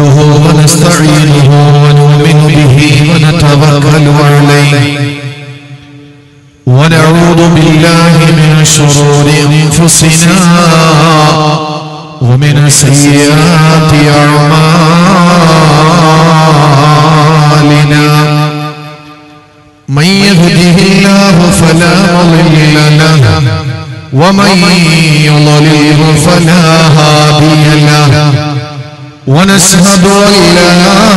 نحمده ونستعينه ونؤمن به ونتوكل عليه ونعوذ بالله من شرور انفسنا ومن سيئات اعمالنا من يهده الله فلا مضل له ومن يضلله فلا هادي له ونشهد ان لا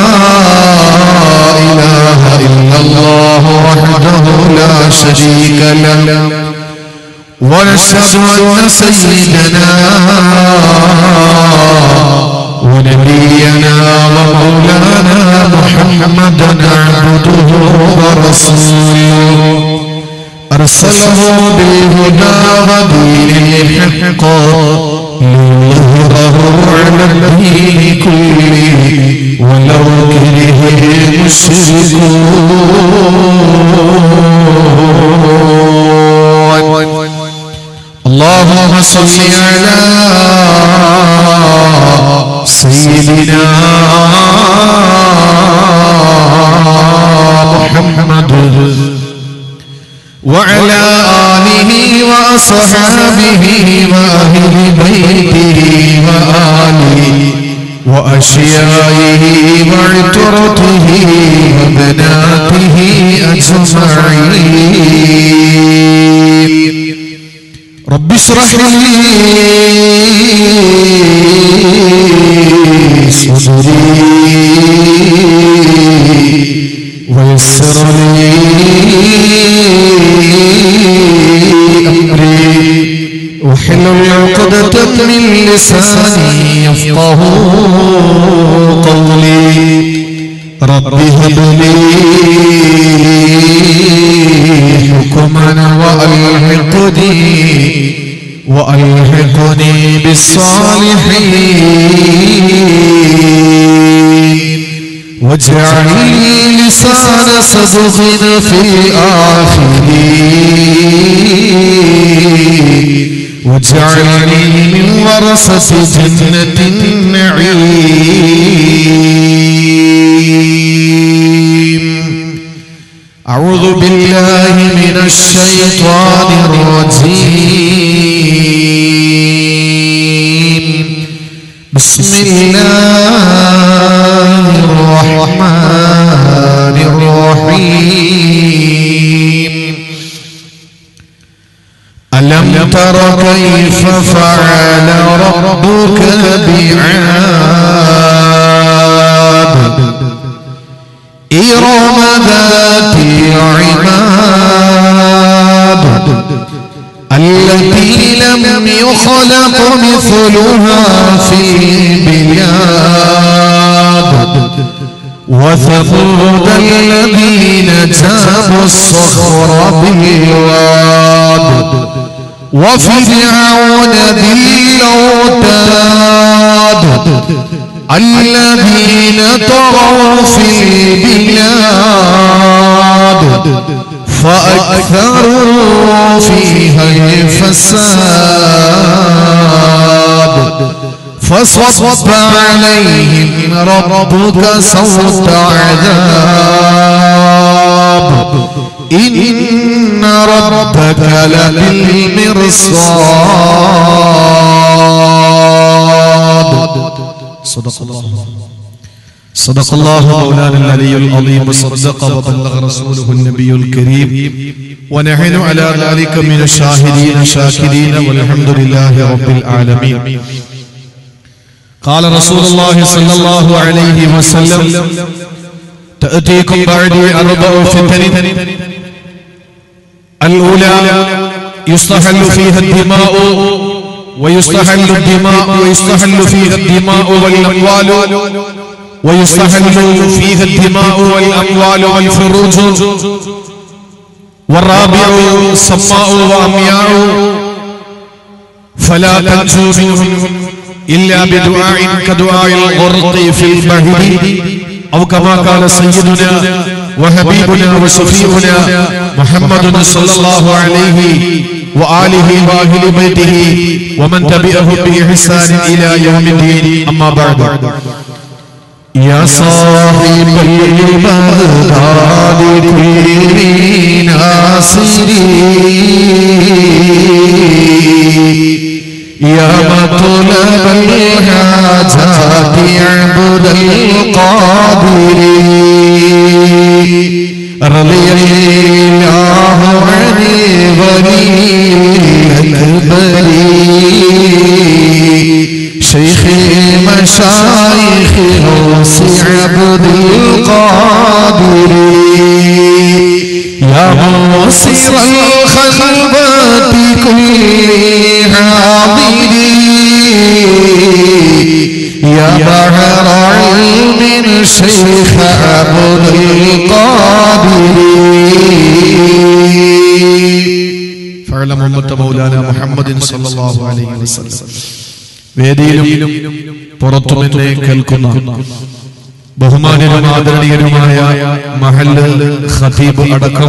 اله الا الله وحده لا شريك له ونشهد ان سيدنا ونبينا ومولانا محمدا عبده ورسوله أرسله بالهدى ودين الحق ليظهره على الدين كله ولو كره المشركون اللهم صل على سيدنا محمد وعلى آله وأصحابه وأهل بيته وآله وأشيائه وعترته وبناته أجمعين رب اشرح لي صدري ويسر لي أمري وحلل عقدة من لساني يفقه قولي رب هب لي حكما وألحقني وألحقني بالصالحين واجعل لي لسان صدق في الآخرين واجعلني من ورثة جنة النعيم أعوذ بالله من الشيطان الرجيم بسم الله الرحمن الرحيم ألم تر كيف فعل ربك بعاد إرم ذات العماد التي لم يخلق مثلها في البلاد وثمود الذين جابوا الصخر بالواد وفرعون ذي الأوتاد الذين طغوا في البلاد فأكثروا فيها الفساد فصب عليهم ربك صوت عذاب إن ربك لبالمرصاد صدق الله صدق الله مولانا العلي العظيم وصدق وبلغ رسوله النبي الكريم ونحن على ذلك من الشاهدين شاكرين والحمد لله رب العالمين قال رسول الله صلى الله عليه وسلم تأتيكم بعدي أربع فتن الأولى يستحل فيها الدماء ويستحل الدماء ويستحل فيها الدماء والأموال ويستحل فيها الدماء والأموال والفروج والرابع صماء وأمياء فلا تنجو منهم إلا بدعاء كدعاء الغرق في البحر أو كما قال سيدنا وحبيبنا وشفيعنا محمد صلى الله عليه وآله وأهل بيته ومن تبعهم بإحسان إلى يوم الدين أما بعد يا صاحب البغداد كل ناصري يا مطلب الحاجات عبد القادر رضي الله عن الولي الأكبر شيخ مشايخ غوث عبد القادر يا موصر الخلبات كل حاضر يا بحر علم الشيخ عبد القادر فعلم أمة مولانا محمد صلى الله عليه وسلم വേദിയിലും പുറത്തു നിന്നെ കേൾക്കുന്ന ബഹുമാനരും ആദരണീയരുമായ മഹല്ല് ഖതീബ് അടക്കം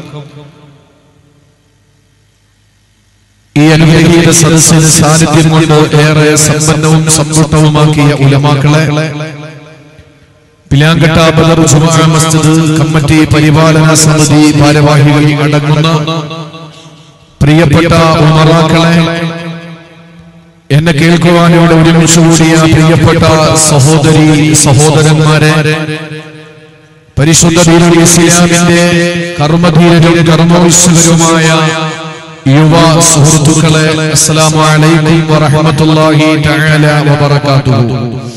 ഈ അനുഗ്രഹീത സദസ്സിന് സാന്നിധ്യം കൊണ്ട് ഏറെ സമ്പന്നവും സമ്പുഷ്ടവുമാക്കിയ ഉലമാക്കളെ പിലാങ്കട്ട ബദർ ജുമാ മസ്ജിദ് കമ്മിറ്റി പരിപാലന സമിതി ഭാരവാഹികൾ അടങ്ങുന്ന പ്രിയപ്പെട്ട ഉമറാക്കളെ എന്നെ കേൾക്കുവാൻ ഇവിടെ ഒരുമിച്ച് കൂടിയ പ്രിയപ്പെട്ട സഹോദരി സഹോദരന്മാരെ പരിശുദ്ധ ദീനുൽ ഇസ്ലാമിന്റെ കർമ്മധീരരും കർമ്മവിശ്വകരുമായ യുവ സുഹൃത്തുക്കളെ അസ്സലാമു അലൈക്കും വറഹ്മത്തുള്ളാഹി തആല വബറകാതുഹു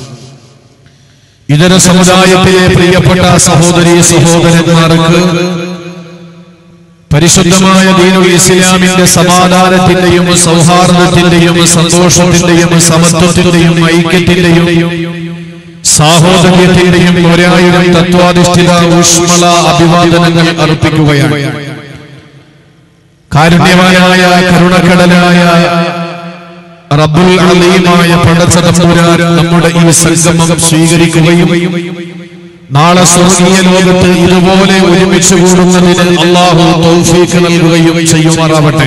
ഇതര സമുദായത്തിലെ പ്രിയപ്പെട്ട സഹോദരി സഹോദരന്മാർക്ക് പരിശുദ്ധമായ ദീനുൽ ഇസ്ലാമിന്റെ സമാധാനത്തിന്റെയും സൗഹാർദ്ദത്തിന്റെയും സന്തോഷത്തിന്റെയും സമത്വത്തിന്റെയും ഐക്യത്തിന്റെയും സാഹോദര്യത്തിന്റെയും ഒരായിരം തത്വാധിഷ്ഠിത ഊഷ്മള അഭിവാദനങ്ങൾ അർപ്പിക്കുകയാണ് കാരുണ്യവാനായ കരുണക്കടലായ റബ്ബുൽ അലീമായ പടച്ചതമ്പുരാൻ നമ്മുടെ ഈ സംഗമം സ്വീകരിക്കുകയും നാളെ സ്വർഗീയ ലോകത്ത് ഇതുപോലെ ഒരുമിച്ച് കൂടുന്നതിന് അള്ളാഹു തൗഫീഖ് നൽകുകയും ചെയ്യുമാറാവട്ടെ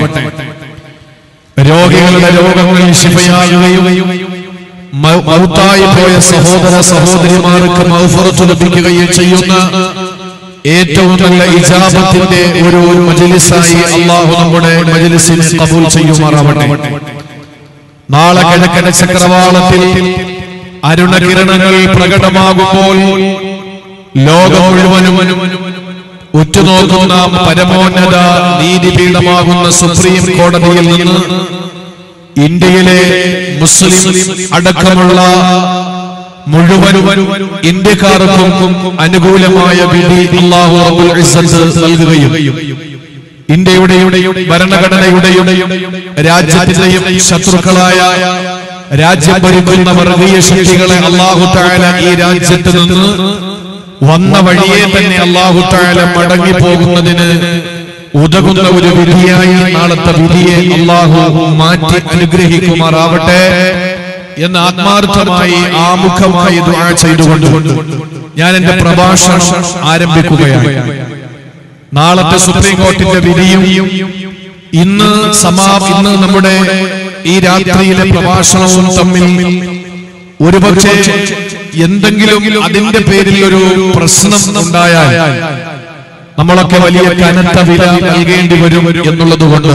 രോഗികളുടെ രോഗങ്ങൾ ശിഫയാകുകയും മൗ- മൗത്തായി പോയ സഹോദര സഹോദരിമാർക്ക് മൗഫറത്ത് ലഭിക്കുകയും ചെയ്യുന്ന ഏറ്റവും നല്ല ഇജാബത്തിന്റെ ഒരു മജലിസായി അള്ളാഹു നമ്മുടെ മജലിസിനെ കബൂൽ ചെയ്യുമാറാവട്ടെ നാളെ കിഴക്കൻ ചക്രവാളത്തിൽ അരുണകിരണങ്ങൾ പ്രകടമാകുമ്പോൾ ലോകം മുഴുവനും ഉറ്റുനോക്കുന്ന പരമോന്നത നീതിപീഠമാകുന്ന സുപ്രീം കോടതിയിൽ നിന്ന് ഇന്ത്യയിലെ മുസ്ലിം അടക്കമുള്ള മുഴുവൻ ഇന്ത്യക്കാർക്കും അനുകൂലമായ വിധി അല്ലാഹു റബ്ബുൽ ഇസ്സത്ത് നൽകുകയും ഇന്ത്യയുടെയും ഭരണഘടനയുടെയും രാജ്യത്തിന്റെയും ശത്രുക്കളായ രാജ്യം ഭരിക്കുന്ന വർഗീയ ശക്തികളെ അള്ളാഹു താല ഈ രാജ്യത്ത് നിന്ന് വന്ന വഴിയെ തന്നെ അള്ളാഹു താല മടങ്ങി പോകുന്നതിന് ഉതകുന്ന ഒരു വിധിയായി നാളത്തെ വിധിയെ അള്ളാഹു മാറ്റി അനുഗ്രഹിക്കുമാറാവട്ടെ എന്ന് ആത്മാർത്ഥമായി ആമുഖമായി ദുആ ചെയ്തുകൊണ്ട് ഞാൻ എന്റെ പ്രഭാഷണം ആരംഭിക്കുകയാണ് നാളത്തെ സുപ്രീം കോർട്ടിന്റെ വിധിയും ഇന്ന് സമാ ഇന്ന് നമ്മുടെ ഈ രാത്രിയിലെ പ്രഭാഷണവും തമ്മിൽ ഒരുപക്ഷെ എന്തെങ്കിലും അതിന്റെ പേരിൽ ഒരു പ്രശ്നം ഉണ്ടായാൽ നമ്മളൊക്കെ വലിയ കനത്ത വില നൽകേണ്ടി വരും എന്നുള്ളത് കൊണ്ട്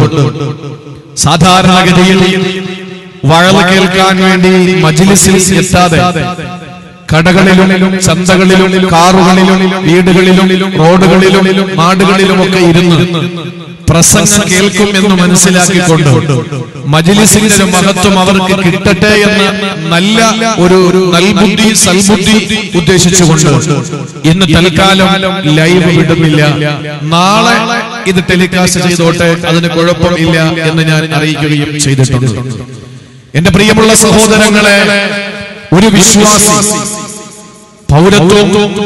സാധാരണഗതിയിൽ വഴല് കേൾക്കാൻ വേണ്ടി മജിലിസിൽ എത്താതെ കടകളിലും ചന്തകളിലും കാറുകളിലും വീടുകളിലും റോഡുകളിലും നാടുകളിലുമൊക്കെ ഇരുന്ന് പ്രസംഗം കേൾക്കും എന്ന് മനസ്സിലാക്കിക്കൊണ്ട് മജിലിസിന്റെ ഒരു മഹത്വം അവർക്ക് കിട്ടട്ടെ എന്ന നല്ല ഒരു ഒരു നൽബുദ്ധി സൽബുദ്ധി ഉദ്ദേശിച്ചുകൊണ്ട് ഇന്ന് തൽക്കാലം ലൈവ് വിടുന്നില്ല നാളെ ഇത് ടെലികാസ്റ്റ് ചെയ്തോട്ടെ അതിന് കുഴപ്പമില്ല എന്ന് ഞാൻ അറിയിക്കുകയും ചെയ്തിട്ടുണ്ട് എന്റെ പ്രിയമുള്ള സഹോദരങ്ങളെ ഒരു വിശ്വാസി പൗരത്വം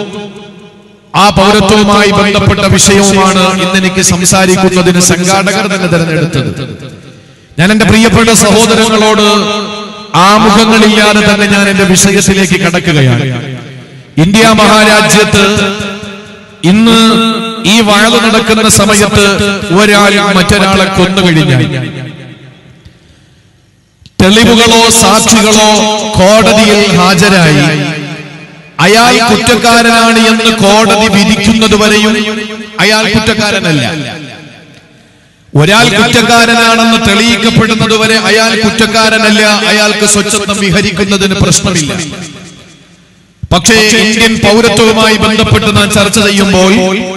ആ പൗരത്വവുമായി ബന്ധപ്പെട്ട വിഷയവുമാണ് ഇന്ന് എനിക്ക് സംസാരിക്കുന്നതിന് സംഘാടകർ തന്നെ തെരഞ്ഞെടുത്തത് ഞാൻ എന്റെ പ്രിയപ്പെട്ട സഹോദരങ്ങളോട് ആമുഖങ്ങളില്ലാതെ തന്നെ ഞാൻ എന്റെ വിഷയത്തിലേക്ക് കടക്കുകയാണ് ഇന്ത്യ മഹാരാജ്യത്ത് ഇന്ന് ഈ വഴല് നടക്കുന്ന സമയത്ത് ഒരാൾ മറ്റൊരാളെ കൊന്നുകഴിഞ്ഞാൽ തെളിവുകളോ സാക്ഷികളോ കോടതിയിൽ ഹാജരായി അയാൾ കുറ്റക്കാരനാണ് എന്ന് കോടതി വിധിക്കുന്നത് വരെയും അയാൾ കുറ്റക്കാരനല്ല ഒരാൾ കുറ്റക്കാരനാണെന്ന് തെളിയിക്കപ്പെടുന്നത് വരെ അയാൾ കുറ്റക്കാരനല്ല അയാൾക്ക് സ്വച്ഛന്തം വിഹരിക്കുന്നതിന് പ്രശ്നമില്ല പക്ഷേ ഇന്ത്യൻ പൗരത്വവുമായി ബന്ധപ്പെട്ട് നാം ചർച്ച ചെയ്യുമ്പോൾ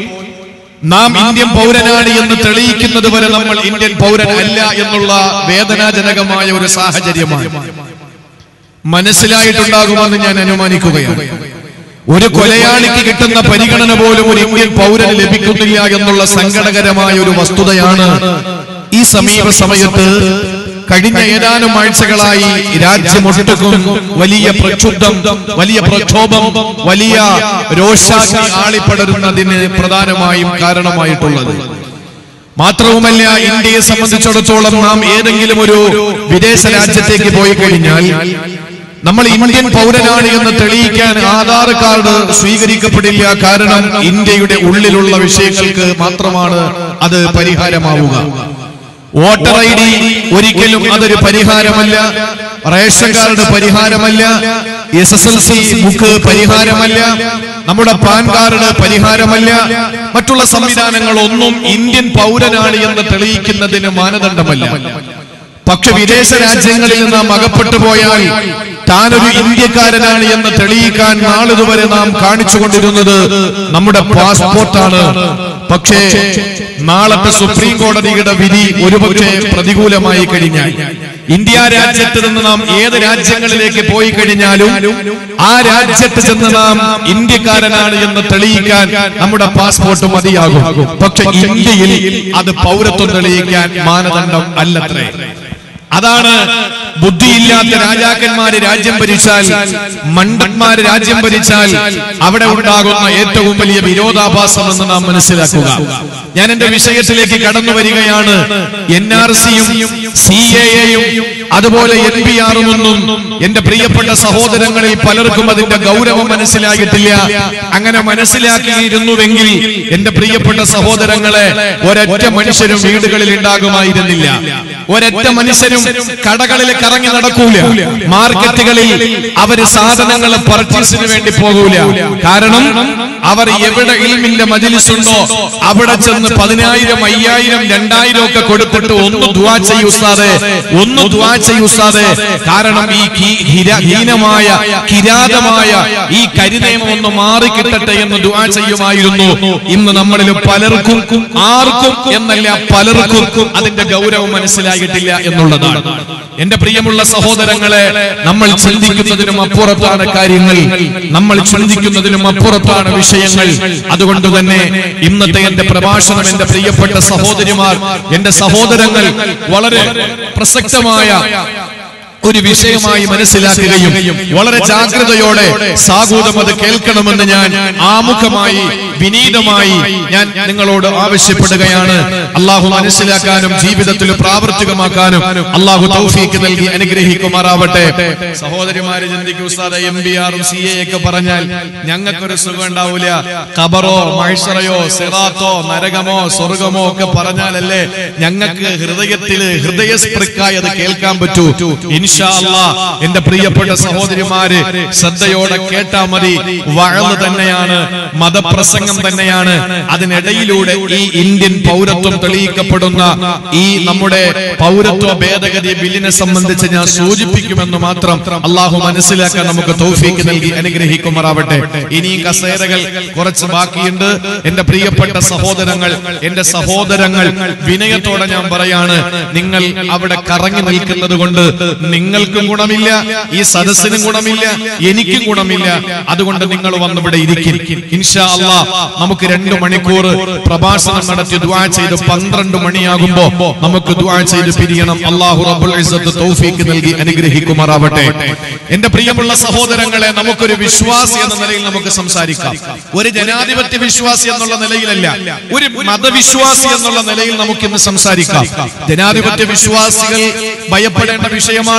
നാം ഇന്ത്യൻ പൗരനാണ് എന്ന് തെളിയിക്കുന്നത് വരെ നമ്മൾ ഇന്ത്യൻ പൗരൻ അല്ല എന്നുള്ള വേദനാജനകമായ ഒരു സാഹചര്യമാണ് മനസ്സിലായിട്ടുണ്ടാകുമെന്ന് ഞാൻ അനുമാനിക്കുകയാണ് ഒരു കൊലയാളിക്ക് കിട്ടുന്ന പരിഗണന പോലും ഒരു ഇന്ത്യൻ പൗരന് ലഭിക്കുന്നില്ല എന്നുള്ള സങ്കടകരമായ ഒരു വസ്തുതയാണ് ഈ സമീപ സമയത്ത് കഴിഞ്ഞ ഏതാനും ആഴ്ചകളായി രാജ്യമൊട്ടുക്കും വലിയ പ്രക്ഷുബ്ധം വലിയ പ്രക്ഷോഭം വലിയ രോഷാഗ്നി ആളിപ്പടരുന്നതിന് പ്രധാനമായും കാരണമായിട്ടുള്ളത് മാത്രവുമല്ല ഇന്ത്യയെ സംബന്ധിച്ചിടത്തോളം നാം ഏതെങ്കിലും ഒരു വിദേശ രാജ്യത്തേക്ക് പോയി കഴിഞ്ഞാൽ നമ്മൾ ഇന്ത്യൻ പൗരനാണ് എന്ന് തെളിയിക്കാൻ ആധാർ കാർഡ് സ്വീകരിക്കപ്പെടില്ല കാരണം ഇന്ത്യയുടെ ഉള്ളിലുള്ള വിഷയങ്ങൾക്ക് മാത്രമാണ് അത് പരിഹാരമാവുക വോട്ടർ ഐ ഡി ഒരിക്കലും അതൊരു പരിഹാരമല്ല റേഷൻ കാർഡ് പരിഹാരമല്ല S S L C book പരിഹാരമല്ല നമ്മുടെ പാൻ കാർഡ് പരിഹാരമല്ല മറ്റുള്ള സംവിധാനങ്ങൾ ഒന്നും ഇന്ത്യൻ പൗരനാണ് എന്ന് തെളിയിക്കുന്നതിന് മാനദണ്ഡമല്ല പക്ഷെ വിദേശ രാജ്യങ്ങളിൽ നാം അകപ്പെട്ടു പോയാൽ താനൊരു ഇന്ത്യക്കാരനാണ് എന്ന് തെളിയിക്കാൻ നാളിതുവരെ നാം കാണിച്ചുകൊണ്ടിരുന്നത് നമ്മുടെ പാസ്പോർട്ടാണ് പക്ഷേ നാളത്തെ സുപ്രീം കോടതിയുടെ വിധി ഒരുപക്ഷെ പ്രതികൂലമായി കഴിഞ്ഞാൽ ഇന്ത്യ രാജ്യത്ത് നിന്ന് നാം ഏത് രാജ്യങ്ങളിലേക്ക് പോയി കഴിഞ്ഞാലും ആ രാജ്യത്ത് ചെന്ന് നാം ഇന്ത്യക്കാരനാണ് എന്ന് തെളിയിക്കാൻ നമ്മുടെ പാസ്പോർട്ട് മതിയാകും പക്ഷെ ഇന്ത്യയിൽ അത് പൗരത്വം തെളിയിക്കാൻ മാനദണ്ഡം അല്ലത്രേ അതാണ് ബുദ്ധിയില്ലാത്ത രാജാക്കന്മാര് രാജ്യം ഭരിച്ചാൽ മണ്ടന്മാര് രാജ്യം ഭരിച്ചാൽ അവിടെ ഉണ്ടാകുന്ന ഏറ്റവും വലിയ വിരോധാഭാസം എന്ന് നാം മനസ്സിലാക്കുക ഞാൻ എന്റെ വിഷയത്തിലേക്ക് കടന്നു വരികയാണ് എൻ ആർ സിയും സി എയും അതുപോലെ എൻ പി ആറും ഒന്നും എന്റെ പ്രിയപ്പെട്ട സഹോദരങ്ങളിൽ പലർക്കും അതിന്റെ ഗൗരവം മനസ്സിലായിട്ടില്ല അങ്ങനെ മനസ്സിലാക്കിയിരുന്നുവെങ്കിൽ എന്റെ പ്രിയപ്പെട്ട സഹോദരങ്ങളെ ഒരൊറ്റ മനുഷ്യരും വീടുകളിൽ ഉണ്ടാകുമായിരുന്നില്ല ഒരൊറ്റ മനുഷ്യരും കടകളിൽ കറങ്ങി നടക്കൂല മാർക്കറ്റുകളിൽ അവര് സാധനങ്ങൾ പർച്ചേസിന് വേണ്ടി പോകൂല കാരണം അവർ എവിടെ ഇൽമിന്റെ മജിലിസുണ്ടോ അവിടെ ചെന്ന് പതിനായിരം അയ്യായിരം രണ്ടായിരം ഒക്കെ കൊടുത്തിട്ട് ഒന്ന് ദുവാ ചെയ്യൂസാതെ ഒന്ന് ദുവാ ചെയ്യൂസാതെ കാരണം ഈ കി- ഹിര- ഹീനമായ കിരാതമായ ഈ കരിനിയമം ഒന്ന് മാറി കിട്ടട്ടെ എന്ന് ദുവാ ചെയ്യുമായിരുന്നു ഇന്ന് നമ്മളിൽ പലർക്കും ആർക്കും എന്നല്ല പലർക്കും അതിന്റെ ഗൗരവം മനസ്സിലായിട്ടില്ല എന്നുള്ളതാണ് എന്റെ പ്രിയമുള്ള സഹോദരങ്ങളെ നമ്മൾ ചിന്തിക്കുന്നതിനും അപ്പുറത്താണ് കാര്യങ്ങൾ നമ്മൾ ചിന്തിക്കുന്നതിനും അപ്പുറത്താണ് വിഷയങ്ങൾ അതുകൊണ്ട് തന്നെ ഇന്നത്തെ എന്റെ പ്രഭാഷണം എന്റെ പ്രിയപ്പെട്ട സഹോദരിമാർ എന്റെ സഹോദരങ്ങൾ വളരെ പ്രസക്തമായ ഒരു വിഷയമായി മനസ്സിലാക്കുകയും വളരെ ജാഗ്രതയോടെ സാഗൂതം അത് കേൾക്കണമെന്ന് ഞാൻ ആമുഖമായി വിനീതമായി ഞാൻ നിങ്ങളോട് ആവശ്യപ്പെടുകയാണ് അള്ളാഹു മനസ്സിലാക്കാനും ജീവിതത്തിൽ പ്രാവർത്തികമാക്കാനും അള്ളാഹു തൗഫീക്ക് നൽകി അനുഗ്രഹിക്കുമാറാവട്ടെ സഹോദരിമാര് ചിന്തിക്കും ഉസ്താദ് എം ബി ആറും സി എ ഒക്കെ പറഞ്ഞാൽ ഞങ്ങൾക്കൊരു സുഖം ഉണ്ടാവൂല ഖബറോ മൈഷറയോ സിറാത്തോ നരകമോ സ്വർഗമോ ഒക്കെ പറഞ്ഞാലല്ലേ ഞങ്ങൾക്ക് ഹൃദയത്തില് ഹൃദയസ്പൃക്കായി അത് കേൾക്കാൻ പറ്റൂ ഇൻഷാ അല്ലാ എന്റെ പ്രിയപ്പെട്ട സഹോദരിമാര് ശ്രദ്ധയോടെ കേട്ടാ മതി വഴന്ന് തന്നെയാണ് മതപ്രസംഗം തന്നെയാണ് അതിനിടയിലൂടെ ഈ ഇന്ത്യൻ പൗരത്വം തെളിയിക്കപ്പെടുന്ന ഈ നമ്മുടെ പൗരത്വ ഭേദഗതി ബില്ലിനെ സംബന്ധിച്ച് ഞാൻ സൂചിപ്പിക്കുമെന്ന് മാത്രം അള്ളാഹു മനസ്സിലാക്കാൻ നമുക്ക് തൗഫീക്ക് നൽകി അനുഗ്രഹിക്കുമാറാവട്ടെ ഇനിയും കസേരകൾ കുറച്ച് ബാക്കിയുണ്ട് എന്റെ പ്രിയപ്പെട്ട സഹോദരങ്ങൾ എന്റെ സഹോദരങ്ങൾ വിനയത്തോടെ ഞാൻ പറയാണ് നിങ്ങൾ അവിടെ കറങ്ങി നിൽക്കുന്നത് കൊണ്ട് നിങ്ങൾക്കും ഗുണമില്ല ഈ സദസ്സിനും ഗുണമില്ല എനിക്കും ഗുണമില്ല അതുകൊണ്ട് നിങ്ങൾ വന്നിവിടെ ഇരിക്കും ഇൻഷാ അള്ളാ നമുക്ക് രണ്ടു മണിക്കൂർ പ്രഭാഷണം നടത്തി ദുആ ചെയ്ത് പന്ത്രണ്ട് മണിയാകുമ്പോ നമുക്ക് ദുആ ചെയ്ത് പിരിയണം അള്ളാഹു റബ്ബുൽ ഇസ്സത്ത് തൗഫീക്ക് നൽകി അനുഗ്രഹിക്കുമാറാവട്ടെ എന്റെ പ്രിയമുള്ള സഹോദരങ്ങളെ നമുക്കൊരു വിശ്വാസി എന്ന നിലയിൽ നമുക്ക് സംസാരിക്കാം ഒരു ജനാധിപത്യ വിശ്വാസി എന്നുള്ള നിലയിലല്ല ഒരു മതവിശ്വാസി എന്നുള്ള നിലയിൽ നമുക്ക് ഇന്ന് സംസാരിക്കാം ജനാധിപത്യ വിശ്വാസികൾ ഭയപ്പെടേണ്ട വിഷയമാണ്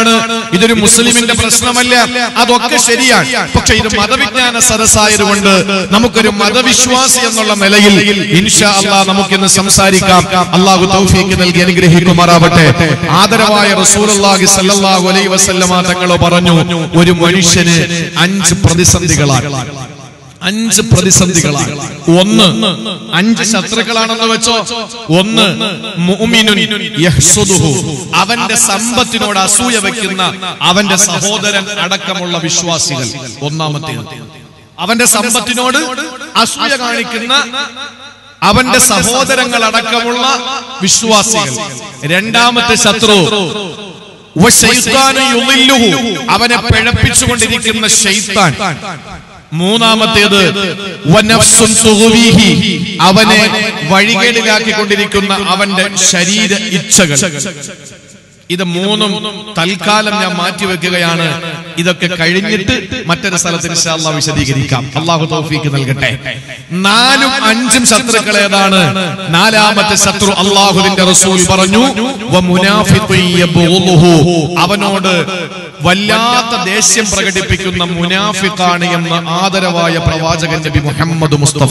പ്രശ്നമാണ് ഇതൊരു മുസ്ലിമിന്റെ പ്രശ്നമല്ല അതൊക്കെ ശരിയാണ് പക്ഷെ ഇത് മതവിജ്ഞാന സദസ്സായതുകൊണ്ട് നമുക്കൊരു മതവിശ്വാസി എന്നുള്ള നിലയിൽ ഇൻഷാ അള്ളാഹ് നമുക്കിന്ന് സംസാരിക്കാം അള്ളാഹു തൗഫീക്ക് നൽകി അനുഗ്രഹിക്കുമാറാവട്ടെ ആദരവായ റസൂലുള്ളാഹി സ്വല്ലല്ലാഹു അലൈഹി വസല്ലമ തങ്ങൾ പറഞ്ഞു ഒരു മനുഷ്യന് അഞ്ച് പ്രതിസന്ധികളാണ് അഞ്ച് പ്രതിസന്ധികളാണ് ഒന്ന് അഞ്ച് ശത്രുക്കളാണെന്ന് വെച്ചോ ഒന്ന് മുഅ്മിനുൻ യഹ്സുദുഹു അവന്റെ സമ്പത്തിനോട് അസൂയ വെക്കുന്ന അവന്റെ സഹോദരൻ അടക്കമുള്ള വിശ്വാസികൾ ഒന്നാമത്തേത് അവന്റെ സമ്പത്തിനോട് അസൂയ കാണിക്കുന്ന അവന്റെ സഹോദരങ്ങൾ അടക്കമുള്ള വിശ്വാസികൾ രണ്ടാമത്തെ ശത്രു വശൈത്താനു യുളില്ലുഹു. അവനെ പിഴപ്പിച്ചുകൊണ്ടിരിക്കുന്ന ഷെയ്ത്താൻ മൂന്നാമത്തേത് വനഫ്സുൻ തുഗ്വീഹി. അവനെ വഴികേടിലാക്കിക്കൊണ്ടിരിക്കുന്ന അവന്റെ ശരീര ഇച്ഛകൾ ഇത് മൂന്നും തൽക്കാലം ഞാൻ മാറ്റിവെക്കുകയാണ് ഇതൊക്കെ കഴിഞ്ഞിട്ട് മറ്റൊരു സ്ഥലത്ത് ഇൻഷാ അല്ലാഹ് വിശദീകരിക്കാം അള്ളാഹു തൗഫീക്ക് നൽകട്ടെ നാലും അഞ്ചും ശത്രുക്കൾ ഏതാണ് നാലാമത്തെ ശത്രു അള്ളാഹുവിന്റെ റസൂൽ പറഞ്ഞു വമുനാഫിഖുൻ യബ്ഗുലുഹു. അവനോട് വല്ലാത്ത ദേഷ്യം പ്രകടിപ്പിക്കുന്ന മുനാഫിഖാണ് എന്ന് ആദരവായ പ്രവാചകൻ നബി മുഹമ്മദ് മുസ്തഫ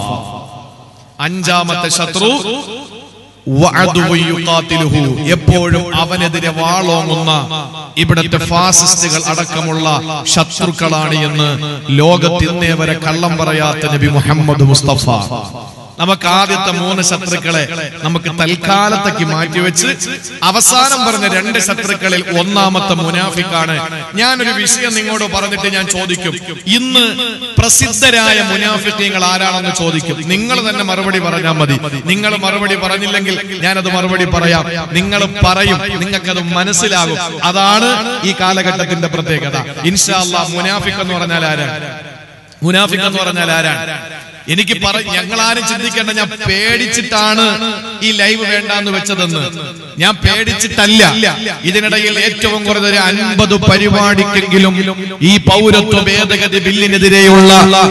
അഞ്ചാമത്തെ ശത്രു വഅദുവു യുഖാതിലുഹു. എപ്പോഴും അവനെതിരെ വാളോങ്ങുന്ന ഇവിടത്തെ ഫാസിസ്റ്റുകൾ അടക്കമുള്ള ശത്രുക്കളാണ് എന്ന് ലോകത്തിന്നേ വരെ കള്ളം പറയാത്ത നബി മുഹമ്മദ് മുസ്തഫ നമുക്ക് ആദ്യത്തെ മൂന്ന് ശത്രുക്കളെ നമുക്ക് തൽക്കാലത്തേക്ക് മാറ്റിവെച്ച് അവസാനം പറഞ്ഞ രണ്ട് ശത്രുക്കളിൽ ഒന്നാമത്തെ മുനാഫിക്കാണ് ഞാനൊരു വിഷയം നിങ്ങളോട് പറഞ്ഞിട്ട് ഞാൻ ചോദിക്കും ഇന്ന് പ്രസിദ്ധരായ മുനാഫിക്കങ്ങൾ ആരാണെന്ന് ചോദിക്കും നിങ്ങൾ തന്നെ മറുപടി പറഞ്ഞാൽ മതി നിങ്ങൾ മറുപടി പറഞ്ഞില്ലെങ്കിൽ ഞാനത് മറുപടി പറയാം നിങ്ങൾ പറയും നിങ്ങൾക്കത് മനസ്സിലാകും അതാണ് ഈ കാലഘട്ടത്തിന്റെ പ്രത്യേകത ഇൻഷാ അല്ലാ മുനാഫിക് എന്ന് പറഞ്ഞാൽ ആരാണ് മുനാഫിക് എന്ന് പറഞ്ഞാൽ ആരാണ് എനിക്ക് പറ ഞങ്ങൾ ആരും ചിന്തിക്കേണ്ട ഞാൻ പേടിച്ചിട്ടാണ് ഈ ലൈവ് വേണ്ടാന്ന് വെച്ചതെന്ന് ഞാൻ പേടിച്ചിട്ടല്ല ഇതിനിടയിൽ ഏറ്റവും കുറഞ്ഞ ഒരു അൻപത് പരിപാടിക്കെങ്കിലും ഈ പൗരത്വ ഭേദഗതി ബില്ലിനെതിരെയുള്ള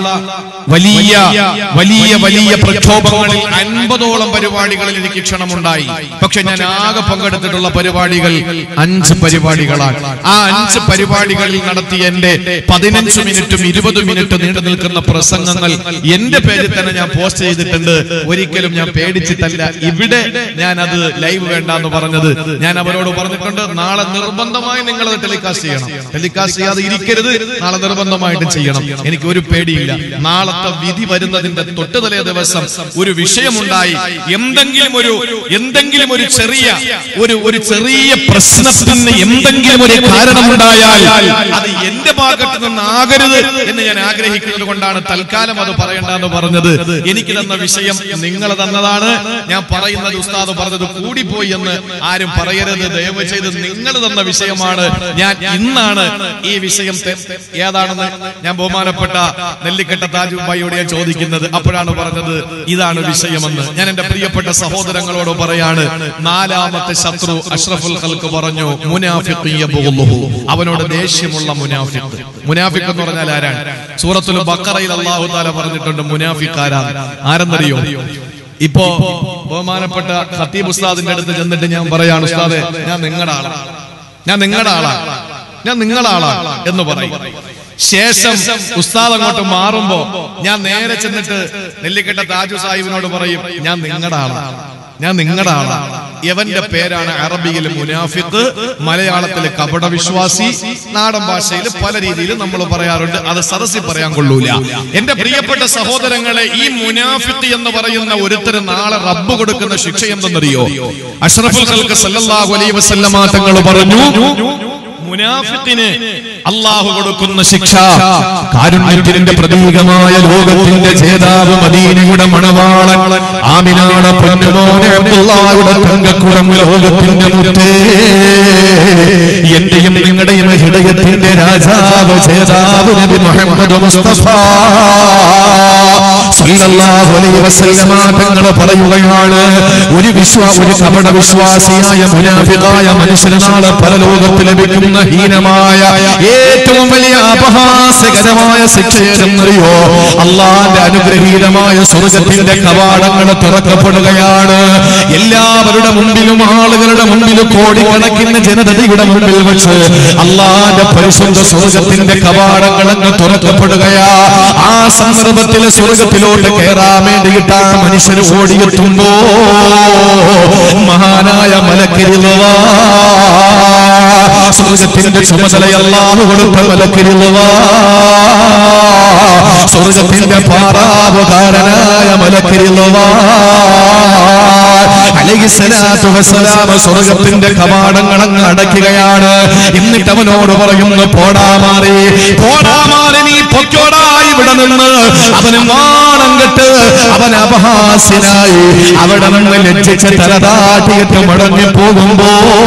വലിയ വലിയ വലിയ പ്രക്ഷോഭങ്ങളിൽ അൻപതോളം പരിപാടികളിൽ എനിക്ക് ക്ഷണമുണ്ടായി പക്ഷെ ഞാൻ ആകെ പങ്കെടുത്തിട്ടുള്ള പരിപാടികൾ അഞ്ച് പരിപാടികളാണ് ആ അഞ്ച് പരിപാടികളിൽ നടത്തിയ എന്റെ പതിനഞ്ച് മിനിറ്റും ഇരുപത് മിനിറ്റ് നീണ്ടു നിൽക്കുന്ന പ്രസംഗങ്ങൾ എന്റെ പേരിൽ തന്നെ ഞാൻ പോസ്റ്റ് ചെയ്തിട്ടുണ്ട് ഒരിക്കലും ഞാൻ പേടിച്ചിട്ടല്ല ഇവിടെ ഞാൻ അത് ലൈവ് വേണ്ടെന്ന് പറഞ്ഞത് ഞാൻ അവരോട് പറഞ്ഞിട്ടുണ്ട് നാളെ നിർബന്ധമായി നിങ്ങൾ അത് ടെലികാസ്റ്റ് ചെയ്യണം ടെലികാസ്റ്റ് ചെയ്യാതെ ഇരിക്കരുത് നാളെ നിർബന്ധമായിട്ടും ചെയ്യണം എനിക്ക് ഒരു പേടിയില്ല നാളത്തെ വിധി വരുന്നതിന്റെ തൊട്ട് തലേ ദിവസം ഒരു വിഷയമുണ്ടായി എന്തെങ്കിലും ഒരു എന്തെങ്കിലും ഒരു ചെറിയ ഒരു ഒരു ചെറിയ പ്രശ്നത്തിന് എന്തെങ്കിലും ഒരു കാരണമുണ്ടായാൽ അത് എന്റെ ഭാഗത്ത് നിന്നാകരുത് എന്ന് ഞാൻ ആഗ്രഹിക്കുന്നത് കൊണ്ടാണ് തൽക്കാലം അത് പറയണ്ടെന്ന് പറഞ്ഞത് എനിക്ക് തന്ന വിഷയം നിങ്ങൾ തന്നതാണ് ഞാൻ പറയുന്നത് ഉസ്താദ് പറഞ്ഞത് കൂടിപ്പോയി എന്ന് ആരും പറയരുത് ദയവ് ചെയ്ത് നിങ്ങൾ തന്ന വിഷയമാണ് ഞാൻ ഇന്നാണ് ഈ വിഷയം തെ- ഏതാണെന്ന് ഞാൻ ബഹുമാനപ്പെട്ട നെല്ലിക്കട്ട താജുബായിയോട് ഞാൻ ചോദിക്കുന്നത് അപ്പോഴാണ് പറഞ്ഞത് ഇതാണ് വിഷയമെന്ന് ഞാൻ എന്റെ പ്രിയപ്പെട്ട സഹോദരങ്ങളോട് പറയാണ് നാലാമത്തെ ശത്രു അഷ്റഫുൽ ഖൽക്ക് പറഞ്ഞു മുനാഫിഖ് യബ്ഗുലുഹു. അവനോട് ദേഷ്യമുള്ള മുനാഫിഖ് മുനാഫിഖ് എന്ന് പറഞ്ഞാൽ ആരാണ് സൂറത്തുൽ ബക്കറയിൽ അള്ളാഹു താല പറഞ്ഞിട്ടുണ്ട് മുനാഫിഖ് ആരാണ് ആരെന്നറിയോ ഇപ്പോ ബഹുമാനപ്പെട്ട ഖത്തീബ് ഉസ്താദിന്റെ അടുത്ത് ചെന്നിട്ട് ഞാൻ പറയാണ് ഉസ്താദെ ഞാൻ നിങ്ങളുടെ ആളാണ് ഞാൻ നിങ്ങളുടെ ആളാണ് ഞാൻ നിങ്ങളുടെ ആളാണ് എന്ന് പറയും ശേഷം ഉസ്താദ് അങ്ങോട്ട് മാറുമ്പോ ഞാൻ നേരെ ചെന്നിട്ട് നെല്ലിക്കട്ട താജു സാഹിബിനോട് പറയും ഞാൻ നിങ്ങളുടെ ആളാണ് ഞാൻ നിങ്ങളുടെ ആളാണ് യവന്റെ പേരാണ് അറബിയിൽ മുനാഫിഖ് മലയാളത്തിലെ കപട വിശ്വാസി നാടൻ ഭാഷയിൽ പല രീതിയിൽ നമ്മൾ പറയാറുണ്ട് അത് സദസ്സിൽ പറയാൻ കൊള്ളൂല എന്റെ പ്രിയപ്പെട്ട സഹോദരങ്ങളെ ഈ മുനാഫിഖ് എന്ന് പറയുന്ന ഒരുത്തര് നാളെ റബ്ബ് കൊടുക്കുന്ന ശിക്ഷ എന്തെന്നറിയോ അഷ്റഫുൽ ഖൽഖ് സല്ലല്ലാഹു അലൈഹി വസല്ലമ തങ്ങൾ പറഞ്ഞു മുനാഫിഖിന് അള്ളാഹു കൊടുക്കുന്ന ശിക്ഷ കാരുണ്യത്തിന്റെ പ്രതീകമായ ലോകത്തിന്റെ ജേതാവ് മദീനയുടെ മണവാളൻ ആമിനാണ് പൊന്നുമോനെ അബ്ദുള്ളായുടെ തങ്കക്കുടം ലോകത്തിന്റെ മുത്തേ എന്റെയും നിങ്ങളുടെയും ഹൃദയത്തിന്റെ രാജാവ് ജേതാവ് നബി മുഹമ്മദ് മുസ്തഫ സല്ലല്ലാഹു അലൈഹി വസല്ലമ തങ്ങൾ പറയുകയാണ് ഒരു വിശ്വാ ഒരു കപട വിശ്വാസിയായ മുനാഫിഖായ മനുഷ്യന് നാളെ പരലോകത്ത് ലഭിക്കുന്ന ഹീനമായ ഏറ്റവും വലിയ അപഹാസകരമായ ശാസനമായ ശിക്ഷ ഏതെന്നറിയോ അള്ളാന്റെ അനുഗ്രഹീതമായ സ്വർഗത്തിന്റെ കവാടങ്ങൾ തുറക്കപ്പെടുകയാണ് എല്ലാവരുടെ മുമ്പിലും ആളുകളുടെ മുമ്പിലും കോടിക്കണക്കിന് ജനതയുടെ മുമ്പിൽ വെച്ച് അള്ളാന്റെ പരിശുദ്ധ സ്വർഗത്തിന്റെ കവാടങ്ങൾ അങ്ങ് തുറക്കപ്പെടുകയാ ആ സന്ദർഭത്തിൽ സ്വർഗത്തിലോട്ട് കയറാൻ വേണ്ടിയിട്ട് ആ മനുഷ്യർ ഓടിയെത്തുമ്പോ മഹാനായ മലക്കരിലുവാ സ്വർഗത്തിന്റെ ചുമതല അല്ലാഹു കൊടുത്ത മലക്കരിലുവാ സ്വർഗത്തിന്റെ പാറാവുകാരനായ മലക്കരിലുവാ അലൈഹിസ്സലാത്തു വസ്സലാം സ്വർഗത്തിന്റെ കവാടങ്ങൾ അങ്ങ് അടയ്ക്കുകയാണ് എന്നിട്ട് അവനോട് പറയുന്നു പോടാ മാറി പോടാ മാറി നീ പൊക്കോടാ ഇവിടെ നിന്ന് അവന് നാണം കെട്ട് അവൻ അപഹാസ്യനായി അവിടെ നിന്ന് ലജ്ജിച്ച് തലതാട്ടിയിട്ട് മടങ്ങി പോകുമ്പോ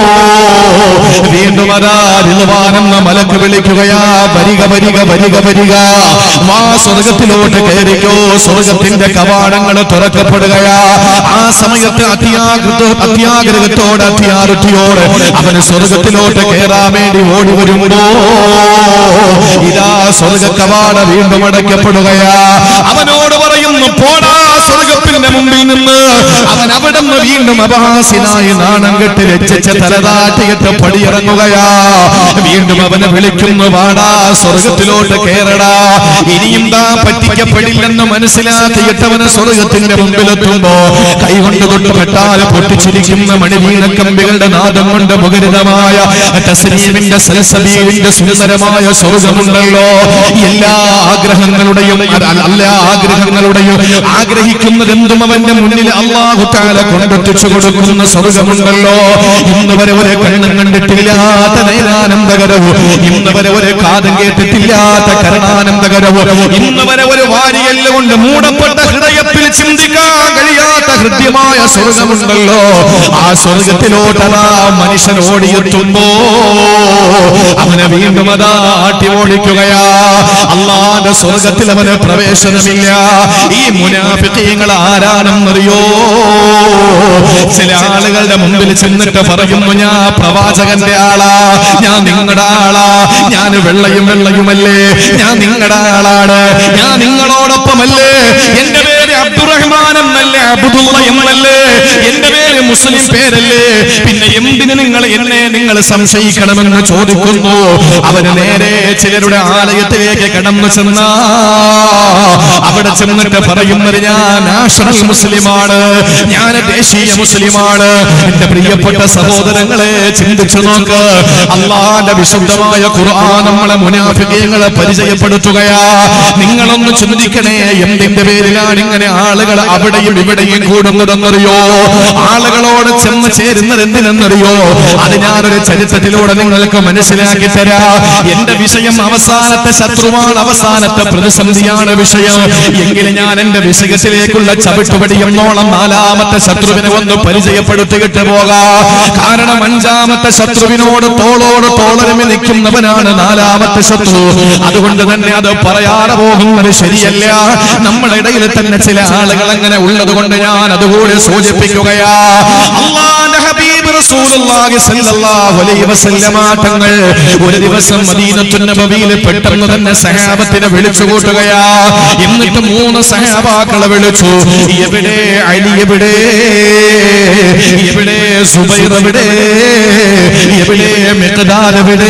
വീണ്ടും അതാ നിലവാനെന്ന മലക്ക് വിളിക്കുകയാ വരിക വരിക വരിക വരിക വാ സ്വർഗത്തിലോട്ട് കയറിക്കോ സ്വർഗത്തിന്റെ കവാടങ്ങൾ തുറക്കപ്പെടുകയാ ആ സമയത്ത് അത്യാഗ്രഹ അത്യാഗ്രഹത്തോട് അത്യാറുട്ടിയോട് അവന് സ്വർഗത്തിലോട്ട് കയറാൻ വേണ്ടി ഓടി വരുമ്പോ ഇതാ സ്വർഗ കവാട വീണ്ടും അടയ്ക്കപ്പെടുകയാ അവനോട് പറയുന്നു പോടാ സ്വർഗത്തിന്റെ മുമ്പിൽ നിന്ന് അവൻ അവിടെ നിന്ന് വീണ്ടും അപഹാസ്യനായി നാണം കെട്ട് രക്ഷിച്ച തലതാട്ടിയിട്ട് പടിയിറങ്ങുകയാ വീണ്ടും അവനെ വിളിക്കുന്നു വാടാ സ്വർഗത്തിലോട്ട് കേറടാ ഇനിയും താ പറ്റിക്കപ്പെടില്ലെന്ന് മനസ്സിലാക്കിയിട്ടവന് സ്വർഗത്തിന്റെ മുമ്പിലെത്തുമ്പോ കൈകൊണ്ട് തൊട്ടുപെട്ടാൽ പൊട്ടിച്ചിരിക്കുന്ന മണിവീണക്കമ്പികളുടെ നാദം കൊണ്ട് മുഖരിതമായ തസ്ലീമിന്റെ സലസബീവിന്റെ സുന്ദരമായ സ്വർഗമുണ്ടല്ലോ എല്ലാ ആഗ്രഹങ്ങളുടെയും അല്ല എല്ലാ ആഗ്രഹങ്ങളുടെയും ആഗ്രഹിക്കുന്നതെന്തും അവന്റെ മുന്നിൽ അള്ളാഹു താല കൊണ്ടെത്തിച്ചു കൊടുക്കുന്ന സ്വർഗമുണ്ടല്ലോ ഇന്ന് വരെ ഒരു കണ്ണും കണ്ടിട്ടില്ലാത്ത നയനാനന്ദകരവും ഇന്ന് വരെ ഒരു കാതം കേട്ടിട്ടില്ലാത്ത കരണാനന്ദകരവും ഇന്ന് വരെ ഒരു വാരിയല്ല കൊണ്ട് മൂടപ്പെട്ട ഹൃദയത്തിൽ ചിന്തിക്കാൻ കഴിയാത്ത ഹൃദ്യമായ സ്വർഗമുണ്ടല്ലോ ആ സ്വർഗത്തിലോട്ടതാ മനുഷ്യൻ ഓടിയെത്തുമ്പോ അവനെ വീണ്ടും അതാ ആട്ടി ഓടിക്കുകയാ അള്ളാന്റെ സ്വർഗത്തിൽ അവന് പ്രവേശനമില്ല ഈ മുനാഫിക്കങ്ങൾ ആരാണെന്നറിയോ ചില ആളുകളുടെ മുമ്പിൽ ചെന്നിട്ട് പറയുന്നു ഞാൻ പ്രവാചകന്റെ ആളാ ഞാൻ നിങ്ങളുടെ ആളാ ഞാൻ വെള്ളയും വെള്ളയുമല്ലേ ഞാൻ നിങ്ങളുടെ ആളാണ് ഞാൻ നിങ്ങളോടൊപ്പമല്ലേ എന്റെ പേര് അബ്ദുറഹ്മാൻ എന്നല്ലേ അബ്ദുള്ള എന്നല്ലേ എന്റെ പേര് മുസ്ലിം പേരല്ലേ പിന്നെ എന്തിന് നിങ്ങൾ എന്നെ നിങ്ങൾ സംശയിക്കണമെന്ന് ചോദിക്കുന്നു അവന് നേരെ ചിലരുടെ ആലയത്തിലേക്ക് കടന്നു ചെന്ന അവിടെ ചെന്നിട്ട് പറയുന്നത് ഞാൻ നാഷണൽ മുസ്ലിമാണ് ഞാൻ ദേശീയ മുസ്ലിമാണ് എന്റെ പ്രിയപ്പെട്ട സഹോദരങ്ങളെ ചിന്തിച്ചു നോക്ക് അള്ളാന്റെ വിശുദ്ധമായ ഖുർആൻ നമ്മളെ മുനാഫികങ്ങളെ പരിചയപ്പെടുത്തുകയാ നിങ്ങളൊന്ന് ചിന്തിക്കണേ എന്തിന്റെ പേരിലാണ് ഇങ്ങനെ ആളുകൾ അവിടെയും ഇവിടെയും കൂടുന്നതെന്നറിയോ ആളുകളോട് ചെന്ന് ചേരുന്നത് എന്തിനെന്നറിയോ അത് ഞാനൊരു ചരിത്രത്തിലൂടെ നിങ്ങൾക്ക് മനസ്സിലാക്കി തരാ എന്റെ വിഷയം അവസാനത്തെ ശത്രുവാണ് അവസാനത്തെ പ്രതിസന്ധിയാണ് വിഷയം എങ്കിലും ഞാൻ എന്റെ വിഷയത്തിലേക്കുള്ള ചവിട്ടുപടി എന്നോളം നാലാമത്തെ ശത്രുവിനെ ഒന്ന് പരിചയപ്പെടുത്തിയിട്ട് പോകാ കാരണം അഞ്ചാമത്തെ ശത്രുവിനോട് തോളോട് തോളരമി നിൽക്കുന്നവനാണ് നാലാമത്തെ ശത്രു അതുകൊണ്ട് തന്നെ അത് പറയാതെ പോകുന്നത് ശരിയല്ല നമ്മുടെ ഇടയിൽ തന്നെ ചില ആളുകൾ അങ്ങനെ ഉള്ളത് കൊണ്ട് ഞാൻ അതുകൂടി സൂചിപ്പിക്കുകയാ അള്ളാന്റെ ഹബീബ് റസൂലുള്ളാഹി സ്വല്ലല്ലാഹു അലൈഹി വസല്ലമ തങ്ങൾ ഒരു ദിവസം മദീനത്തു നബവിയിൽ പെട്ടെന്ന് തന്നെ സഹാബത്തിനെ വിളിച്ചു കൂട്ടുകയാ എന്നിട്ട് മൂന്ന് സഹാബാക്കളെ വിളിച്ചു എവിടെ അലി എവിടെ എവിടെ സുബൈർ എവിടെ എവിടെ മിഖ്ദാദ് എവിടെ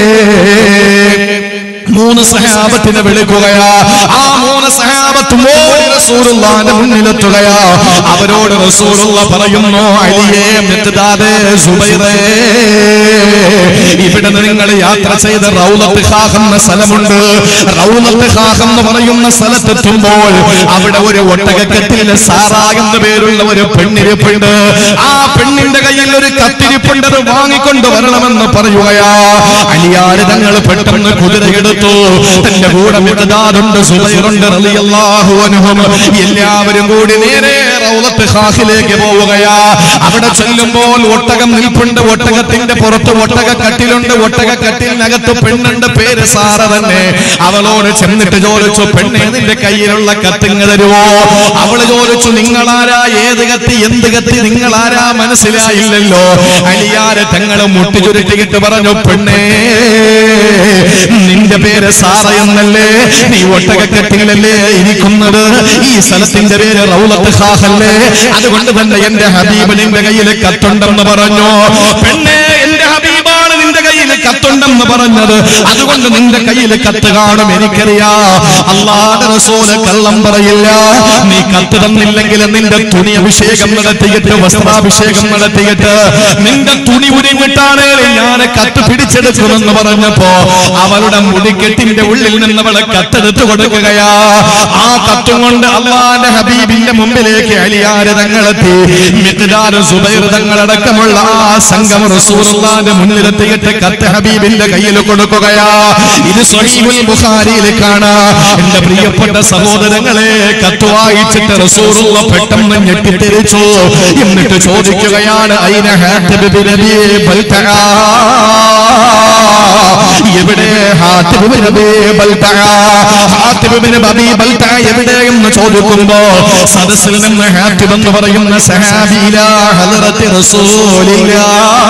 മൂന്ന് സഹാബത്തിനെ വിളിക്കുകയാ ആ മൂന്ന് സഹാബത്ത് മോടി റസൂലുള്ളാന്റെ മുന്നിലെത്തുകയാ അവരോട് റസൂലുള്ള പറയുന്നു അലിയേ മിഖ്ദാദേ സുബൈറേ ഇവിടെ നിങ്ങൾ യാത്ര ചെയ്ത റൗലത്ത് ഖാഖ് എന്ന സ്ഥലമുണ്ട് റൗലത്ത് ഖാഖ് എന്ന് പറയുന്ന സ്ഥലത്തെത്തുമ്പോൾ അവിടെ ഒരു ഒട്ടകക്കെട്ടിൽ സാറ എന്ന പേരുള്ള ഒരു പെണ്ണിരിപ്പുണ്ട് ആ പെണ്ണിന്റെ കയ്യിൽ ഒരു കത്തിരിപ്പുണ്ട് അത് വാങ്ങിക്കൊണ്ട് വരണമെന്ന് പറയുകയാ അലിയാര് തങ്ങൾ പെട്ടെന്ന് കുതിരയെടുത്തു തന്റെ കൂടെ മിഖ്ദാദുണ്ട് സുബൈറുണ്ട് റളിയല്ലാഹു അൻഹും എല്ലാവരും കൂടി നേരെ റൗലത്ത് ഖാഹിലേക്ക് പോവുകയാ അവിടെ ചെല്ലുമ്പോൾ ഒട്ടകം നിൽപ്പുണ്ട് ഒട്ടകത്തിന്റെ പുറത്ത് ഒട്ടക കട്ടിലുണ്ട് ഒട്ടക കട്ടിലിനകത്ത് പെണ്ണുണ്ട് പേര് സാറ തന്നെ അവളോട് ചെന്നിട്ട് ചോദിച്ചു പെണ്ണെ നിന്റെ കയ്യിലുള്ള കത്തിങ് തരുവോ അവള് ചോദിച്ചു നിങ്ങളാരാ ഏത് കത്തി എന്ത് കത്തി നിങ്ങളാരാ മനസ്സിലായില്ലല്ലോ അലിയാരെ തങ്ങളെ മുട്ടി ചുരുട്ടിയിട്ട് പറഞ്ഞു പെണ്ണേ നിന്റെ പേര് സാറ എന്നല്ലേ നീ ഒട്ടകക്കെട്ടിലല്ലേ ഇരിക്കുന്നത് ഈ സ്ഥലത്തിന്റെ പേര് റൗലത്ത് ഖാഹല്ലേ അതുകൊണ്ട് തന്നെ എന്റെ ഹബീബ് നിന്റെ കയ്യിൽ കത്തുണ്ടെന്ന് പറഞ്ഞു പെണ്ണേ എന്റെ ഹബീബാണ് നിന്റെ കയ്യിൽ കത്തുണ്ടെന്ന് പറഞ്ഞത് അതുകൊണ്ട് നിന്റെ കയ്യിൽ കത്ത് കാണും എനിക്കറിയാ അള്ളാഹ് റസൂല് കള്ളം പറയില്ല നീ കത്ത് തന്നില്ലെങ്കിൽ നിന്റെ തുണി അഭിഷേകം നടത്തിയിട്ട് വസ്ത്രാഭിഷേകം നടത്തിയിട്ട് നിന്റെ തുണി ഉരുങ്ങിട്ടാണ് ഞാൻ കത്ത് പിടിച്ചെടുക്കുമെന്ന് പറഞ്ഞപ്പോ അവളുടെ മുടിക്കെട്ടിന്റെ ഉള്ളിൽ നിന്ന് അവളെ കത്തെടുത്തു കൊടുക്കുകയാ ആ കത്തും കൊണ്ട് അള്ളാന്റെ ഹബീബിന്റെ മുമ്പിലേക്ക് അലിയാര് തങ്ങളെത്തി മിത്ദാര് സുബൈർ തങ്ങളടക്കമുള്ള ആ സംഘം റസൂലുള്ളാന്റെ മുന്നിലെത്തിയിട്ട് കത്ത് ഹബീബിന്റെ കയ്യിൽ കൊടുക്കുകയാ ഇത് സ്വഹീഹുൽ ബുഖാരിയിൽ കാണാ എന്റെ പ്രിയപ്പെട്ട സഹോദരങ്ങളെ കത്ത് വായിച്ചിട്ട് റസൂലുള്ള പെട്ടെന്ന് ഞെട്ടിത്തിരിച്ചു എന്നിട്ട് ചോദിക്കുകയാണ് അയിന ഹാത്തിബ് ബിൻ അബീ ബൽതആ എവിടെ ഹാത്തിബ് ബിൻ അബീ ബൽതആ ഹാത്തിബ് ബിൻ അബീ ബൽതആ എവിടെ എന്ന് ചോദിക്കുമ്പോ സദസ്സിൽ നിന്ന് ഹാത്തിബ് എന്ന് പറയുന്ന സഹാബിയില ഹദറത്ത് റസൂലില്ലാ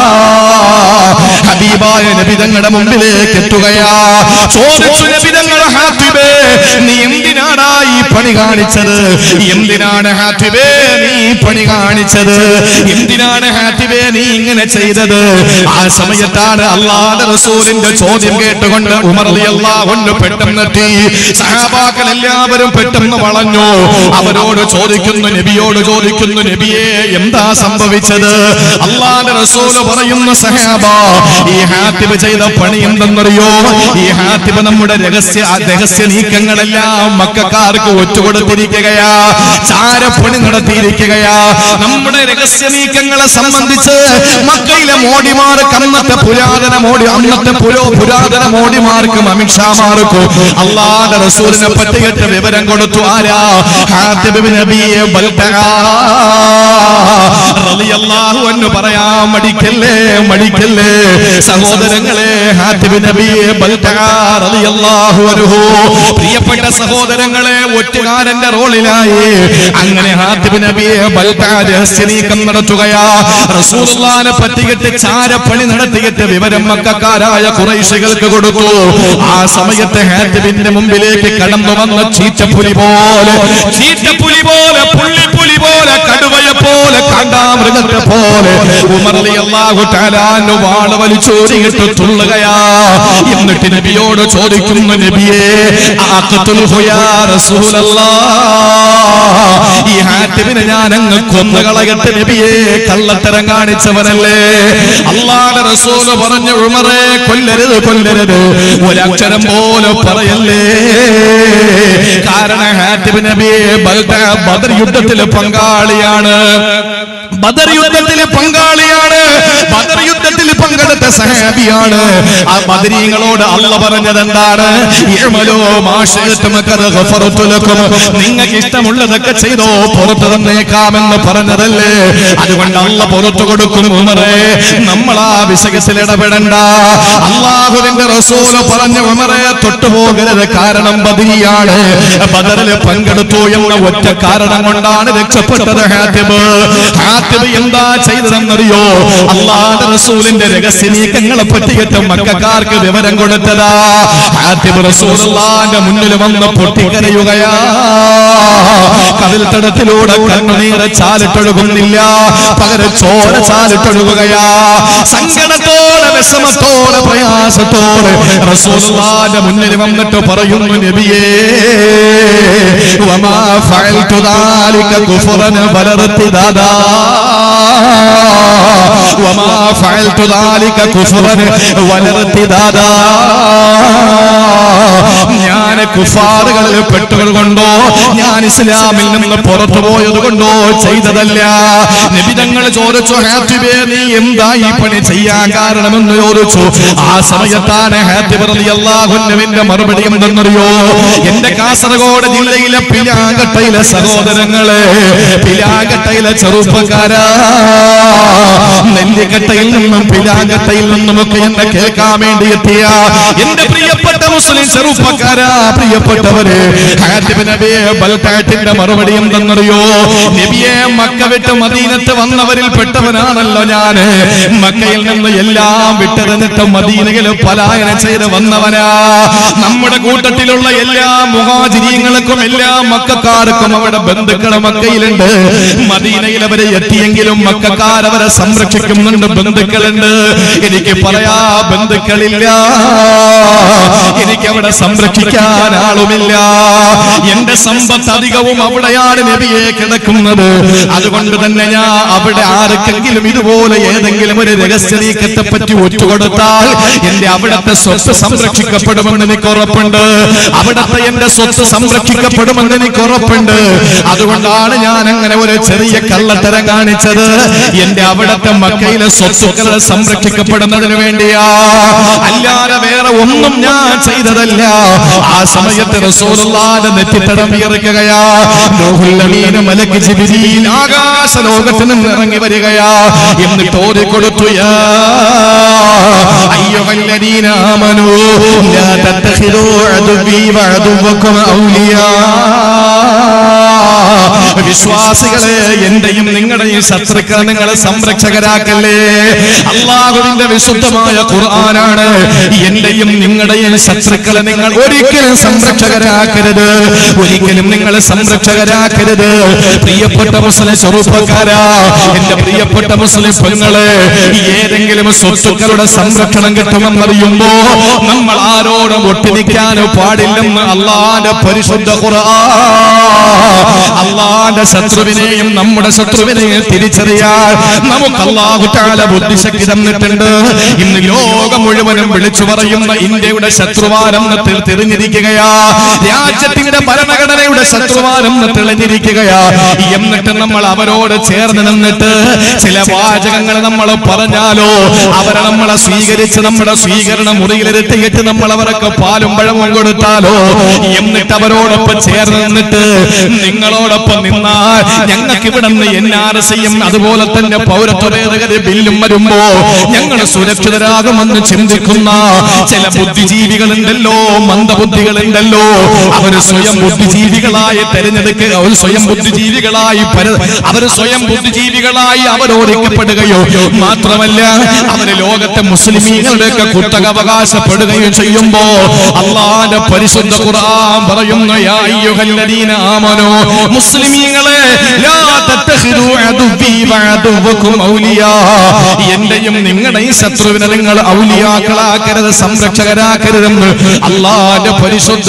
ഹബീബായ നബി തങ്ങളുടെ മുമ്പിലേക്ക് എത്തുകയാ ചോദിച്ചു നബി തങ്ങളുടെ ഹാത്തിബേ നീ എന്തിനാടാ ഈ പണി കാണിച്ചത് എന്തിനാണ് ഹാത്തിബേ നീ ഈ പണി കാണിച്ചത് എന്തിനാണ് ഹാത്തിബേ നീ ഇങ്ങനെ ചെയ്തത് ആ സമയത്താണ് അള്ളാഹുവിന്റെ റസൂലിന്റെ ചോദ്യം കേട്ടുകൊണ്ട് ഉമർ അള്ളാഹുണ്ട് പെട്ടെന്നെത്തി സഹാബാക്കൾ എല്ലാവരും പെട്ടെന്ന് വളഞ്ഞു അവരോട് ചോദിക്കുന്നു നബിയോട് ചോദിക്കുന്നു നബിയെ എന്താ സംഭവിച്ചത് അള്ളാഹുവിന്റെ റസൂല് പറയുന്ന സഹാബ ഈ ഹാത്തിബ് ചെയ്ത പണി എന്തെന്നറിയോ ഈ ഹാത്തിബ് നമ്മുടെ രഹസ്യ ആ രഹസ്യ നീക്കങ്ങളെല്ലാം മക്കാർക്ക് ഒറ്റുകൊടുത്തിരിക്കുകയാ ചാരപ്പണി നടത്തിയിരിക്കുകയാ നമ്മുടെ രഹസ്യ നീക്കങ്ങളെ സംബന്ധിച്ച് മക്കയിലെ മോഡിമാർക്ക് അന്നത്തെ പുരാതന മോഡി അന്നത്തെ പുരോ പുരാതന മോഡിമാർക്കും അമിത്ഷാമാർക്കും അള്ളാഹുവിന്റെ റസൂലിനെ പറ്റിയിട്ട് വിവരം കൊടുത്തു ആരാ ഹാത്തിബ് ബിൻ നബിയെ ബൽതആ റളിയല്ലാഹു അൻഹു പറയാൻ മടിക്കല്ലേ മടിക്കല്ലേ സഹോദരങ്ങളെ ഹാത്തിബ് നബിയെ ബൽതആ റളിയല്ലാഹു അൻഹു പ്രിയപ്പെട്ട സഹോദരങ്ങളെ ഒറ്റുകാരന്റെ റോളിലായി അങ്ങനെ ഹാത്തിബ് നബിയെ ബൽതആ രഹസ്യ നീക്കം നടത്തുകയാ റസൂലുള്ളാഹിനെ പറ്റിയിട്ട് ചാരപ്പണി നടത്തിയിട്ട് വിവരം മക്കാരായ കുറൈശികൾക്ക് കൊടുത്തു ആ സമയത്ത് ഹാത്തിബിന്റെ മുമ്പിലേക്ക് കടന്നു വന്ന ചീറ്റപ്പുലി പോലെ ചീറ്റപ്പുലി പോലെ പുള്ളിപ്പുലി പോലെ കടുവയെ പോലെ കാണ്ടാമൃഗത്തെ പോലെ ഉമർലി അള്ളാഹു താലാന്ന് വാള വലിച്ചോരിയിട്ട് തുള്ളുകയാ എന്നിട്ട് നബിയോട് ചോദിക്കുന്നു നബിയെ ആഖത്തുൽഹു യാ റസൂലല്ലാഹ് ഈ ഹാറ്റിബിനെ ഞാൻ അങ്ങ് കൊന്നുകളയട്ടെ നബിയെ കള്ളത്തരം കാണിച്ചവനല്ലേ അള്ളാഹുവിന്റെ റസൂല് പറഞ്ഞു ഉമറെ കൊല്ലരുത് കൊല്ലരുത് ഒരക്ഷരം പോലെ പറയല്ലേ കാരണം ഹാറ്റിബ് നബിയെ ബൽദ- ബദർ യുദ്ധത്തിലെ പങ്കാളിയാണ് ബദർ യുദ്ധത്തിലെ പങ്കാളിയാണ് ബദർ യുദ്ധത്തിൽ പങ്കെടുത്ത സഹാബിയാണ് ആ ബദരീങ്ങളോട് അല്ല പറഞ്ഞത് എന്താണ് ഇഅ്മലൂ മാ ശിഅ്തും ഖദ് ഗഫറതു ലക്കും നിങ്ങൾക്ക് ഇഷ്ടമുള്ളതൊക്കെ ചെയ്തോ പുറത്തു തന്നേക്കാമെന്ന് പറഞ്ഞതല്ലേ അതുകൊണ്ട് അല്ല പുറത്തു കൊടുക്കും ഉമറേ നമ്മൾ ആ വിഷയത്തിൽ ഇടപെടണ്ട അള്ളാഹുവിന്റെ റസൂല് പറഞ്ഞ ഉമറെ തൊട്ടുപോകരുത് കാരണം ബദരിയാണ് ബദറിൽ പങ്കെടുത്തു എന്ന ഒറ്റ കാരണം കൊണ്ടാണ് രക്ഷപ്പെട്ടത് ഹാത്തിബ് ഹാത്തിബ് എന്താ ചെയ്തതെന്നറിയോ അള്ളാഹുവിന്റെ റസൂലിന്റെ രഹസ്യ നീക്കങ്ങളെ പറ്റിയിട്ട് മക്കാർക്ക് വിവരം കൊടുത്തതാ ഹാത്തിബ് റസൂലുള്ളാന്റെ മുന്നിൽ വന്ന് പൊട്ടിക്കരയുകയാ കവിൽ തടത്തിലൂടെ കണ്ണുനീര് ചാലിട്ടൊഴുകുന്നില്ല പകരം ചോര ചാലിട്ടൊഴുകുകയാ സങ്കടത്തോടെ വിഷമത്തോടെ പ്രയാസത്തോടെ റസൂലുള്ളാന്റെ മുന്നിൽ വന്നിട്ട് പറയുന്നു നബിയേ വമാ ഫഅൽതു ദാലിക കുഫറൻ ബലർത്തിദാദാ വമാ ഫഅൽതു ദാലിക കുഫറൻ വലർത്തിദാദാ ഞാൻ കുഫാറുകളിൽ പെട്ടത് കൊണ്ടോ ഞാൻ ഇസ്ലാമിൽ നിന്ന് പുറത്തു പോയത് കൊണ്ടോ ചെയ്തതല്ല നിബിതങ്ങൾ ചോദിച്ചു ഹാത്തിബേ നീ എന്താ ഈ പണി ചെയ്യാൻ കാരണമെന്ന് ചോദിച്ചു ആ സമയത്താണ് ഹാത്തിബ് റളിയല്ലാഹുവിന്റെ മറുപടി എന്തെന്നറിയോ എന്റെ കാസർഗോഡ് ജില്ലയിലെ പിലാകട്ടയിലെ സഹോദരങ്ങളെ പിലാകട്ടയിലെ ചെറുപ്പക്കാരാ നെല്ലിക്കട്ടയിൽ നിന്നും പിലാകട്ടയിൽ നിന്നുമൊക്കെ എന്നെ കേൾക്കാൻ വേണ്ടി എത്തിയ എന്റെ പ്രിയപ്പെട്ട മുസ്ലിം ചെറുപ്പക്കാരാ പ്രിയപ്പെട്ടവരെ ഹാത്തിബ് നബിയെ ബൽട്ടാറ്റിന്റെ മറുപടി എന്തെന്നറിയോ നബിയെ മക്ക വിട്ട് മദീനത്ത് വന്നവരിൽ പെട്ടവനാണല്ലോ ഞാന് മക്കയിൽ നിന്ന് എല്ലാം വിട്ടെറിഞ്ഞിട്ട് മദീനയിൽ പലായനം ചെയ്ത് വന്നവനാ നമ്മുടെ കൂട്ടത്തിലുള്ള എല്ലാ മുഹാചിരിയങ്ങൾക്കും എല്ലാ മക്കാർക്കും അവിടെ ബന്ധുക്കളെ മക്കയിലുണ്ട് മദീനയിൽ അവരെ എത്തിയെങ്കിലും മക്കാർ അവരെ സംരക്ഷിക്കുന്നുണ്ട് ബന്ധുക്കളുണ്ട് എനിക്ക് പറയാ ബന്ധുക്കളില്ല എനിക്ക് അവിടെ സംരക്ഷിക്കാൻ ആളുമില്ല എന്റെ സമ്പത്ത് അധികവും അവിടെയാണ് നബിയെ കിടക്കുന്നത് അതുകൊണ്ട് തന്നെ ഞാൻ അവിടെ ആർക്കെങ്കിലും ഇതുപോലെ ഏതെങ്കിലും ഒരു രഹസ്യ നീക്കത്തെ പറ്റി ഒറ്റുകൊടുത്താൽ എന്റെ അവിടത്തെ സ്വത്ത് സംരക്ഷിക്കപ്പെടുമെന്ന് എനിക്ക് ഉറപ്പുണ്ട് അവിടത്തെ എന്റെ സ്വത്ത് സംരക്ഷിക്കപ്പെടുമെന്ന് എനിക്ക് ഉറപ്പുണ്ട് അതുകൊണ്ടാണ് ഞാൻ അങ്ങനെ ഒരു ചെറിയ കള്ളത്തരം കാണിച്ചത് എന്റെ അവിടത്തെ മക്കയിലെ സ്വത്തുക്കൾ സംരക്ഷിക്കപ്പെടുന്നതിന് വേണ്ടിയാ അല്ലാതെ വേറെ ഒന്നും ഞാൻ ചെയ്തതല്ല ആ സമയത്ത് റസൂലുള്ളാഹിന്റെ നെറ്റിത്തടം വിയർക്കുകയാ നൂഹുൽ അമീൻ മലക്ക് ജിബ്രീൽ ആകാശ ലോകത്ത് നിന്ന് ഇറങ്ങി വരികയാ എന്നിട്ട് ഓതി കൊടുത്തു യാ അയ്യുഹല്ലദീന ആമനൂ ലാ തത്തഖിദൂ അദുവി വഅദുവക്കും ഔലിയാ വിശ്വാസികളെ എന്റെയും നിങ്ങളുടെയും ശത്രുക്കളെ നിങ്ങളെ സംരക്ഷകരാക്കല്ലേ അള്ളാഹുവിന്റെ വിശുദ്ധമായ ഖുർആനാണ് എന്റെയും നിങ്ങളുടെയും ശത്രുക്കളെ നിങ്ങൾ ഒരിക്കലും സംരക്ഷകരാക്കരുത് ഒരിക്കലും നിങ്ങളെ സംരക്ഷകരാക്കരുത് പ്രിയപ്പെട്ട മുസ്ലിം ചെറുപ്പക്കാരാ എന്റെ പ്രിയപ്പെട്ട മുസ്ലിം പെങ്ങളെ ഏതെങ്കിലും സ്വത്തുക്കളുടെ സംരക്ഷണം കിട്ടുമെന്നറിയുമ്പോ നമ്മൾ ആരോടും ഒട്ടിനിൽക്കാൻ പാടില്ലെന്ന് അള്ളാന്റെ പരിശുദ്ധ ഖുർആൻ അള്ളാന്റെ ശത്രുവിനെയും നമ്മുടെ ശത്രുവിനെയും തിരിച്ചറിയാൻ നമുക്ക് അള്ളാഹു താല ബുദ്ധിശക്തി തന്നിട്ടുണ്ട് ഇന്ന് ലോകം മുഴുവനും വിളിച്ചു പറയുന്ന ഇന്ത്യയുടെ ശത്രുവാരെന്ന് തി- തിരിഞ്ഞിരിക്കുകയാ രാജ്യത്തിന്റെ ഭരണഘടനയുടെ ശത്രുവാരെന്ന് തെളിഞ്ഞിരിക്കുകയാ എന്നിട്ട് നമ്മൾ അവരോട് ചേർന്ന് നിന്നിട്ട് ചില വാചകങ്ങൾ നമ്മൾ പറഞ്ഞാലോ അവരെ നമ്മളെ സ്വീകരിച്ച് നമ്മുടെ സ്വീകരണ മുറിയിലിരുത്തിയിട്ട് നമ്മൾ അവർക്ക് പാലും പഴവും കൊടുത്താലോ എന്നിട്ട് അവരോടൊപ്പം ചേർന്ന് നിന്നിട്ട് നിങ്ങളോടൊപ്പം നിന്നാൽ ഞങ്ങൾക്ക് ഇവിടെ നിന്ന് എൻ ആർ സിയും അതുപോലെ തന്നെ പൗരത്വ ഭേദഗതി ബില്ലും വരുമ്പോ ഞങ്ങൾ സുരക്ഷിതരാകുമെന്ന് ചിന്തിക്കുന്ന ചില ബുദ്ധിജീവികളുണ്ടല്ലോ മന്ദബുദ്ധികളുണ്ടല്ലോ അവര് സ്വയം ബുദ്ധിജീവികളായി തെരഞ്ഞെടുക്കുക അവർ സ്വയം ബുദ്ധിജീവികളായി പര- അവര് സ്വയം ബുദ്ധിജീവികളായി അവരോധിക്കപ്പെടുകയോ മാത്രമല്ല അവര് ലോകത്തെ മുസ്ലിമീങ്ങളുടെയൊക്കെ കുത്തക അവകാശപ്പെടുകയും ചെയ്യുമ്പോ അള്ളാന്റെ പരിശുദ്ധ ഖുർആൻ പറയുന്നു യാ അയ്യുഹല്ലദീന ആമനൂ മുസ്ലിമീങ്ങളെ ലാ തത്തഖിദു അദുവി വഅദുവക്കും ഔലിയാ എന്റെയും നിങ്ങളുടെയും ശത്രുവിനെ നിങ്ങൾ ഔലിയാക്കളാക്കരുത് സംരക്ഷകരാക്കരുതെന്ന് അള്ളാന്റെ പരിശുദ്ധ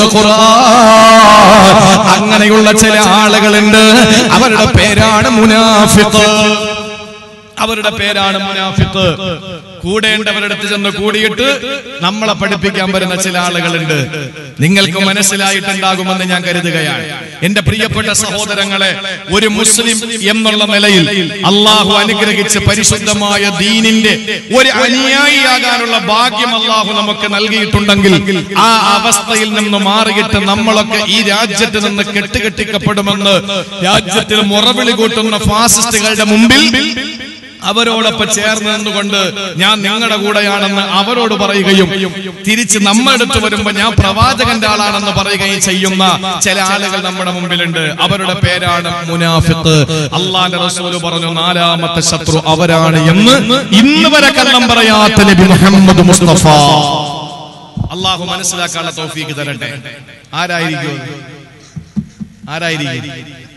ഖുർആൻ അങ്ങനെയുള്ള ചില ആളുകളുണ്ട് അവരുടെ പേരാണ് മുനാഫിഖ് അവരുടെ പേരാണ് മുനാഫിഖ് കൂടേണ്ടവരുടെ അടുത്ത് ചെന്ന് കൂടിയിട്ട് നമ്മളെ പഠിപ്പിക്കാൻ വരുന്ന ചില ആളുകളുണ്ട് നിങ്ങൾക്ക് മനസ്സിലായിട്ടുണ്ടാകുമെന്ന് ഞാൻ കരുതുകയാണ് എന്റെ പ്രിയപ്പെട്ട സഹോദരങ്ങളെ ഒരു മുസ്ലിം എന്നുള്ള നിലയിൽ അള്ളാഹു അനുഗ്രഹിച്ച് പരിശുദ്ധമായ ദീനിന്റെ ഒരു അനുയായിയാകാനുള്ള ഭാഗ്യം അള്ളാഹു നമുക്ക് നൽകിയിട്ടുണ്ടെങ്കിൽ ആ അവസ്ഥയിൽ നിന്ന് മാറിയിട്ട് നമ്മളൊക്കെ ഈ രാജ്യത്ത് നിന്ന് കെട്ടുകെട്ടിക്കപ്പെടുമെന്ന് രാജ്യത്തിൽ മുറവിളി കൂട്ടുന്ന ഫാസിസ്റ്റുകളുടെ മുമ്പിൽ അവരോടൊപ്പം ചേർന്ന് നിന്നുകൊണ്ട് ഞാൻ നിങ്ങളുടെ കൂടെയാണെന്ന് അവരോട് പറയുകയും തിരിച്ച് നമ്മളെടുത്ത് വരുമ്പോ ഞാൻ പ്രവാചകന്റെ ആളാണെന്ന് പറയുകയും ചെയ്യുന്ന ചില ആളുകൾ നമ്മുടെ മുമ്പിലുണ്ട് അവരുടെ പേരാണ് മുനാഫിത്ത് അള്ളാന്റെ റസൂല് പറഞ്ഞു നാലാമത്തെ ശത്രു അവരാണ് എന്ന് ഇന്ന് വരെ കള്ളം പറയാത്ത നബി മുഹമ്മദ് മുസ്തഫ അള്ളാഹു മനസ്സിലാക്കാനുള്ള തോഫീക്ക് തരട്ടെ ആരായിരിക്കും അത്? ആരായിരിക്കും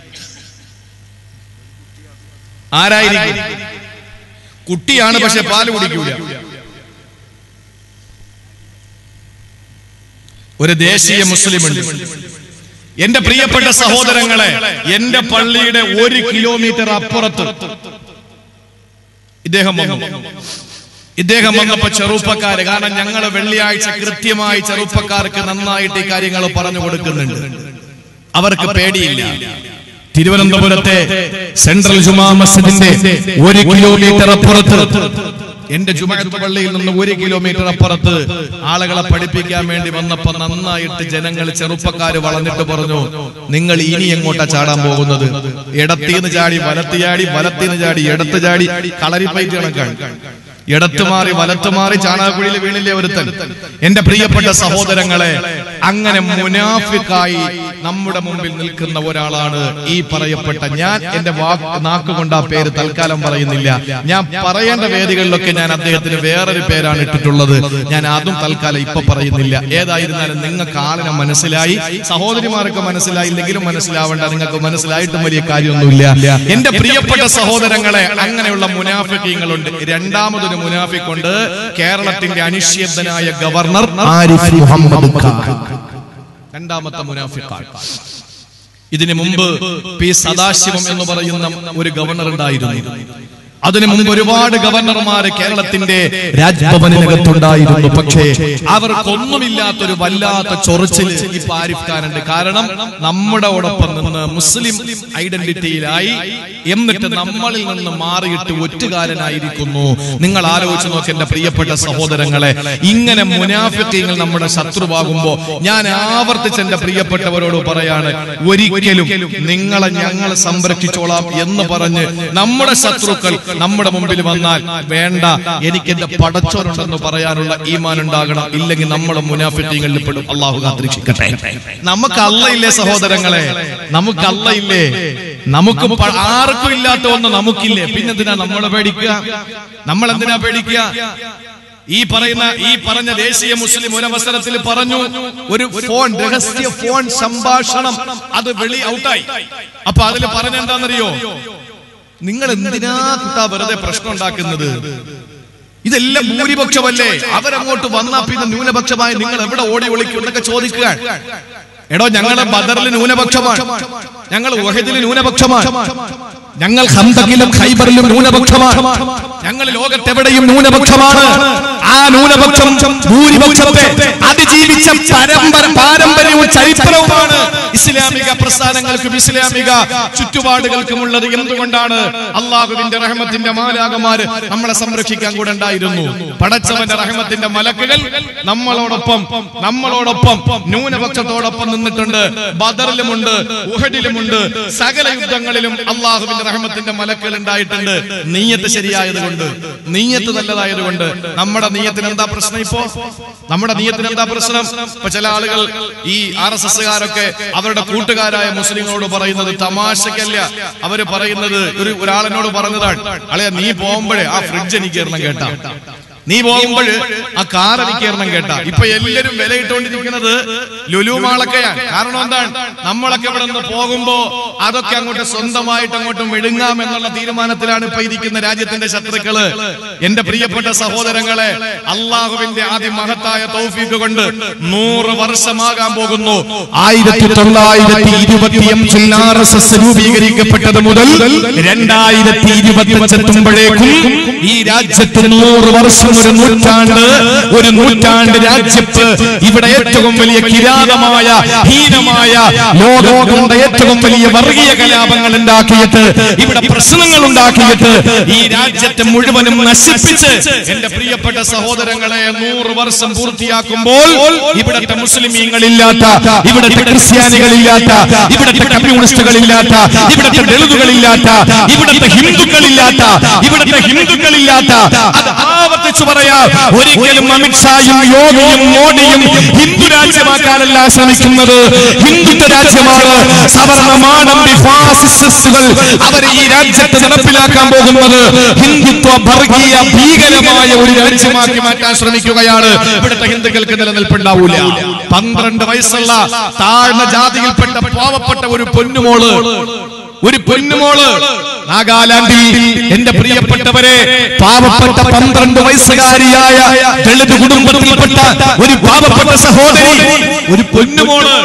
ആരായിരിക്കും കുട്ടിയാണ് പക്ഷെ പാല് കുടിക്കൂല ഒരു ദേശീയ മുസ്ലിം ഉണ്ട് എന്റെ പ്രിയപ്പെട്ട സഹോദരങ്ങളെ എന്റെ പള്ളിയുടെ ഒരു കിലോമീറ്റർ അപ്പുറത്ത് ഇദ്ദേഹം വന്നു ഇദ്ദേഹം വന്നപ്പോ ചെറുപ്പക്കാര് കാരണം ഞങ്ങൾ വെള്ളിയാഴ്ച കൃത്യമായി ചെറുപ്പക്കാർക്ക് നന്നായിട്ട് ഈ കാര്യങ്ങൾ പറഞ്ഞു കൊടുക്കുന്നുണ്ട് അവർക്ക് പേടിയില്ല തിരുവനന്തപുരത്തെ സെൻട്രൽ ജുമാ മസ്ജിദിന്റെ ഒരു കിലോമീറ്റർ അപ്പുറത്ത് എന്റെ ജുമാഅത്ത് പള്ളിയിൽ നിന്ന് ഒരു കിലോമീറ്റർ അപ്പുറത്ത് ആളുകളെ പഠിപ്പിക്കാൻ വേണ്ടി വന്നപ്പോ നന്നായിട്ട് ജനങ്ങൾ ചെറുപ്പക്കാര് വളർന്നിട്ട് പറഞ്ഞു നിങ്ങൾ ഇനി എങ്ങോട്ടാ ചാടാൻ പോകുന്നത് ഇടത്തീന്ന് ചാടി വലത്ത് ചാടി വലത്തീന്ന് ചാടി ഇടത്ത് ചാടി കളരിപ്പയറ്റ് കണക്കാണ് ഇടത്ത് മാറി വലത്ത് മാറി ചാണകക്കുഴിയിൽ വീണില്ലേ ഒരുത്തൻ എന്റെ പ്രിയപ്പെട്ട സഹോദരങ്ങളെ അങ്ങനെ മുനാഫിക്കായി നമ്മുടെ മുമ്പിൽ നിൽക്കുന്ന ഒരാളാണ് ഈ പറയപ്പെട്ട ഞാൻ എന്റെ വാക്ക് നാക്കുകൊണ്ട് ആ പേര് തൽക്കാലം പറയുന്നില്ല ഞാൻ പറയേണ്ട വേദികളിലൊക്കെ ഞാൻ അദ്ദേഹത്തിന് വേറൊരു പേരാണ് ഇട്ടിട്ടുള്ളത് ഞാൻ അതും തൽക്കാലം ഇപ്പൊ പറയുന്നില്ല ഏതായിരുന്നാലും നിങ്ങൾക്ക് ആളിനെ മനസ്സിലായി സഹോദരിമാർക്ക് മനസ്സിലായില്ലെങ്കിലും മനസ്സിലാവേണ്ട നിങ്ങൾക്ക് മനസ്സിലായിട്ടും വലിയ കാര്യമൊന്നുമില്ല എന്റെ പ്രിയപ്പെട്ട സഹോദരങ്ങളെ അങ്ങനെയുള്ള മുനാഫിക്കങ്ങളുണ്ട് രണ്ടാമതൊരു മുനാഫിക്കുണ്ട് കേരളത്തിന്റെ അനിശ്ചിതനായ ഗവർണർ ആരിഫ് മുഹമ്മദ് ഖാൻ രണ്ടാമത്തെ മുനാഫിഖാൻ ഇതിനു മുമ്പ് പി സദാശിവം എന്ന് പറയുന്ന ഒരു ഗവർണർ ഉണ്ടായിരുന്നു അതിനു മുമ്പ് ഒരുപാട് ഗവർണർമാര് കേരളത്തിന്റെ രാജ്ഭവനിനകത്തുണ്ടായിരുന്നു പക്ഷേ അവർക്കൊന്നുമില്ലാത്തൊരു വല്ലാത്ത ചൊറിച്ചിൽ ഇപ്പൊ ആരിഫ് ഖാനുണ്ട് കാരണം നമ്മുടെ ഒടൊപ്പം നിന്ന് മുസ്ലിം ഐഡന്റിറ്റിയിലായി എന്നിട്ട് നമ്മളിൽ നിന്ന് മാറിയിട്ട് ഒറ്റുകാരനായിരിക്കുന്നു നിങ്ങൾ ആലോചിച്ച് നോക്ക് എന്റെ പ്രിയപ്പെട്ട സഹോദരങ്ങളെ ഇങ്ങനെ മുനാഫിക്കങ്ങൾ നമ്മുടെ ശത്രുവാകുമ്പോ ഞാൻ ആവർത്തിച്ച് എന്റെ പ്രിയപ്പെട്ടവരോട് പറയാണ് ഒരിക്കലും നിങ്ങളെ ഞങ്ങൾ സംരക്ഷിച്ചോളാം എന്ന് പറഞ്ഞ് നമ്മുടെ ശത്രുക്കൾ നമ്മുടെ മുമ്പിൽ വന്നാൽ വേണ്ട എനിക്ക് എന്റെ പടച്ചോനുണ്ടെന്ന് പറയാനുള്ള ഈമാൻ ഉണ്ടാകണം ഇല്ലെങ്കിൽ നമ്മൾ മുനാഫിക്കങ്ങളിൽ പെടും അള്ളാഹു കാത്തിരിക്കട്ടെ നമുക്ക് അല്ലയില്ലേ സഹോദരങ്ങളെ നമുക്ക് അല്ലയില്ലേ നമുക്ക് പ- ആർക്കും ഇല്ലാത്ത ഒന്ന് നമുക്കില്ലേ പിന്നെന്തിനാ നമ്മളെ പേടിക്കുക നമ്മൾ എന്തിനാ പേടിക്കുക ഈ പറയുന്ന ഈ പറഞ്ഞ ദേശീയ മുസ്ലിം ഒരു അവസരത്തിൽ പറഞ്ഞു ഒരു ഫോൺ രഹസ്യ ഫോൺ സംഭാഷണം അത് വെളി ഔട്ടായി അപ്പൊ അതിൽ പറഞ്ഞെന്താണെന്നറിയോ നിങ്ങൾ എന്തിനാ കുട്ടാ വെറുതെ പ്രശ്നം ഉണ്ടാക്കുന്നത് ഇതെല്ലാം ഭൂരിപക്ഷമല്ലേ അവരങ്ങോട്ട് വന്നാ പിന്നെ ന്യൂനപക്ഷമായി നിങ്ങൾ എവിടെ ഓടി ഒളിക്കും എന്നൊക്കെ ചോദിക്കുക എടോ ഞങ്ങള് ബദറിൽ ന്യൂനപക്ഷമാണ് ഞങ്ങൾ വഹദിൽ ന്യൂനപക്ഷമാണ് ഞങ്ങൾ ഹംദക്കിലും ഖൈബറിലും ന്യൂനപക്ഷമാണ് ഞങ്ങൾ ലോകത്തെവിടെയും ന്യൂനപക്ഷമാണ് ആ ന്യൂനപക്ഷം ഭൂരിപക്ഷത്തെ അതിജീവിച്ച പരമ്പര പാരമ്പര്യവും ചരിത്രവുമാണ് ഇസ്ലാമിക പ്രസ്ഥാനങ്ങൾക്കും ഇസ്ലാമിക ചുറ്റുപാടുകൾക്കുമുള്ളത് എന്തുകൊണ്ടാണ് അള്ളാഹുവിന്റെ റഹ്മത്തിന്റെ മാലാകമാര് നമ്മളെ സംരക്ഷിക്കാൻ കൂടെ ഉണ്ടായിരുന്നു പടച്ചവന്റെ റഹ്മത്തിന്റെ മലക്കുകൾ നമ്മളോടൊപ്പം നമ്മളോടൊപ്പം ന്യൂനപക്ഷത്തോടൊപ്പം നിന്നിട്ടുണ്ട് ബദറിലുമുണ്ട് ഉഹഡിലുമുണ്ട് സകല യുദ്ധങ്ങളിലും അള്ളാഹുവിന്റെ റഹ്മത്തിന്റെ മലക്കുകൾ ഉണ്ടായിട്ടുണ്ട് നീയത്ത് ശരിയായത് കൊണ്ട് നീയത്ത് നല്ലതായത് കൊണ്ട് നമ്മുടെ നീയത്തിന് എന്താ പ്രശ്നം ഇപ്പോ നമ്മുടെ നീയത്തിന് എന്താ പ്രശ്നം ഇപ്പൊ ചില ആളുകൾ ഈ ആർ എസ് എസ്സുകാരൊക്കെ അവരുടെ കൂട്ടുകാരായ മുസ്ലിങ്ങളോട് പറയുന്നത് തമാശക്കല്ല അവര് പറയുന്നത് ഒരു ഒരാളിനോട് പറഞ്ഞതാണ് അളയ നീ പോകുമ്പോഴേ ആ ഫ്രിഡ്ജ് എനിക്ക് കയറണം കേട്ടാ നീ പോകുമ്പോൾ ആ കാർ എനിക്ക് കയറണം കേട്ടാ ഇപ്പൊ എല്ലാരും വിലയിട്ടുകൊണ്ടിരിക്കുന്നത് ലുലുമാളൊക്കെയാണ് കാരണം എന്താണ് നമ്മളൊക്കെ ഇവിടെ നിന്ന് പോകുമ്പോ അതൊക്കെ അങ്ങോട്ട് സ്വന്തമായിട്ട് അങ്ങോട്ട് മെഴുങ്ങാം എന്നുള്ള തീരുമാനത്തിലാണ് ഇപ്പൊ ഇരിക്കുന്ന രാജ്യത്തിന്റെ ശത്രുക്കള് എന്റെ പ്രിയപ്പെട്ട സഹോദരങ്ങളെ അള്ളാഹുവിന്റെ അതിമഹത്തായ തൗഫീഖ് കൊണ്ട് നൂറ് വർഷമാകാൻ പോകുന്നു ആയിരത്തി തൊള്ളായിരത്തി ഇരുപത്തിയഞ്ചിൽ ആർ എസ് എസ് രൂപീകരിക്കപ്പെട്ടത് മുതൽ രണ്ടായിരത്തി ഇരുപത്തിയഞ്ച് എത്തുമ്പോഴേക്കും ഈ രാജ്യത്ത് നൂറ് വർഷം ഒരു നൂറ്റാണ്ട് ഒരു നൂറ്റാണ്ട് രാജ്യത്ത് ഇവിടെ ഏറ്റവും വലിയ കിരാതമായ ഹീനമായ ലോകം കൊണ്ട് ഏറ്റവും വലിയ വർഗീയ കലാപങ്ങൾ ഉണ്ടാക്കിയിട്ട് ഇവിടെ പ്രശ്നങ്ങൾ ഉണ്ടാക്കിയിട്ട് ഈ രാജ്യത്തെ മുഴുവനും നശിപ്പിച്ച് എന്റെ പ്രിയപ്പെട്ട സഹോദരങ്ങളെ നൂറ് വർഷം പൂർത്തിയാക്കുമ്പോൾ ഇവിടത്തെ മുസ്ലിമീങ്ങളില്ലാത്ത ഇവിടത്തെ ക്രിസ്ത്യാനികളില്ലാത്ത ഇവിടത്തെ കമ്മ്യൂണിസ്റ്റുകളില്ലാത്ത ഇവിടത്തെ ദളിതുകളില്ലാത്ത ഇവിടത്തെ ഹിന്ദുക്കളില്ലാത്ത ഇവിടത്തെ ഹിന്ദുക്കളില്ലാത്ത അത് ആവർത്തിച്ചു പറയാം ഒരിക്കലും അമിത്ഷായും യോഗിയും മോഡിയും ഹിന്ദു രാജ്യമാക്കാനല്ല ശ്രമിക്കുന്നത് ഹിന്ദുത്വ രാജ്യമാണ് സവർണമാണമ്പി ഫാസിസ്റ്റുകൾ അവർ ഈ രാജ്യത്ത് നടപ്പിലാക്കാൻ പോകുന്നത് ഹിന്ദുത്വ വർഗീയ ഭീകരമായ ഒരു രാജ്യമാക്കി മാറ്റാൻ ശ്രമിക്കുകയാണ് ഇവിടുത്തെ ഹിന്ദുക്കൾക്ക് നിലനിൽപ്പുണ്ടാവൂല പന്ത്രണ്ട് വയസ്സുള്ള താഴ്ന്ന ജാതിയിൽപ്പെട്ട പാവപ്പെട്ട ഒരു പൊന്നുമോള് ഒരു പൊന്നുമോള് നാഗാലാൻഡിൽ എന്റെ പ്രിയപ്പെട്ടവരെ പാവപ്പെട്ട പന്ത്രണ്ട് വയസ്സുകാരിയായ ദളിത് കുടുംബത്തിൽപ്പെട്ട ഒരു പാവപ്പെട്ട സഹോദരി ഒരു പൊന്നുമോള്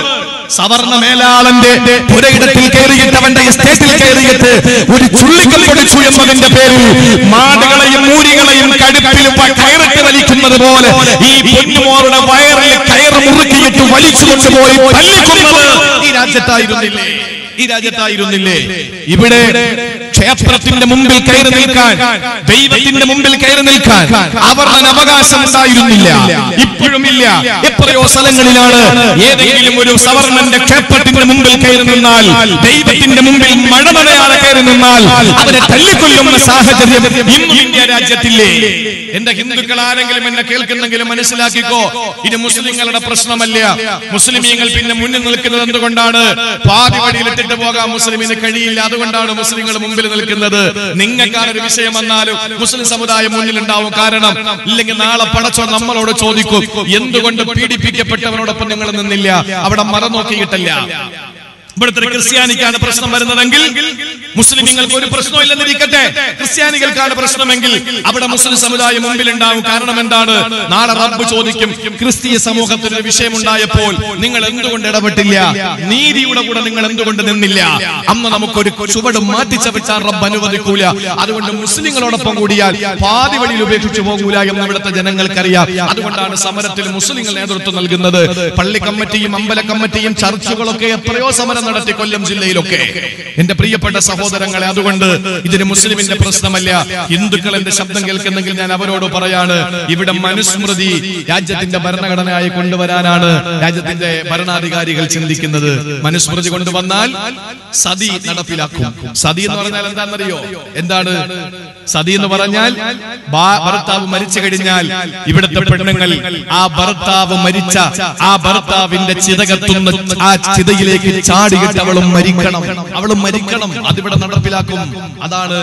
സവർണ മേലാളന്റെ പുരയിടത്തിൽ കയറിയിട്ട് അവന്റെ എസ്റ്റേറ്റിൽ കയറിയിട്ട് ഒരു ചുള്ളിക്കൽ കൊടുത്തു എന്നതിന്റെ പേരിൽ മാടുകളെയും മൂരികളെയും കടുപ്പിൽ പ- കയറിട്ട് വലിക്കുന്നത് പോലെ ഈ പൊന്നുമോറുടെ വയറിൽ കയറ് മുറുക്കിയിട്ട് വലിച്ചു കൊണ്ടുപോയി തല്ലിക്കൊന്നത് ഈ രാജ്യത്തായിരുന്നില്ലേ ഈ രാജ്യത്തായിരുന്നില്ലേ ഇവിടെ ക്ഷേത്രത്തിന്റെ മുമ്പിൽ കയറി നിൽക്കാൻ ദൈവത്തിന്റെ മുമ്പിൽ കയറി നിൽക്കാൻ അവരുടെ അവകാശം ഉണ്ടായിരുന്നില്ല ഇപ്പോഴുമില്ല എത്രയോ സ്ഥലങ്ങളിലാണ് ഏതെങ്കിലും ഒരു സവർണന്റെ ക്ഷേത്രത്തിന്റെ മുമ്പിൽ കയറി നിന്നാൽ ദൈവത്തിന്റെ മുമ്പിൽ മഴ നനയാതെ കയറി നിന്നാൽ അവരെ തല്ലിക്കൊല്ലുന്ന സാഹചര്യം ഇന്നും ഇന്ത്യ രാജ്യത്തില്ലേ എന്റെ ഹിന്ദുക്കൾ ആരെങ്കിലും എന്നെ കേൾക്കുന്നെങ്കിലും മനസ്സിലാക്കിക്കോ ഇത് മുസ്ലിങ്ങളുടെ പ്രശ്നമല്ല മുസ്ലിമീങ്ങൾ പിന്നെ മുന്നിൽ നിൽക്കുന്നത് എന്തുകൊണ്ടാണ് പാതി വഴിയിൽ ഇട്ടിട്ട് പോകാൻ മുസ്ലിമിന് കഴിയില്ല അതുകൊണ്ടാണ് മുസ്ലിങ്ങൾ മുമ്പിൽ നിൽക്കുന്നത് നിങ്ങൾക്കാണ് ഒരു വിഷയം വന്നാലും മുസ്ലിം സമുദായം മുന്നിലുണ്ടാവും കാരണം ഇല്ലെങ്കിൽ നാളെ പടച്ചോ നമ്മളോട് ചോദിക്കും എന്തുകൊണ്ട് പീഡിപ്പിക്കപ്പെട്ടവനോടൊപ്പം നിങ്ങൾ നിന്നില്ല അവിടെ മറ നോക്കിയിട്ടല്ല ഇവിടുത്തെ ക്രിസ്ത്യാനിക്കാണ് പ്രശ്നം വരുന്നതെങ്കിൽ മുസ്ലിങ്ങൾക്ക് ഒരു പ്രശ്നവും ഇല്ലെന്നിരിക്കട്ടെ ക്രിസ്ത്യാനികൾക്കാണ് പ്രശ്നമെങ്കിൽ അവിടെ മുസ്ലിം സമുദായം മുമ്പിലുണ്ടാവും കാരണം എന്താണ് നാളെ റബ്ബ് ചോദിക്കും ക്രിസ്തീയ സമൂഹത്തിൽ ഒരു വിഷയമുണ്ടായപ്പോൾ നിങ്ങൾ എന്തുകൊണ്ട് ഇടപെട്ടില്ല നീതിയുടെ കൂടെ നിങ്ങൾ എന്തുകൊണ്ട് നിന്നില്ല അന്ന് നമുക്കൊരു ചുവട് മാറ്റിച്ചവച്ചാൽ റബ്ബ് അനുവദിക്കൂല അതുകൊണ്ട് മുസ്ലിങ്ങളോടൊപ്പം കൂടിയാൽ പാതി വഴിയിൽ ഉപേക്ഷിച്ചു പോകൂല എന്ന് ഇവിടുത്തെ ജനങ്ങൾക്കറിയാം അതുകൊണ്ടാണ് സമരത്തിൽ മുസ്ലിങ്ങൾ നേതൃത്വം നൽകുന്നത് പള്ളി കമ്മിറ്റിയും അമ്പല കമ്മിറ്റിയും ചർച്ചുകളൊക്കെ എത്രയോ സമരം നടത്തി കൊല്ലം ജില്ലയിലൊക്കെ എന്റെ പ്രിയപ്പെട്ട സഹോദരങ്ങളെ അതുകൊണ്ട് ഇതിന് മുസ്ലിമിന്റെ പ്രശ്നമല്ല ഹിന്ദുക്കൾ എന്റെ ശബ്ദം കേൾക്കുന്നെങ്കിൽ ഞാൻ അവരോട് പറയാണ് ഇവിടെ മനുസ്മൃതി രാജ്യത്തിന്റെ ഭരണഘടനയായി കൊണ്ടുവരാനാണ് രാജ്യത്തിന്റെ ഭരണാധികാരികൾ ചിന്തിക്കുന്നത് മനുസ്മൃതി കൊണ്ടുവന്നാൽ സതി നടപ്പിലാക്കും സതി എന്ന് പറഞ്ഞാൽ എന്താണെന്നറിയോ എന്താണ് സതി എന്ന് പറഞ്ഞാൽ ഭാ- ഭർത്താവ് മരിച്ചു കഴിഞ്ഞാൽ ഇവിടുത്തെ പെണ്ണുങ്ങൾ ആ ഭർത്താവ് മരിച്ച ആ ഭർത്താവിന്റെ ചിത കത്തുന്ന ആ ചിതയിലേക്ക് ചാടിയിട്ട് അവളും മരിക്കണം അവളും മരിക്കണം അതിവിടെ നടപ്പിലാക്കും അതാണ്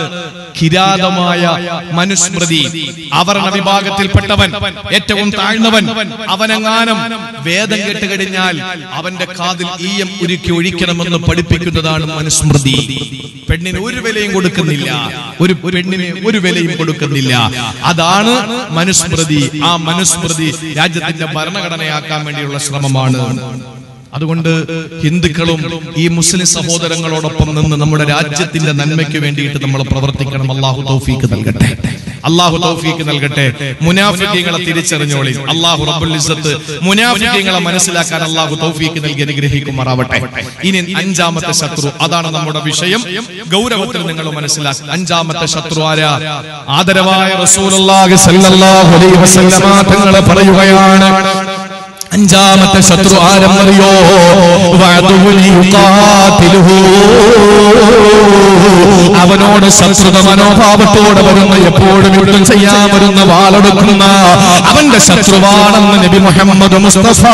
കിരാതമായ മനുസ്മൃതി അവർണ വിഭാഗത്തിൽപ്പെട്ടവൻ ഏറ്റവും താഴ്ന്നവൻ അവനെങ്ങാനം വേദം കേട്ട് കഴിഞ്ഞാൽ അവന്റെ കാതിൽ ഈയം ഉരുക്കി ഒഴിക്കണമെന്ന് പഠിപ്പിക്കുന്നതാണ് മനുസ്മൃതി പെണ്ണിന് ഒരു വിലയും കൊടുക്കുന്നില്ല ഒരു പെണ്ണിന് ഒരു വിലയും കൊടുക്കുന്നില്ല അതാണ് മനുസ്മൃതി ആ മനുസ്മൃതി രാജ്യത്തിന്റെ ഭരണഘടനയാക്കാൻ വേണ്ടിയുള്ള ശ്രമമാണ് അതുകൊണ്ട് ഹിന്ദുക്കളും ഈ മുസ്ലിം സഹോദരങ്ങളോടൊപ്പം നിന്ന് നമ്മുടെ രാജ്യത്തിന്റെ നന്മയ്ക്ക് വേണ്ടിയിട്ട് നമ്മൾ പ്രവർത്തിക്കണം അള്ളാഹു തൗഫീക്ക് നൽകട്ടെ അള്ളാഹു തൗഫീക്ക് നൽകട്ടെ മുനാഫിക്കങ്ങളെ തിരിച്ചറിഞ്ഞോളി അള്ളാഹു റബ്ബുൽ ഇസ്സത്ത് മുനാഫിക്കങ്ങളെ മനസ്സിലാക്കാൻ അള്ളാഹു തൗഫീക്ക് നൽകി അനുഗ്രഹിക്കുമാറാവട്ടെ ഇനി അഞ്ചാമത്തെ ശത്രു അതാണ് നമ്മുടെ വിഷയം ഗൗരവത്തിൽ നിങ്ങൾ മനസ്സിലാക്കുക അഞ്ചാമത്തെ ശത്രു ആരാ ആദരവായ റസൂലുള്ളാഹി സ്വല്ലല്ലാഹു അലൈഹി വസല്ലമ തങ്ങൾ പറയുകയാണ് അഞ്ചാമത്തെ ശത്രു ആരെന്നറിയോ വഅദുനി യുഖാതിലുഹു. അവനോട് ശത്രുത മനോഭാവത്തോടെ വരുന്ന എപ്പോഴും യുദ്ധം ചെയ്യാൻ വരുന്ന വാളെടുക്കുന്ന അവന്റെ ശത്രുവാണെന്ന് നബി മുഹമ്മദ് മുസ്തഫ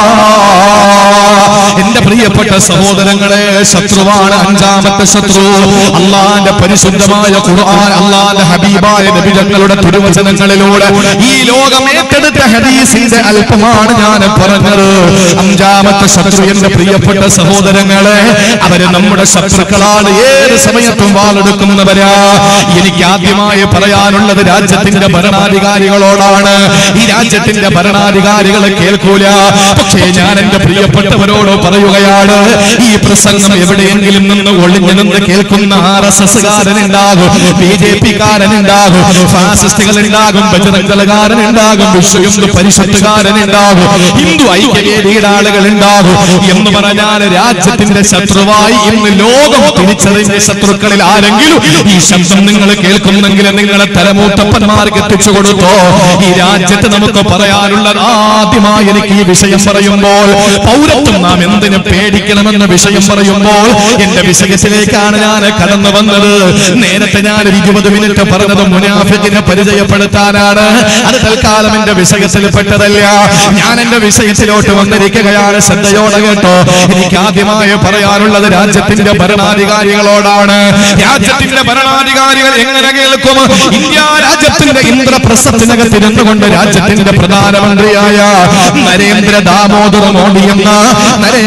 എന്റെ പ്രിയപ്പെട്ട സഹോദരങ്ങളെ ശത്രുവാണ് അഞ്ചാമത്തെ ശത്രു അള്ളാന്റെ പരിശുദ്ധമായ ഖുർആൻ അള്ളാന്റെ ഹബീബായ നബി തങ്ങളുടെ തിരുവചനങ്ങളിലൂടെ ഈ ലോകം ഏറ്റെടുത്ത ഹദീസിന്റെ അല്പമാണ് ഞാൻ പറഞ്ഞത് അഞ്ചാമത്തെ ശത്രു എന്റെ പ്രിയപ്പെട്ട സഹോദരങ്ങളെ അവര് നമ്മുടെ ശത്രുക്കളാണ് ഏത് സമയത്തും വാളെടുക്കുന്നവരാ എനിക്ക് ആദ്യമായി പറയാനുള്ളത് രാജ്യത്തിന്റെ ഭരണാധികാരികളോടാണ് ഈ രാജ്യത്തിന്റെ ഭരണാധികാരികളെ കേൾക്കൂല പക്ഷേ ഞാൻ എന്റെ പ്രിയപ്പെട്ടവരോട് പറയുകയാണ് ഈ പ്രസംഗം എവിടെയെങ്കിലും നിന്ന് ഒളിഞ്ഞു നിന്ന് കേൾക്കുന്ന ആർ എസ് എസ് കാരനുണ്ടാകും ബി ജെ പി കാരനുണ്ടാകും ഫാസിസ്റ്റുകൾ ഉണ്ടാകും ബജറംഗലകാരൻ ഉണ്ടാകും വിശ്വഹിന്ദു പരിഷത്തുകാരൻ ഉണ്ടാകും ഹിന്ദു ഐക്യവേദിയുടെ ആളുകൾ ഉണ്ടാകും എന്ന് പറഞ്ഞാൽ രാജ്യത്തിന്റെ ശത്രുവായി ഇന്ന് ലോകം തിരിച്ചറിഞ്ഞ ശത്രുക്കളിൽ ആരെങ്കിലും ഈ ശബ്ദം നിങ്ങൾ കേൾക്കുന്നെങ്കിൽ നിങ്ങളെ തലമൂത്തപ്പന്മാർക്ക് എത്തിച്ചു കൊടുത്തോ ഈ രാജ്യത്ത് നമുക്ക് പറയാനുള്ളത് ആദ്യമായി എനിക്ക് ഈ വിഷയം പറയുമ്പോൾ പൗരത്വം നാം എന്തിനു പേടിക്കണമെന്ന വിഷയം പറയുമ്പോൾ എന്റെ വിഷയത്തിലേക്കാണ് ഞാൻ കടന്നു വന്നത് നേരത്തെ ഞാൻ ഒരു ഇരുപത് മിനിറ്റ് പറഞ്ഞത് മുനാഫിക്കിനെ പരിചയപ്പെടുത്താനാണ് അത് തൽക്കാലം എന്റെ വിഷയത്തിൽ പെട്ടതല്ല ഞാൻ എന്റെ വിഷയത്തിലോട്ട് വന്നിരിക്കുകയാണ് ശ്രദ്ധയോടെ കേട്ടോ എനിക്ക് ആദ്യമായി പറയാനുള്ളത് രാജ്യത്തിന്റെ ഭരണാധികാരികളോടാണ് രാജ്യത്തിന്റെ ഭരണാധികാരികൾ എങ്ങനെ കേൾക്കും ഇന്ത്യ രാജ്യത്തിന്റെ ഇന്ദ്രപ്രസ്ഥത്തിനകത്ത് ഇരുന്നുകൊണ്ട് രാജ്യത്തിന്റെ പ്രധാനമന്ത്രിയായ നരേന്ദ്ര ദാമോദർ മോദി എന്ന നരേ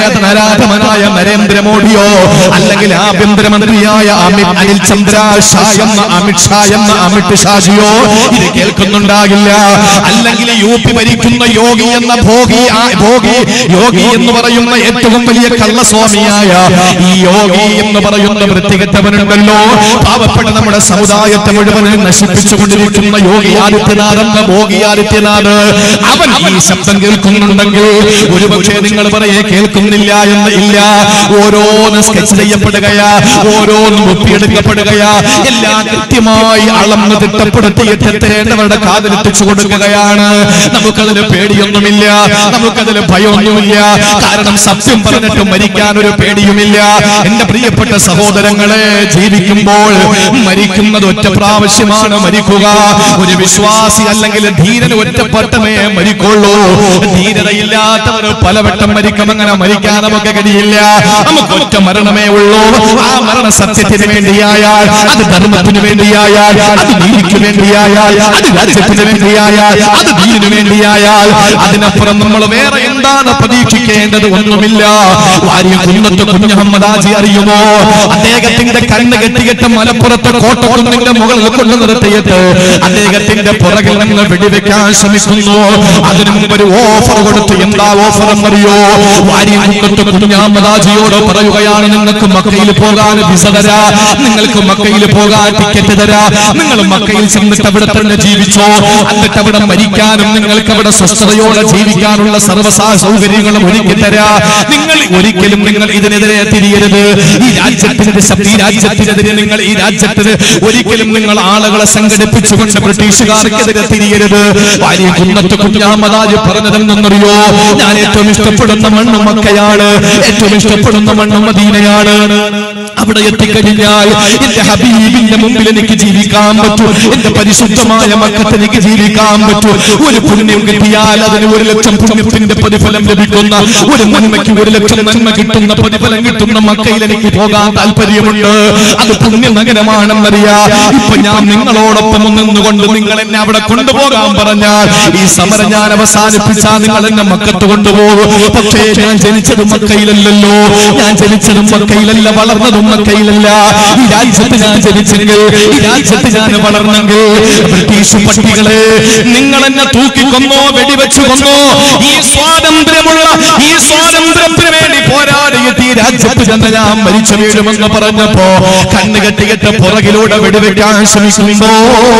നരാധമനായ നരേന്ദ്രമോദിയോ അല്ലെങ്കിൽ ആഭ്യന്തരമന്ത്രിയായ അമിത് അനിൽ ചന്ദ്ര ഷാ എന്ന അമിത് ഷാ എന്ന അമിത് ഷാജിയോ ഇത് കേൾക്കുന്നുണ്ടാകില്ല അല്ലെങ്കിൽ യു പി ഭരിക്കുന്ന യോഗി എന്ന ഭോഗി ആ- ഭോഗി യോഗി എന്ന് പറയുന്ന ഏറ്റവും വലിയ കള്ളസ്വാമിയായ ഈ യോഗി എന്ന് പറയുന്ന വൃത്തികെട്ടവനുണ്ടല്ലോ പാവപ്പെട്ട നമ്മുടെ സമുദായത്തെ മുഴുവനും നശിപ്പിച്ചുകൊണ്ടിരിക്കുന്ന യോഗി ആദിത്യനാഥ് എന്ന ഭോഗി ആദിത്യനാഥ് അവൻ ഈ ശബ്ദം കേൾക്കുന്നുണ്ടെങ്കിൽ ഒരുപക്ഷെ നിങ്ങൾ പറയെ കേൾക്കുന്നില്ല എന്ന് ഇല്ല ഓരോന്ന് സ്കെച്ച് ചെയ്യപ്പെടുകയാ ഓരോന്നും ഒപ്പിയെടുക്കപ്പെടുകയാ എല്ലാം കൃത്യമായി അളന്ന് തിട്ടപ്പെടുത്തിയിട്ട് എത്തേണ്ടവരുടെ കാതിലെത്തിച്ചു കൊടുക്കുകയാണ് നമുക്കതിന് പേടിയൊന്നുമില്ല നമുക്കതിന് ഭയമൊന്നുമില്ല കാരണം സത്യം പറഞ്ഞിട്ട് മരിക്കാൻ ഒരു പേടിയുമില്ല എന്റെ പ്രിയപ്പെട്ട സഹോദരങ്ങളെ ജീവിക്കുമ്പോൾ മരിക്കുന്നത് ഒറ്റ പ്രാവശ്യമാണ് മരിക്കുക ഒരു വിശ്വാസി അല്ലെങ്കിൽ ധീരന് ഒറ്റപ്പെട്ടമേ മരിക്കുള്ളൂ ധീരതയില്ലാത്തവർ പലവട്ടം മരിക്കും അങ്ങനെ മരിക്കാൻ നമുക്ക് കഴിയില്ല നമുക്ക് ഒറ്റ മരണമേ ഉള്ളൂ ആ മരണ സത്യത്തിന് വേണ്ടിയായാൽ അത് ധർമ്മത്തിന് വേണ്ടിയായാൽ അത് നീതിക്ക് വേണ്ടിയായാൽ അത് രാജ്യത്തിന് വേണ്ടിയായാൽ അത് ദീനിന് വേണ്ടിയായാൽ അതിനപ്പുറം നമ്മൾ വേറെ എന്താണ് പ്രതീക്ഷിക്കേണ്ടത് ഒന്നുമില്ല വാര്യ കുന്നത്ത് കുഞ്ഞഹമ്മദാജി അറിയുമോ അദ്ദേഹത്തിന്റെ കണ്ണ് കെട്ടികെട്ട് മലപ്പുറത്ത് കോട്ടക്കുന്നിന്റെ മുകളിൽ കൊണ്ടു നിർത്തിയിട്ട് അദ്ദേഹത്തിന്റെ പുറകിൽ നിന്ന് വെടിവെക്കാൻ ശ്രമിക്കുന്നു അതിനു മുമ്പ് ഒരു ഓഫർ കൊടുത്തു എന്താ ഓഫർ എന്നറിയോ വാര്യ കുന്നത്ത് കുഞ്ഞഹമ്മദാജിയോട് പറയുകയാണ് നിങ്ങൾക്ക് മക്കയിൽ പോകാൻ വിസ തരാ നിങ്ങൾക്ക് മക്കയിൽ പോകാൻ ടിക്കറ്റ് തരാ നിങ്ങൾ മക്കയിൽ ചെന്നിട്ട് അവിടെ തന്നെ ജീവിച്ചോ എന്നിട്ട് അവിടെ മരിക്കാനും നിങ്ങൾക്ക് അവിടെ സ്വസ്ഥതയോടെ ജീവിക്കാനുള്ള സർവ്വസാ സൗകര്യങ്ങളും ഒരുക്കി തരാ നിങ്ങൾ ഒരിക്കലും നിങ്ങൾ ഇതിനെതിരെ തിരിയരുത് ഈ രാജ്യത്തിന്റെ ശക്തി രാജ്യത്തിനെതിരെ നിങ്ങൾ ഈ രാജ്യത്തിന് ഒരിക്കലും നിങ്ങൾ ആളുകളെ സംഘടിപ്പിച്ചുകൊണ്ട് ബ്രിട്ടീഷുകാർക്കെതിരെ തിരിയരുത് ഭാര്യ കുന്നത്ത് കുഞ്ഞാമതാജ് പറഞ്ഞതെന്നറിയോ ഞാൻ ഏറ്റവും ഇഷ്ടപ്പെടുന്ന മണ്ണ് മക്കയാണ് ഏറ്റവും ഇഷ്ടപ്പെടുന്ന മണ്ണ് മദീനയാണ് അവിടെ എത്തിക്കഴിഞ്ഞാൽ എന്റെ ഹബീബിന്റെ മുമ്പിൽ എനിക്ക് ജീവിക്കാൻ പറ്റും എന്റെ പരിശുദ്ധമായ മക്കത്ത് എനിക്ക് ജീവിക്കാൻ പറ്റും ഒരു പുണ്യം കിട്ടിയാൽ അതിന് ഒരു ലക്ഷം പുണ്യത്തിന്റെ പ്രതിഫലം ലഭിക്കുന്ന ഒരു നന്മയ്ക്ക് ഒരു ലക്ഷം നന്മ കിട്ടുന്ന പ്രതിഫലം കിട്ടുന്ന മക്കയിൽ എനിക്ക് പോകാൻ താല്പര്യമുണ്ട് അത് പുണ്യ നഗരമാണെന്നറിയാ ഇപ്പൊ ഞാൻ നിങ്ങളോടൊപ്പം നിന്നുകൊണ്ട് നിങ്ങൾ എന്നെ അവിടെ കൊണ്ടുപോകാൻ പറഞ്ഞാൽ ഈ സമരം ഞാൻ അവസാനിപ്പിച്ചാൽ നിങ്ങൾ എന്നെ മക്കത്ത് കൊണ്ടുപോകും പക്ഷേ ഞാൻ ജനിച്ചത് മക്കയിലല്ലല്ലോ ഞാൻ ജനിച്ചതും മക്കയിലല്ല വളർന്നതും മക്കയിലല്ല ഈ രാജ്യത്ത് ഞാൻ ജനിച്ചെങ്കിൽ ഈ രാജ്യത്ത് ഞാൻ വളർന്നെങ്കിൽ ബ്രിട്ടീഷ് പട്ടികളെ നിങ്ങൾ എന്നെ തൂക്കിക്കൊന്നോ വെടിവെച്ചു കൊന്നോ ഈ സ്വാതന്ത്ര്യമുള്ള ഈ സ്വാതന്ത്ര്യത്തിന് വേണ്ടി പോരാടിയിട്ട് ഈ രാജ്യത്ത് ചെന്ന് ഞാൻ മരിച്ചു വീഴുമെന്ന് പറഞ്ഞപ്പോ കണ്ണ് കെട്ടികെട്ട് പുറകിലൂടെ വെടിവെക്കാൻ ശ്രമിക്കുമ്പോ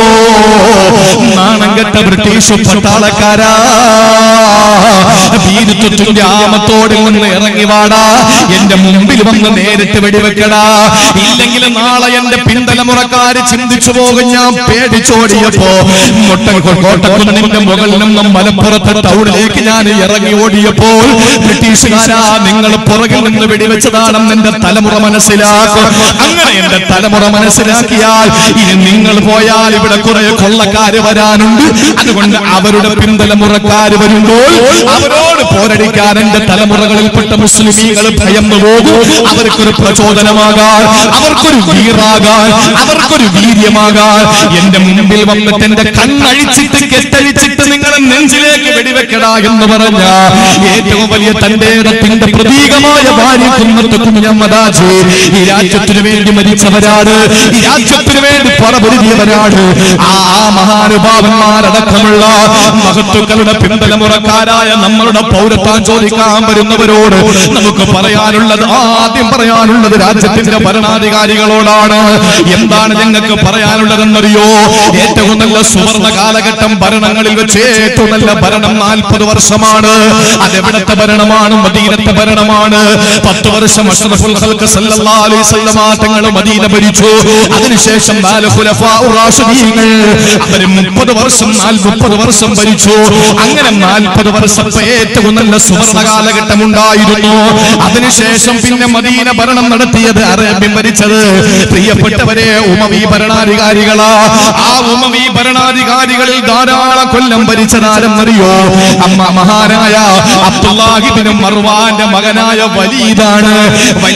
നാണം കെട്ട ബ്രിട്ടീഷ് പട്ടാളക്കാരാ ഭീരുത്വത്തിന്റെ ആമത്തോടിൽ നിന്ന് ഇറങ്ങി വാടാ എന്റെ മുമ്പിൽ വന്ന് നേരിട്ട് വെടിവെക്കടാ ഇല്ലെങ്കിൽ നാളെ എന്റെ പിന്തലമുറക്കാര് ചിന്തിച്ചു പോകും ഞാൻ പേടിച്ചോടിയപ്പോ മുട്ടൻ കോട്ടക്കുന്നിന്റെ മുകളിൽ നിന്നും മലപ്പുറത്തെ ടൗണിലേക്ക് ഞാൻ ഇറങ്ങി ഓടിയപ്പോൾ ബ്രിട്ടീഷുകാരാ നിങ്ങൾ പുറകിൽ നിന്ന് വെടിവെച്ചതാണെന്ന് എന്റെ തലമുറ മനസ്സിലാക്കും അങ്ങനെ എന്റെ തലമുറ മനസ്സിലാക്കിയാൽ ഇനി നിങ്ങൾ പോയാൽ ഇവിടെ കുറെ കൊള്ളക്കാര് വരാനുണ്ട് അതുകൊണ്ട് അവരുടെ പിന്തലമുറക്കാര് വരുമ്പോൾ അവരോട് പോരടിക്കാൻ എന്റെ തലമുറകളിൽപ്പെട്ട മുസ്ലിമീങ്ങൾ ഭയന്നു പോകും അവർക്കൊരു പ്രചോദനമാകാൻ അവർക്കൊരു വീറാകാൻ അവർക്കൊരു വീര്യമാകാൻ എന്റെ മുമ്പിൽ വന്നിട്ട് എന്റെ കണ്ണഴിച്ചിട്ട് കെട്ടഴിച്ചിട്ട് നിങ്ങളെ നെഞ്ചിലേക്ക് വെടിവെക്കടാ എന്ന് പറഞ്ഞ ഏറ്റവും വലിയ തന്റെ ഇടത്തിന്റെ പ്രതീകമായ ഭാര്യ കുന്നത്ത് കുഞ്ഞമ്മദാജി ഈ രാജ്യത്തിനു വേണ്ടി മരിച്ചവരാണ് ഈ രാജ്യത്തിനു വേണ്ടി പറപൊരുതിയവരാണ് ആ ആ മഹാനുഭാവന്മാരടക്കമുള്ള മഹത്തുക്കളുടെ പിന്തലമുറക്കാരായ നമ്മളുടെ പൗരത്വം ചോദിക്കാൻ വരുന്നവരോട് നമുക്ക് പറയാനുള്ളത് ആദ്യം പറയാനുള്ളത് രാജ്യത്തിന്റെ ഭരണാധികാരികളോടാണ് എന്താണ് ഞങ്ങൾക്ക് പറയാനുള്ളതെന്നറിയോ ഏറ്റവും നല്ല സുവർണ കാലഘട്ടം ഭരണങ്ങളിൽ വെച്ച് ഏറ്റവും നല്ല ഭരണം നാൽപ്പത് വർഷമാണ് അതെവിടത്തെ ഭരണമാണ് മദീനത്തെ ഭരണമാണ് പത്ത് വർഷം അഷ്റഫുൽ ഖൽഖ് സല്ലല്ലാഹു അലൈഹി വസല്ലമ തങ്ങൾ മദീന ഭരിച്ചു അതിനുശേഷം നാല് ഖുലഫാഉ റാഷിദീങ്ങൾ അവർ മുപ്പത് വർഷം നാൽപ്പത് വർഷം ഭരിച്ചു അങ്ങനെ നാൽപ്പത് വർഷത്തെ ഏറ്റവും നല്ല സുവർണ കാലഘട്ടം ഉണ്ടായിരുന്നു അതിനുശേഷം പിന്നെ മദീന ഭരണം നടത്തിയത് അറേബ്യൻ ഭരിച്ചത് പ്രിയപ്പെട്ടവരെ ഉമവി ഭരണാധികാരികളാ ആ ഉമവി ഭരണാധികാരികളിൽ ധാരാളം കൊല്ലം ഭരിച്ചതാരെന്നറിയോ അമ്മ മഹാനായ അബ്ദുല്ലാഹിബിനും മർവാന്റെ മകനായ വലീദാണ് Walid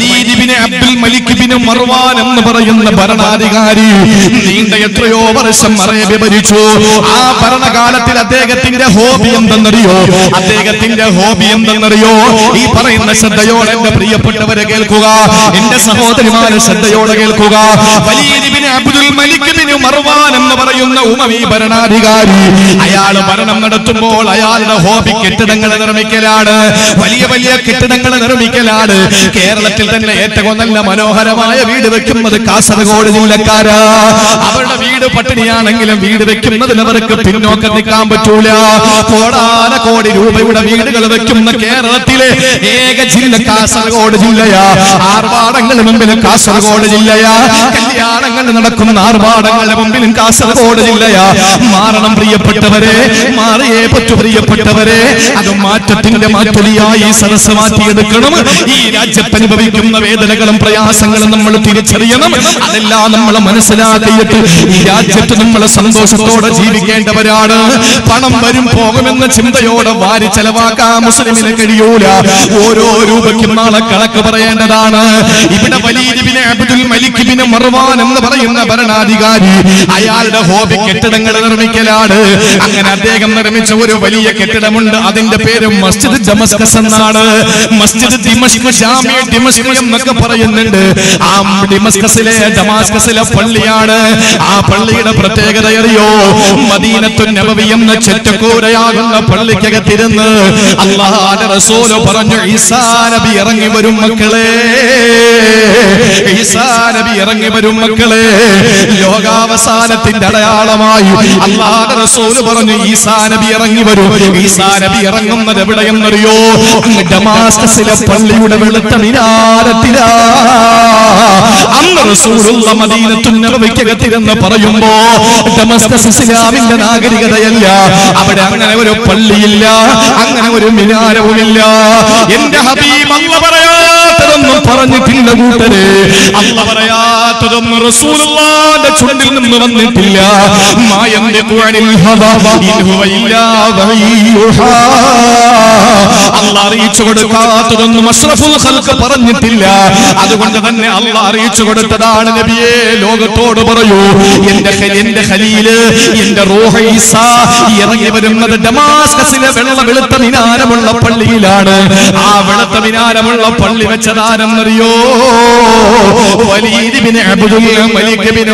bin Abdul Malik bin Marwan എന്ന് പറയുന്ന ഭരണാധികാരി നീണ്ട എത്രയോ വർഷം അറേബ്യ ഭരിച്ചു ആ ഭരണകാലത്തിൽ അദ്ദേഹത്തിന്റെ ഹോബി എന്തെന്നറിയോ അദ്ദേഹത്തിന്റെ ഹോബി എന്തെന്നറിയോ ഈ പറയുന്ന ശ്രദ്ധയോടെ എന്റെ പ്രിയപ്പെട്ടവരെ കേൾക്കുക എന്റെ സഹോദരിമാരെ ശ്രദ്ധയോടെ കേൾക്കുക Walid bin Abdul Malik bin Marwan എന്ന് പറയുന്ന ഉമവി ഭരണാധികാരി അയാൾ ഭരണം നടത്തുമ്പോൾ അയാളുടെ ഹോബി കെട്ടിടങ്ങൾ നിർമ്മിക്കലാണ് വലിയ വലിയ കെട്ടിടങ്ങൾ നിർമ്മിക്കലാണ് കേരളത്തിൽ തന്നെ ഏറ്റവും നല്ല മനോഹരമായ വീട് വെക്കുന്നത് കാസർഗോഡ് ജില്ലക്കാരാ അവരുടെ വീട് പട്ടിണിയാണെങ്കിലും വീട് വെക്കുന്നതിൽ അവർക്ക് പിന്നോക്കം നിൽക്കാൻ പറ്റൂല കോടാന കോടി രൂപയുടെ വീടുകൾ വെക്കുന്ന കേരളത്തിലെ ഏക ജില്ല കാസർഗോഡ് ജില്ലയാ ആർഭാടങ്ങളുടെ മുമ്പിൽ കാസർഗോഡ് ജില്ലയാ കല്യാണങ്ങൾ നടക്കുന്ന ആർഭാടങ്ങളുടെ മുമ്പിലും കാസർഗോഡ് ജില്ലയാ മാറണം പ്രിയപ്പെട്ടവരെ മാറിയേ പറ്റു പ്രിയപ്പെട്ടവരെ അത് മാറ്റത്തിന്റെ മാറ്റൊലിയായി സരസ് മാറ്റിയെടുക്കണം ഈ രാജ്യത്ത് അനുഭവിക്കുന്ന വേദനകളും പ്രയാസങ്ങളും നമ്മൾ തിരിച്ചറിയണം അതെല്ലാം നമ്മൾ മനസ്സിലാക്കിയിട്ട് ഈ രാജ്യത്ത് നമ്മൾ സന്തോഷത്തോടെ ജീവിക്കേണ്ടവരാണ് പണം വരും പോകുമെന്ന ചിന്തയോടെ വാരി ചെലവാക്കാൻ മുസ്ലിമിന് കഴിയൂല ഓരോ രൂപയ്ക്കും നാളെ കണക്ക് പറയേണ്ടതാണ് ഇവിടെ വലിയ അബ്ദുൽ മലിക് ബിൻ മർവാൻ എന്ന് പറയുന്ന ഭരണാധികാരി അയാളുടെ ഹോബി കെട്ടിടങ്ങൾ നിർമ്മിക്കലാണ് അങ്ങനെ അദ്ദേഹം നിർമ്മിച്ച ഒരു വലിയ കെട്ടിടമുണ്ട് അതിന്റെ പേര് മസ്ജിദ് ഡമസ്കസ് എന്നാണ് മസ്ജിദ് ദിമഷ്ക് ജാമ്യ ദിമഷ്ക് എന്നൊക്കെ പറയുന്നുണ്ട് ആ ഡിമസ്കസിലെ ഡമാസ്കസിലെ പള്ളിയാണ് ആ പള്ളിയുടെ പ്രത്യേകത അറിയോ മദീനത്തു നബവി എന്ന ചെറ്റക്കൂരയാകുന്ന പള്ളിക്കകത്തിരുന്ന് അള്ളാഹുവിന്റെ റസൂല് പറഞ്ഞു ഈസാ നബി ഇറങ്ങി വരും മക്കളെ ഈസാ നബി ഇറങ്ങി വരും മക്കളെ ലോകാവസാനത്തിന്റെ അടയാളമായി അള്ളാഹുവിന്റെ റസൂല് പറഞ്ഞു ഈസാ നബി ഇറങ്ങി വരും ഈസാ നബി ഇറങ്ങുന്നത് എവിടെയെന്നറിയോ അങ്ങ് ഡമാസ്കസിലെ പള്ളിയുടെ വെളുത്ത മിനാരത്തിലാ അന്ന് റസൂലുള്ള മദീനത്തുൻ നബവിക്കകത്തിരുന്ന് പറയുമ്പോ ഡമസ്കസ് ഇസ്ലാമിന്റെ നാഗരികതയല്ല അവിടെ അങ്ങനെ ഒരു പള്ളിയില്ല അങ്ങനെ ഒരു മിനാരവുമില്ല എന്റെ ഹബീബ് അല്ല പറയാത്തതൊന്നും പറഞ്ഞിട്ടില്ല കൂട്ടരെ അല്ല പറയാത്തതൊന്നും റസൂലുള്ളാന്റെ ചുണ്ടിൽ നിന്ന് വന്നിട്ടില്ല മായന്തിഖു അനിൽ ഹവ ഇൻ ഹുവ ഇല്ലാ വഹയ്യുഹാ അല്ല അറിയിച്ചു കൊടുക്കാത്തതൊന്നും അഷ്റഫുൽ ഖൽഖ് പറഞ്ഞിട്ടില്ല അതുകൊണ്ട് തന്നെ അല്ല അറിയിച്ചു കൊടുത്തതാണ് നബിയെ ലോകത്തോട് പറയൂ എന്റെ ഖ- എന്റെ ഖലീല് എന്റെ റൂഹ ഈസാ ഇറങ്ങി വരുന്നത് ഡമാസ്കസിലെ വെള്ള വെളുത്ത മിനാരമുള്ള പള്ളിയിലാണ് ആ വെളുത്ത മിനാരമുള്ള പള്ളി വെച്ചതാരെന്നറിയോ Walid bin Abdul Malik bin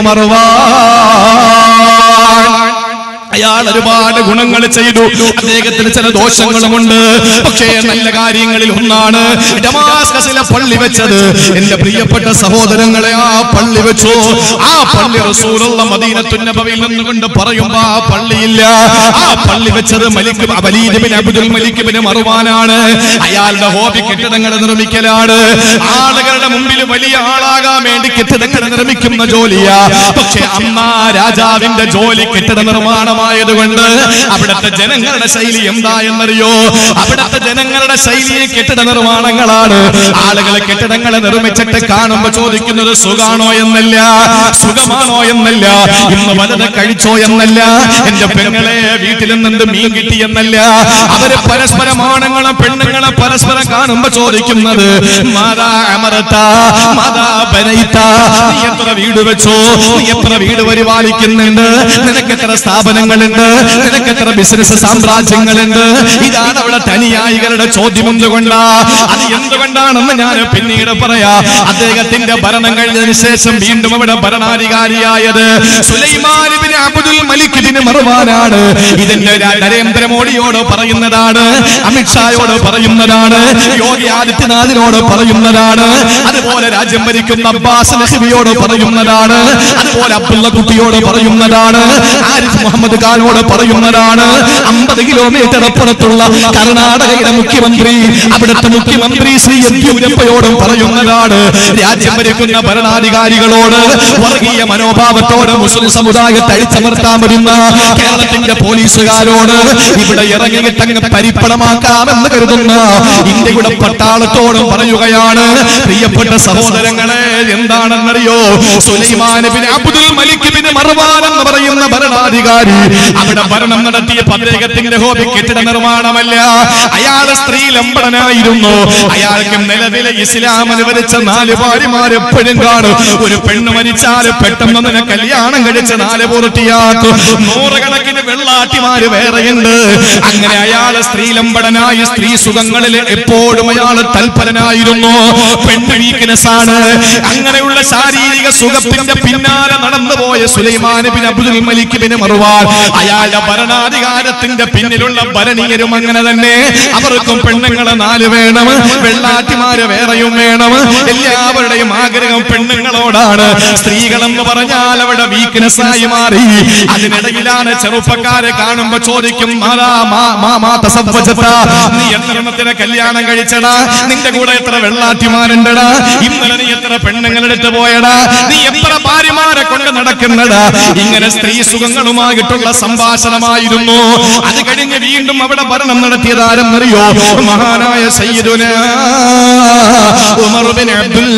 Marwan അയാൾ ഒരുപാട് ഗുണങ്ങൾ ചെയ്തു അദ്ദേഹത്തിന് ചില ദോഷങ്ങളുമുണ്ട് പക്ഷേ നല്ല കാര്യങ്ങളിൽ ഒന്നാണ് ഡമാസ്കസിലെ പള്ളി വെച്ചത് എന്റെ പ്രിയപ്പെട്ട സഹോദരങ്ങളെ ആ പള്ളി വെച്ചു ആ പള്ളി റസൂലുള്ള മദീനത്തുന്നബയിൽ നിന്നുകൊണ്ട് പറയുമ്പോ ആ പള്ളിയില്ല ആ പള്ളി വെച്ചത് Malik Walid bin Abdul Malik bin മറുവാനാണ് അയാളുടെ ഹോബി കെട്ടിടങ്ങൾ നിർമ്മിക്കലാണ് ആളുകളുടെ മുമ്പിൽ വലിയ ആളാകാൻ വേണ്ടി കെട്ടിടങ്ങൾ നിർമ്മിക്കുന്ന ജോലിയാ പക്ഷെ അന്ന് ആ രാജാവിന്റെ ജോലി കെട്ടിട നിർമ്മാണമായതുകൊണ്ട് അവിടുത്തെ ജനങ്ങളുടെ ശൈലി എന്താ എന്നറിയോ അവിടുത്തെ ജനങ്ങളുടെ ശൈലി കെട്ടിട നിർമ്മാണങ്ങളാണ് ആളുകൾ കെട്ടിടങ്ങൾ നിർമ്മിച്ചിട്ട് കാണുമ്പോ ചോദിക്കുന്നത് സുഖാണോ എന്നല്ല സുഖമാണോ എന്നല്ല ഇന്ന് വലത് കഴിച്ചോ എന്നല്ല എന്റെ പെങ്ങളെ വീട്ടിൽ നിന്ന് മീൻ കിട്ടി എന്നല്ല അവര് പരസ്പരം ആണുങ്ങളും പെണ്ണുങ്ങളെ പരസ്പരം കാണുമ്പോ ചോദിക്കുന്നത് മാതാ അമരത്ത മാതാ ബനൈത്ത നീ എത്ര വീട് വെച്ചോ നീ എത്ര വീട് പരിപാലിക്കുന്നുണ്ട് നിനക്ക് എത്ര സ്ഥാപനങ്ങളുണ്ട് നിനക്ക് എത്ര ബിസിനസ് സാമ്രാജ്യങ്ങളുണ്ട് ഇതാണ് അവിടെ തനിയായികളുടെ ചോദ്യം എന്തുകൊണ്ടാ അത് എന്തുകൊണ്ടാണെന്ന് ഞാൻ പിന്നീട് പറയാ അദ്ദേഹത്തിന്റെ ഭരണം കഴിഞ്ഞതിന് ശേഷം വീണ്ടും അവിടെ ഭരണാധികാരിയായത് സുലൈമാൻ ഇബ്നു അബ്ദുൽ മലിക് ഇബ്നു മർവാനാണ് ഇതിന്റെ ര- നരേന്ദ്രമോദിയോട് പറയുന്നതാണ് അമിത്ഷായോട് പറയുന്നതാണ് യോഗി ആദിത്യനാഥിനോട് പറയുന്നതാണ് അതുപോലെ രാജ്യം ഭരിക്കുന്ന അബ്ബാസ് നഹ്വിയോട് പറയുന്നതാണ് അതുപോലെ അബ്ദുള്ള കുട്ടിയോട് പറയുന്നതാണ് ആരിഫ് മുഹമ്മദ് ഖാനോട് പറയുന്നതാണ് അമ്പത് കിലോമീറ്റർ അപ്പുറത്തുള്ള കർണാടകയുടെ മുഖ്യമന്ത്രി അവിടുത്തെ മുഖ്യമന്ത്രി ശ്രീ യെദ്യൂരപ്പയോടും പറയുന്നതാണ് രാജ്യം ഭരിക്കുന്ന ഭരണാധികാരികളോട് വർഗീയ മനോഭാവത്തോട് മുസ്ലിം സമുദായത്തെ അഴിച്ചമർത്താൻ വരുന്ന കേരളത്തിന്റെ പോലീസുകാരോട് ഇവിടെ ഇറങ്ങിയിട്ടങ്ങ് പരിപ്പണമാക്കാമെന്ന് കരുതുന്ന ഇന്ത്യയുടെ പട്ടാളത്തോടും പറയുകയാണ് പ്രിയപ്പെട്ട സഹോദരങ്ങളെ എന്താണെന്നറിയോ Sulaiman bin Abdul Malik bin Marwan എന്ന് പറയുന്ന ഭരണാധികാരി അവിടെ ഭരണം നടത്തിയ അദ്ദേഹത്തിന്റെ ഹോബി കെട്ടിട നിർമ്മാണമല്ല അയാൾ സ്ത്രീ ലംബടനായിരുന്നു അയാൾക്ക് നിലവിലെ ഇസ്ലാം അനുവദിച്ച നാല് ഭാര്യമാർ എപ്പോഴും കാണും ഒരു പെണ്ണ് മരിച്ചാൽ പെട്ടെന്ന് തന്നെ കല്യാണം കഴിച്ച നാല് പൂർത്തിയാക്കും നൂറുകണക്കിന് വെള്ളാട്ടിമാര് വേറെയുണ്ട് അങ്ങനെ അയാൾ സ്ത്രീ ലംബടനായി സ്ത്രീ സുഖങ്ങളിൽ എപ്പോഴും അയാൾ തൽപരനായിരുന്നു പെണ്ണ് വീക്ക്നെസ് ആണ് അങ്ങനെയുള്ള ശാരീരിക സുഖത്തിന്റെ പിന്നാലെ നടന്നുപോയ Sulaiman bin Abdul Malik bin Marwan അയാളുടെ ഭരണാധികാരത്തിന്റെ പിന്നിലുള്ള ഭരണീയരും അങ്ങനെ തന്നെ അവർക്കും പെണ്ണുങ്ങളെ നാല് വേണം വെള്ളാട്ടിമാര് വേറെയും വേണം എല്ലാവരുടെയും ആഗ്രഹം പെണ്ണുങ്ങളോടാണ് സ്ത്രീകളെന്ന് പറഞ്ഞാൽ അവിടെ വീക്ക്നെസ് ആയി മാറി അതിനിടയിലാണ് ചെറുപ്പക്കാരെ കാണുമ്പോ ചോദിക്കും "മാതാ, മാ- മാ- മാ തസവ്വജത? നീ എത്രണ്ണത്തിനെ കല്യാണം കഴിച്ചടാ നിന്റെ കൂടെ എത്ര വെള്ളാട്ടിമാരുണ്ടടാ ഇന്നലെ നീ എത്ര പെണ്ണുങ്ങളെടുത്ത് പോയടാ നീ എത്ര ഭാര്യമാരെ കൊണ്ട് നടക്കുന്നടാ ഇങ്ങനെ സ്ത്രീ സുഖങ്ങളുമായിട്ടുള്ള സംഭാഷണമായിരുന്നു അത് കഴിഞ്ഞ് വീണ്ടും അവിടെ ഭരണം നടത്തിയത് ആരെന്നറിയോ മഹാനായ സയ്യിദുന ഉമർ ബിൻ അബ്ദുൽ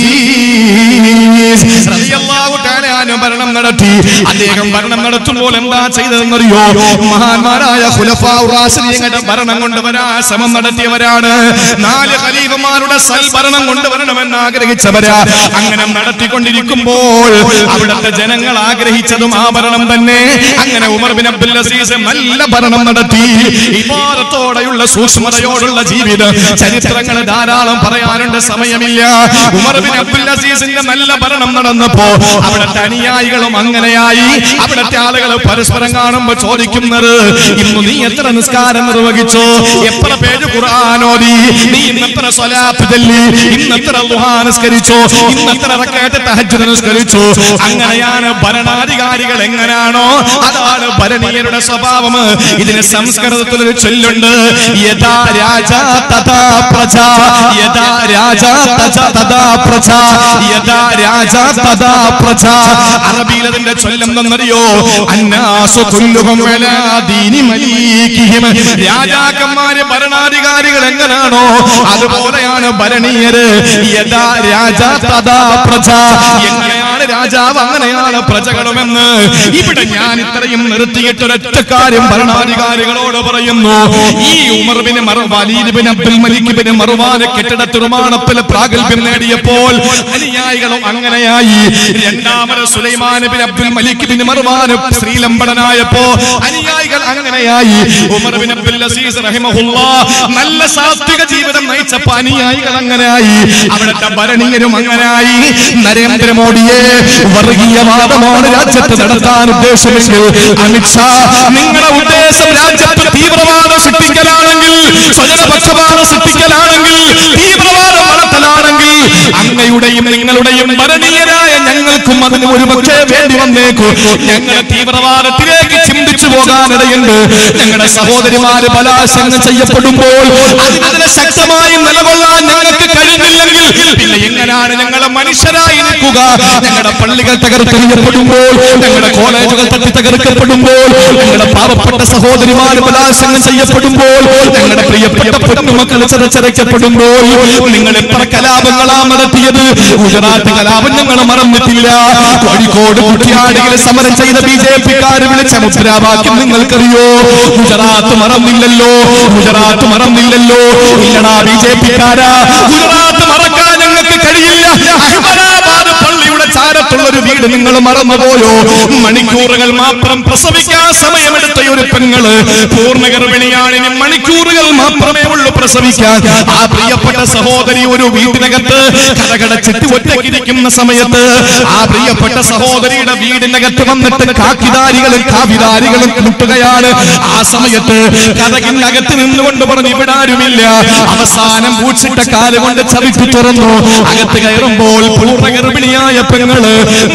അസീസ് റളിയല്ലാഹു തആല അൻഹു ഭരണം നടത്തി അദ്ദേഹം ഭരണം നടത്തുമ്പോൾ എന്താ ചെയ്തതെന്നറിയോ മഹാന്മാരായ ഖുലഫാഉ റാഷിദീങ്ങളുടെ ഭരണം കൊണ്ടുവരാൻ ശ്രമം നടത്തിയവരാണ് നാല് ഖലീഫമാരുടെ സൽഭരണം കൊണ്ടുവരണമെന്ന് ആഗ്രഹിച്ചവരാ അങ്ങനെ നടത്തിക്കൊണ്ടിരിക്കുമ്പോൾ അവിടുത്തെ ജനങ്ങൾ ആഗ്രഹിച്ചതും ആ ഭരണം തന്നെ അങ്ങനെ ഉമർ ബിൻ അബ്ദുൽ അസീസ് നല്ല ഭരണം നടത്തി ഇബാദത്തോടെയുള്ള സൂക്ഷ്മതയോടുള്ള ജീവിതം ചരിത്രങ്ങൾ ധാരാളം പറയാനുണ്ട് സമയമില്ല ഉമർ ബിൻ അബ്ദുൽ അസീസിന്റെ നല്ല ഭരണം നടന്നപ്പോ അവിടുത്തെ അനുയായികളും അങ്ങനെയായി അവിടുത്തെ ആളുകൾ പരസ്പരം കാണുമ്പോ ചോദിക്കുന്നത് ഇന്ന് നീ എത്ര നിസ്കാരം നിർവഹിച്ചോ എത്ര പേര് ഖുർആാനോദി നീ ഇന്ന് എത്ര സ്വലാത്ത് ചൊല്ലി ഇന്ന് എത്ര ദുഹാ നിസ്കരിച്ചോ ഇന്ന് എത്ര റക്അത്ത് തഹജ്ജുദ് നിസ്കരിച്ചോ അങ്ങനെയാണ് ഭരണാധികാരികൾ എങ്ങനെയാണോ അതാണ് ഭരണീയരുടെ സ്വഭാവം ഇതിന് സംസ്കൃതത്തിൽ ഒരു ചൊല്ലുണ്ട് യഥാ രാജ തഥാ പ്രജ യഥാ രാജ തഥാ തഥാ പ്രജ യഥാ രാജ തഥാ പ്രജ അറബിയിൽ അതിന്റെ ചൊല്ലെന്തെന്നറിയോ അന്നാസു കുല്ലുഹും അലാ ദീനി മലീകിഹിം രാജാക്കന്മാര് ഭരണാധികാരികൾ എങ്ങനാണോ അതുപോലെയാണ് ഭരണീയര് യഥാ രാജ തഥാ പ്രജ എങ്ങനെയാണ് രാജാവ് അങ്ങനെയാണ് പ്രജകളുമെന്ന് ഇവിടെ ഞാൻ ഇത്രയും നിർത്തിയിട്ട് ഒരൊറ്റ കാര്യം ഭരണാധികാരികളോട് പറയുന്നു ഈ ഉമർ ബിൻ മറ- Walid bin Abdul Malik bin മറുവാന് കെട്ടിട നിർമ്മാണത്തിൽ പ്രാഗൽഭ്യം നേടിയപ്പോൾ അനുയായികളും അങ്ങനെയായി രണ്ടാമത് Sulaiman bin Abdul Malik bin മറുവാന് ശ്രീലംബടനായപ്പോ അനുയായികൾ അങ്ങനെയായി ഉമർ ബിൻ അബ്ദുൽ അസീസ് റഹിമഹുല്ലാ നല്ല സാത്വിക ജീവിതം നയിച്ചപ്പോ അനുയായികൾ അങ്ങനെയായി അവിടുത്തെ ഭരണീയരും അങ്ങനെയായി നരേന്ദ്രമോദിയെ വർഗീയവാദമാണ് രാജ്യത്ത് നടത്താൻ ഉദ്ദേശമെങ്കിൽ അമിത്ഷാ നിങ്ങളുടെ ഉദ്ദേശം രാജ്യത്ത് തീവ്രവാദം സൃഷ്ടിക്കലാണെങ്കിൽ സ്വജനപക്ഷപാതം സൃഷ്ടിക്കലാണെങ്കിൽ തീവ്രവാദം വളർത്തലാണെങ്കിൽ അങ്ങയുടെയും നിങ്ങളുടെയും ഭരണീയരായ ഞങ്ങൾക്കും അതിന് ഒരു പക്ഷേ വേണ്ടി വന്നേക്കൂ ഞങ്ങൾ തീവ്രവാദത്തിലേക്ക് ചിന്തിച്ചു പോകാനിടയുണ്ട് ഞങ്ങളുടെ സഹോദരിമാര് ബലാത്സംഗം ചെയ്യപ്പെടുമ്പോൾ അതിനെതിരെ ശക്തമായി നിലകൊള്ളാൻ ഞങ്ങൾക്ക് കഴിയുന്നില്ലെങ്കിൽ പിന്നെ എങ്ങനെയാണ് ഞങ്ങളെ മനുഷ്യരായി നിൽക്കുക ഞങ്ങളുടെ പള്ളികൾ തകർത്തെറിയപ്പെടുമ്പോൾ ഞങ്ങളുടെ കോളേജുകൾ തട്ടി തകർക്കപ്പെടുമ്പോൾ ഞങ്ങളുടെ പാവപ്പെട്ട സഹോദരിമാര് ബലാത്സംഗം ചെയ്യപ്പെടുമ്പോൾ ഞങ്ങളുടെ പ്രിയപ്പെട്ട പൊന്നുമക്കൾ ചതച്ചരയ്ക്കപ്പെടുമ്പോൾ നിങ്ങൾ എത്ര കലാപങ്ങളാ നടത്തിയത് ഗുജറാത്ത് കലാപം ഞങ്ങൾ മറന്നിട്ടില്ല കോഴിക്കോട് കുട്ടിയാടിയിൽ സമരം ചെയ്ത ബി ജെ പിക്കാർ വിളിച്ച മുദ്രാവാക്യം നിങ്ങൾക്കറിയോ ഗുജറാത്ത് മറന്നില്ലല്ലോ ഗുജറാത്ത് മറന്നില്ലല്ലോ ഇല്ലടാ ബി ജെ പിക്കാരാ ഗുജറാത്ത് മറക്കാൻ ഞങ്ങൾക്ക് കഴിയില്ല അഹമ്മദാബാദ് പള്ളിയുടെ ചാരത്തുള്ള ഒരു വീട് നിങ്ങൾ മറന്നുപോയോ മണിക്കൂറുകൾ മാത്രം പ്രസവിക്കാൻ സമയമെടുത്ത ഒരു പെങ്ങള് പൂർണ്ണ ഗർഭിണിയാണ് ഇനി മണിക്കൂറുകൾ മാത്രമേ ഉള്ളൂ പ്രസവിക്കാൻ ആ പ്രിയപ്പെട്ട സഹോദരി ഒരു വീട്ടിനകത്ത് കടകടച്ചിട്ട് ഒറ്റക്കിരിക്കുന്ന സമയത്ത് ആ പ്രിയപ്പെട്ട സഹോദരിയുടെ വീടിനകത്ത് വന്നിട്ട് കാക്കിദാരികളും കാവിദാരികളും മുട്ടുകയാണ് ആ സമയത്ത് കഥകിനകത്ത് നിന്നുകൊണ്ട് പറഞ്ഞു ഇവിടെ ആരുമില്ല അവസാനം പൂച്ചിട്ട കാലുകൊണ്ട് ചവിട്ടി തുറന്നു അകത്ത് കയറുമ്പോൾ പൂർണ്ണ ഗർഭിണിയായ പെങ്ങള് മണിക്കൂർ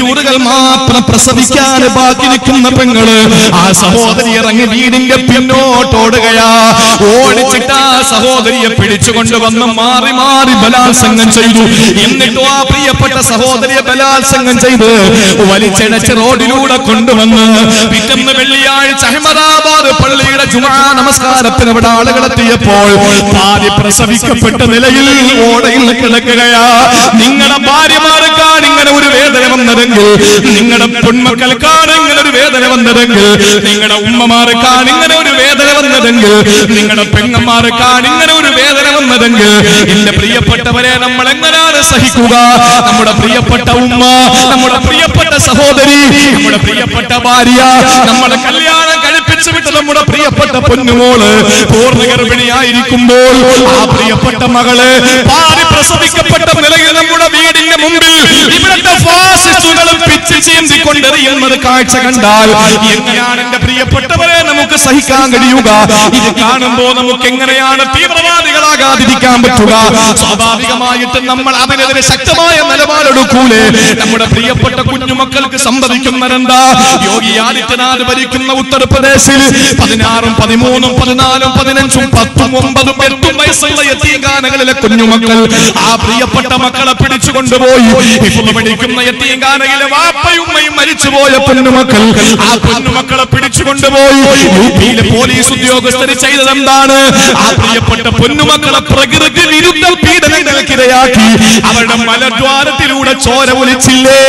മണിക്കൂറുകൾ മാത്രം പ്രസവിക്കാൻ ബാക്കി നിൽക്കുന്ന പെങ്ങള് ആ സഹോദരി ഇറങ്ങി വീടിന്റെ പിന്നോട്ടോടുകയാ ഓടിച്ചിട്ട് ആ സഹോദരിയെ പിടിച്ചുകൊണ്ടുവന്ന് മാറി മാറി ബലാത്സംഗം ചെയ്തു എന്നിട്ടും ആ പ്രിയപ്പെട്ട സഹോദരിയെ ബലാത്സംഗം ചെയ്ത് വലിച്ചടച്ച് റോഡിലൂടെ കൊണ്ടുവന്ന് പിറ്റന്ന് വെള്ളിയാഴ്ച അഹമ്മദാബാദ് പള്ളിയുടെ ജുമാ നമസ്കാരത്തിന് ഇവിടെ ആളുകൾ എത്തിയപ്പോൾ പാതി പ്രസവിക്കപ്പെട്ട നിലയിൽ ഓടയിൽ കിടക്കുകയാ നിങ്ങളുടെ ഭാര്യമാർക്കാണ് ഇങ്ങനെ ഒരു വേദന വന്നതെങ്കിൽ നിങ്ങളുടെ പെൺമക്കൾക്കാണ് ഇങ്ങനെ ഒരു വേദന വന്നതെങ്കിൽ നിങ്ങളുടെ ഉമ്മമാർക്കാണ് ഇങ്ങനെ ഒരു വേദന വന്നതെങ്കിൽ നിങ്ങളുടെ പെങ്ങന്മാർക്കാണ് ഇങ്ങനെ ഒരു വേദന വന്നതെങ്കിൽ എന്റെ പ്രിയപ്പെട്ടവരെ നമ്മൾ എങ്ങനെയാണ് സഹിക്കുക നമ്മുടെ പ്രിയപ്പെട്ട ഉമ്മ നമ്മുടെ പ്രിയപ്പെട്ട സഹോദരി നമ്മുടെ പ്രിയപ്പെട്ട ഭാര്യ നമ്മുടെ കല്യാണം കഴിപ്പിച്ചു വിട്ട നമ്മുടെ പ്രിയപ്പെട്ട പൊന്നുമോള് പൂർണ്ണ ഗർഭിണിയായിരിക്കുമ്പോൾ ആ പ്രിയപ്പെട്ട മകള് പാതി പ്രസവിക്കപ്പെട്ട നിലയിൽ നമ്മുടെ വീടിന്റെ മുമ്പിൽ ഇവിടുത്തെ ഫാസിസ്റ്റുകളും പിച്ച് ചീന്തിക്കൊണ്ടെറിയുന്നത് കാഴ്ച കണ്ടാൽ എങ്ങനെയാണ് എന്റെ പ്രിയപ്പെട്ടവരെ നമുക്ക് സഹിക്കാൻ കഴിയുക ഇത് കാണുമ്പോ നമുക്ക് എങ്ങനെയാണ് തീവ്രവാദികളാകാതിരിക്കാൻ പറ്റുക സ്വാഭാവികമായിട്ട് നമ്മൾ അതിനെതിരെ ശക്തമായ നിലപാടെടുക്കൂലേ നമ്മുടെ പ്രിയപ്പെട്ട കുഞ്ഞുമക്കൾക്ക് സംഭവിക്കുന്നതെന്താ യോഗി ആദിത്യനാഥ് ഭരിക്കുന്ന ഉത്തർപ്രദേശിൽ പതിനാറും പതിമൂന്നും പതിനാലും പതിനഞ്ചും പത്തും ഒമ്പതും എട്ടും വയസ്സുള്ള യത്തീങ്കാനകളിലെ കുഞ്ഞുമക്കൾ ആ പ്രിയപ്പെട്ട മക്കളെ പിടിച്ചു കൊണ്ടുപോയി ഹിഫ്ള് പഠിക്കുന്ന യത്തീങ്കാനയിലെ വാപ്പയുമ്മയും മരിച്ചുപോയ പൊന്നുമക്കൾ ആ പൊന്നുമക്കളെ പിടിച്ചു കൊണ്ടുപോയി യു പിയിലെ പോലീസ് ഉദ്യോഗസ്ഥർ ചെയ്തത് എന്താണ് ആ പ്രിയപ്പെട്ട പൊന്നുമക്കളെ പ്രകൃതി വിരുദ്ധ പീഡനങ്ങൾക്കിരയാക്കി അവരുടെ മലദ്വാരത്തിലൂടെ ചോര ഒലിച്ചില്ലേ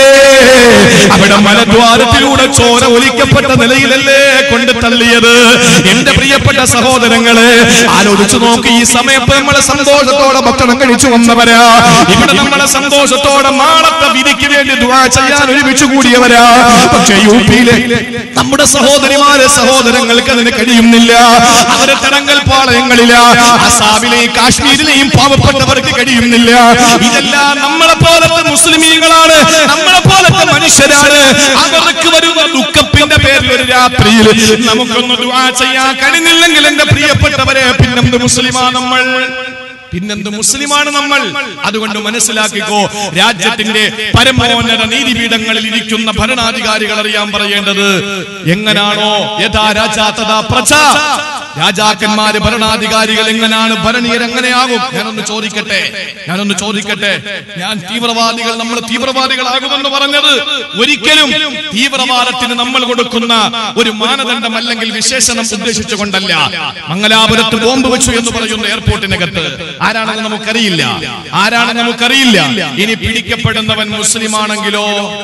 അവിടെ മലദ്വാരത്തിലൂടെ ചോര ഒലിക്കപ്പെട്ട നിലയിലല്ലേ കൊണ്ട് തള്ളിയത് എന്റെ പ്രിയപ്പെട്ട സഹോദരങ്ങളെ ആലോചിച്ചു നോക്കി ഈ സമയത്ത് നമ്മളെ സന്തോഷത്തോടെ ഭക്ഷണം കഴിച്ചു വന്നവരാ ഇവിടെ നമ്മളെ സന്തോഷത്തോടെ നാളത്തെ വിധിക്ക് വേണ്ടി ദുആ ചെയ്യാൻ ഒരുമിച്ച് കൂടിയവരാ പക്ഷെ യു പിയിലെ നമ്മുടെ സഹോദരിമാരെ സഹോദരങ്ങൾക്ക് അതിന് കഴിയുന്നില്ല അവരെ തടങ്കൽ പാളയങ്ങളില അസാമിലെയും കാശ്മീരിലെയും പാവപ്പെട്ടവർക്ക് കഴിയുന്നില്ല ഇതെല്ലാം നമ്മളെ പോലത്തെ മുസ്ലിമീങ്ങളാണ് നമ്മളെ പോലത്തെ മനുഷ്യരാണ് അവർക്ക് വരുന്ന ദുഃഖത്തിന്റെ പേരിൽ ഒരു രാത്രിയിൽ നമുക്കൊന്ന് ദുആ ചെയ്യാൻ കഴിഞ്ഞില്ലെങ്കിൽ എന്റെ പ്രിയപ്പെട്ടവരെ പിന്നെന്ത് മുസ്ലിമാ നമ്മൾ പിന്നെന്ത് മുസ്ലിമാണ് നമ്മൾ അതുകൊണ്ട് മനസ്സിലാക്കിക്കോ രാജ്യത്തിന്റെ പരമോന്നത നീതിപീഠങ്ങളിൽ ഇരിക്കുന്ന ഭരണാധികാരികൾ അറിയാൻ പറയേണ്ടത് എങ്ങനാണോ യഥാ രാജാ തഥാ പ്രജ രാജാക്കന്മാര് ഭരണാധികാരികൾ എങ്ങനെയാണ് ഭരണീയർ എങ്ങനെയാകും ഞാനൊന്ന് ചോദിക്കട്ടെ ഞാനൊന്ന് ചോദിക്കട്ടെ ഞാൻ തീവ്രവാദികൾ നമ്മൾ തീവ്രവാദികളാകുമെന്ന് പറഞ്ഞത് ഒരിക്കലും തീവ്രവാദത്തിന് നമ്മൾ കൊടുക്കുന്ന ഒരു മാനദണ്ഡം അല്ലെങ്കിൽ വിശേഷണം ഉദ്ദേശിച്ചുകൊണ്ടല്ല മംഗലാപുരത്ത് ബോംബ് വെച്ചു എന്ന് പറയുന്ന എയർപോർട്ടിനകത്ത് ആരാണെന്ന് നമുക്കറിയില്ല ആരാണെന്ന് നമുക്കറിയില്ല ഇനി പിടിക്കപ്പെടുന്നവൻ മുസ്ലിമാണെങ്കിലോ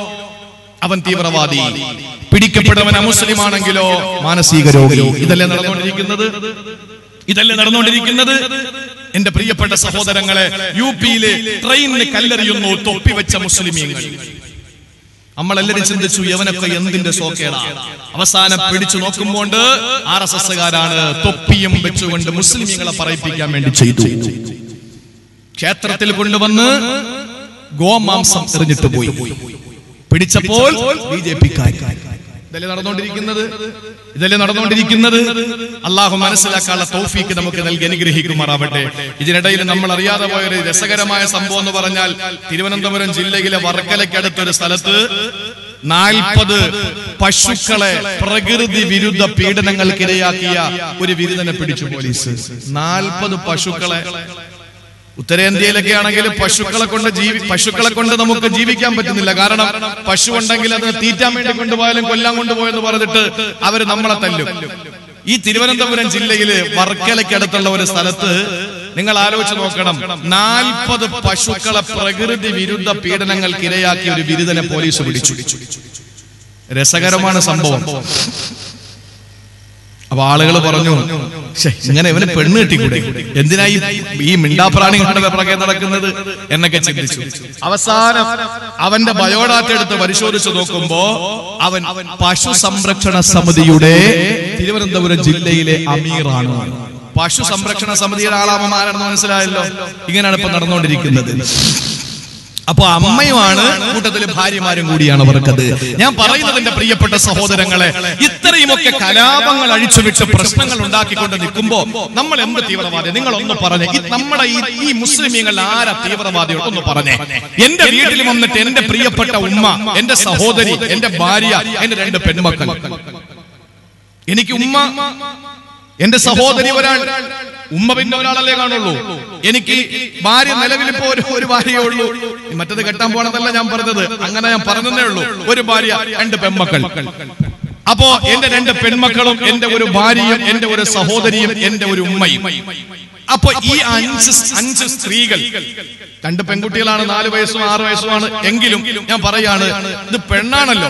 അവൻ തീവ്രവാദി പിടിക്കപ്പെടുന്നവൻ അമുസ്ലിമാണെങ്കിലോ മാനസിക രോഗി ഇതല്ലേ നടന്നുകൊണ്ടിരിക്കുന്നത് ഇതല്ലേ നടന്നുകൊണ്ടിരിക്കുന്നത് എന്റെ പ്രിയപ്പെട്ട സഹോദരങ്ങളെ യു പിയിലെ ട്രെയിനിന് കല്ലെറിയുന്നു തൊപ്പിവെച്ച മുസ്ലിമീങ്ങൾ നമ്മളെല്ലാരും ചിന്തിച്ചു യവനൊക്കെ എന്തിന്റെ സോക്കേടാ അവസാനം പിടിച്ചു നോക്കുമ്പോൾ ആർ എസ് എസ്സുകാരാണ് തൊപ്പിയും വെച്ചുകൊണ്ട് മുസ്ലിമീങ്ങളെ പറയിപ്പിക്കാൻ വേണ്ടി ചെയ്തു ക്ഷേത്രത്തിൽ കൊണ്ടുവന്ന് ഗോമാംസം എറിഞ്ഞിട്ട് പോയി പിടിച്ചപ്പോൾ ബി ജെ ഇതല്ലേ നടന്നുകൊണ്ടിരിക്കുന്നത് ഇതല്ലേ നടന്നുകൊണ്ടിരിക്കുന്നത് അള്ളാഹു മനസ്സിലാക്കാനുള്ള തൗഫീക്ക് നമുക്ക് നൽകി അനുഗ്രഹിക്കുമാറാവട്ടെ ഇതിനിടയിൽ നമ്മൾ അറിയാതെ പോയ ഒരു രസകരമായ സംഭവം എന്ന് പറഞ്ഞാൽ തിരുവനന്തപുരം ജില്ലയിലെ വർക്കലയ്ക്കടുത്തൊരു സ്ഥലത്ത് നാൽപ്പത് പശുക്കളെ പ്രകൃതി വിരുദ്ധ പീഡനങ്ങൾക്കിരയാക്കിയ ഒരു വിരുദ്ധനെ പിടിച്ചു പോലീസ് നാൽപ്പത് പശുക്കളെ ഉത്തരേന്ത്യയിലൊക്കെ ആണെങ്കിൽ പശുക്കളെ കൊണ്ട് ജീവി പശുക്കളെ കൊണ്ട് നമുക്ക് ജീവിക്കാൻ പറ്റുന്നില്ല കാരണം പശു ഉണ്ടെങ്കിൽ അത് തീറ്റാൻ വേണ്ടി കൊണ്ടുപോയാലും കൊല്ലാൻ കൊണ്ടുപോയെന്ന് പറഞ്ഞിട്ട് അവര് നമ്മളെ തല്ലും ഈ തിരുവനന്തപുരം ജില്ലയില് വർക്കലയ്ക്കടുത്തുള്ള ഒരു സ്ഥലത്ത് നിങ്ങൾ ആലോചിച്ച് നോക്കണം നാൽപ്പത് പശുക്കളെ പ്രകൃതി വിരുദ്ധ പീഡനങ്ങൾക്ക് ഇരയാക്കിയ ഒരു ബിരുദനെ പോലീസ് പിടിച്ചു രസകരമാണ് സംഭവം അപ്പൊ ആളുകൾ പറഞ്ഞു "ശ്ശെ, ഇങ്ങനെ ഇവന് പെണ്ണ് കിട്ടിക്കൂടെ എന്തിനാ ഈ ഈ മിണ്ടാപ്രാണികളുടെ പിറകെ നടക്കുന്നത് എന്നൊക്കെ ചിന്തിച്ചു അവസാനം അവന്റെ ബയോഡാറ്റ എടുത്ത് പരിശോധിച്ചു നോക്കുമ്പോ അവൻ പശു സംരക്ഷണ സമിതിയുടെ തിരുവനന്തപുരം ജില്ലയിലെ അമീറാണ് പശു സംരക്ഷണ സമിതിയുടെ ആളാമമാരാണെന്ന് മനസ്സിലായല്ലോ ഇങ്ങനെയാണ് ഇപ്പൊ നടന്നുകൊണ്ടിരിക്കുന്നത് അപ്പൊ അമ്മയുമാണ് കൂട്ടത്തിൽ ഭാര്യമാരും കൂടിയാണ് അവർക്കത് ഞാൻ പറയുന്നതിന്റെ പ്രിയപ്പെട്ട സഹോദരങ്ങളെ ഇത്രയുമൊക്കെ കലാപങ്ങൾ അഴിച്ചുവിട്ട് പ്രശ്നങ്ങൾ ഉണ്ടാക്കിക്കൊണ്ട് നിൽക്കുമ്പോ നമ്മൾ എന്ത് തീവ്രവാദി നിങ്ങൾ ഒന്ന് പറഞ്ഞേ ഈ നമ്മുടെ ഈ ഈ മുസ്ലിമീങ്ങൾ ആരാ തീവ്രവാദികൾ ഒന്ന് പറഞ്ഞേ എന്റെ വീട്ടിൽ വന്നിട്ട് എന്റെ പ്രിയപ്പെട്ട ഉമ്മ എന്റെ സഹോദരി എന്റെ ഭാര്യ എന്റെ രണ്ട് പെൺമക്കൾ എനിക്ക് ഉമ്മ എന്റെ സഹോദരി ഒരാൾ ഉമ്മ പിന്നെ ഒരാളല്ലേ കാണുള്ളൂ എനിക്ക് ഭാര്യ നിലവിൽ ഇപ്പോ ഒരു ഒരു ഭാര്യയേ ഉള്ളൂ മറ്റത് കെട്ടാൻ പോണതല്ല ഞാൻ പറഞ്ഞത് അങ്ങനെ ഞാൻ പറഞ്ഞതേ ഉള്ളൂ ഒരു ഭാര്യ രണ്ട് പെൺമക്കൾ അപ്പോ എന്റെ രണ്ട് പെൺമക്കളും എന്റെ ഒരു ഭാര്യയും എന്റെ ഒരു സഹോദരിയും എന്റെ ഒരു ഉമ്മയും അപ്പൊ ഈ അഞ്ച് അഞ്ച് സ്ത്രീകൾ രണ്ട് പെൺകുട്ടികളാണ് നാല് വയസ്സും ആറ് വയസ്സുമാണ് എങ്കിലും ഞാൻ പറയാണ് ഇത് പെണ്ണാണല്ലോ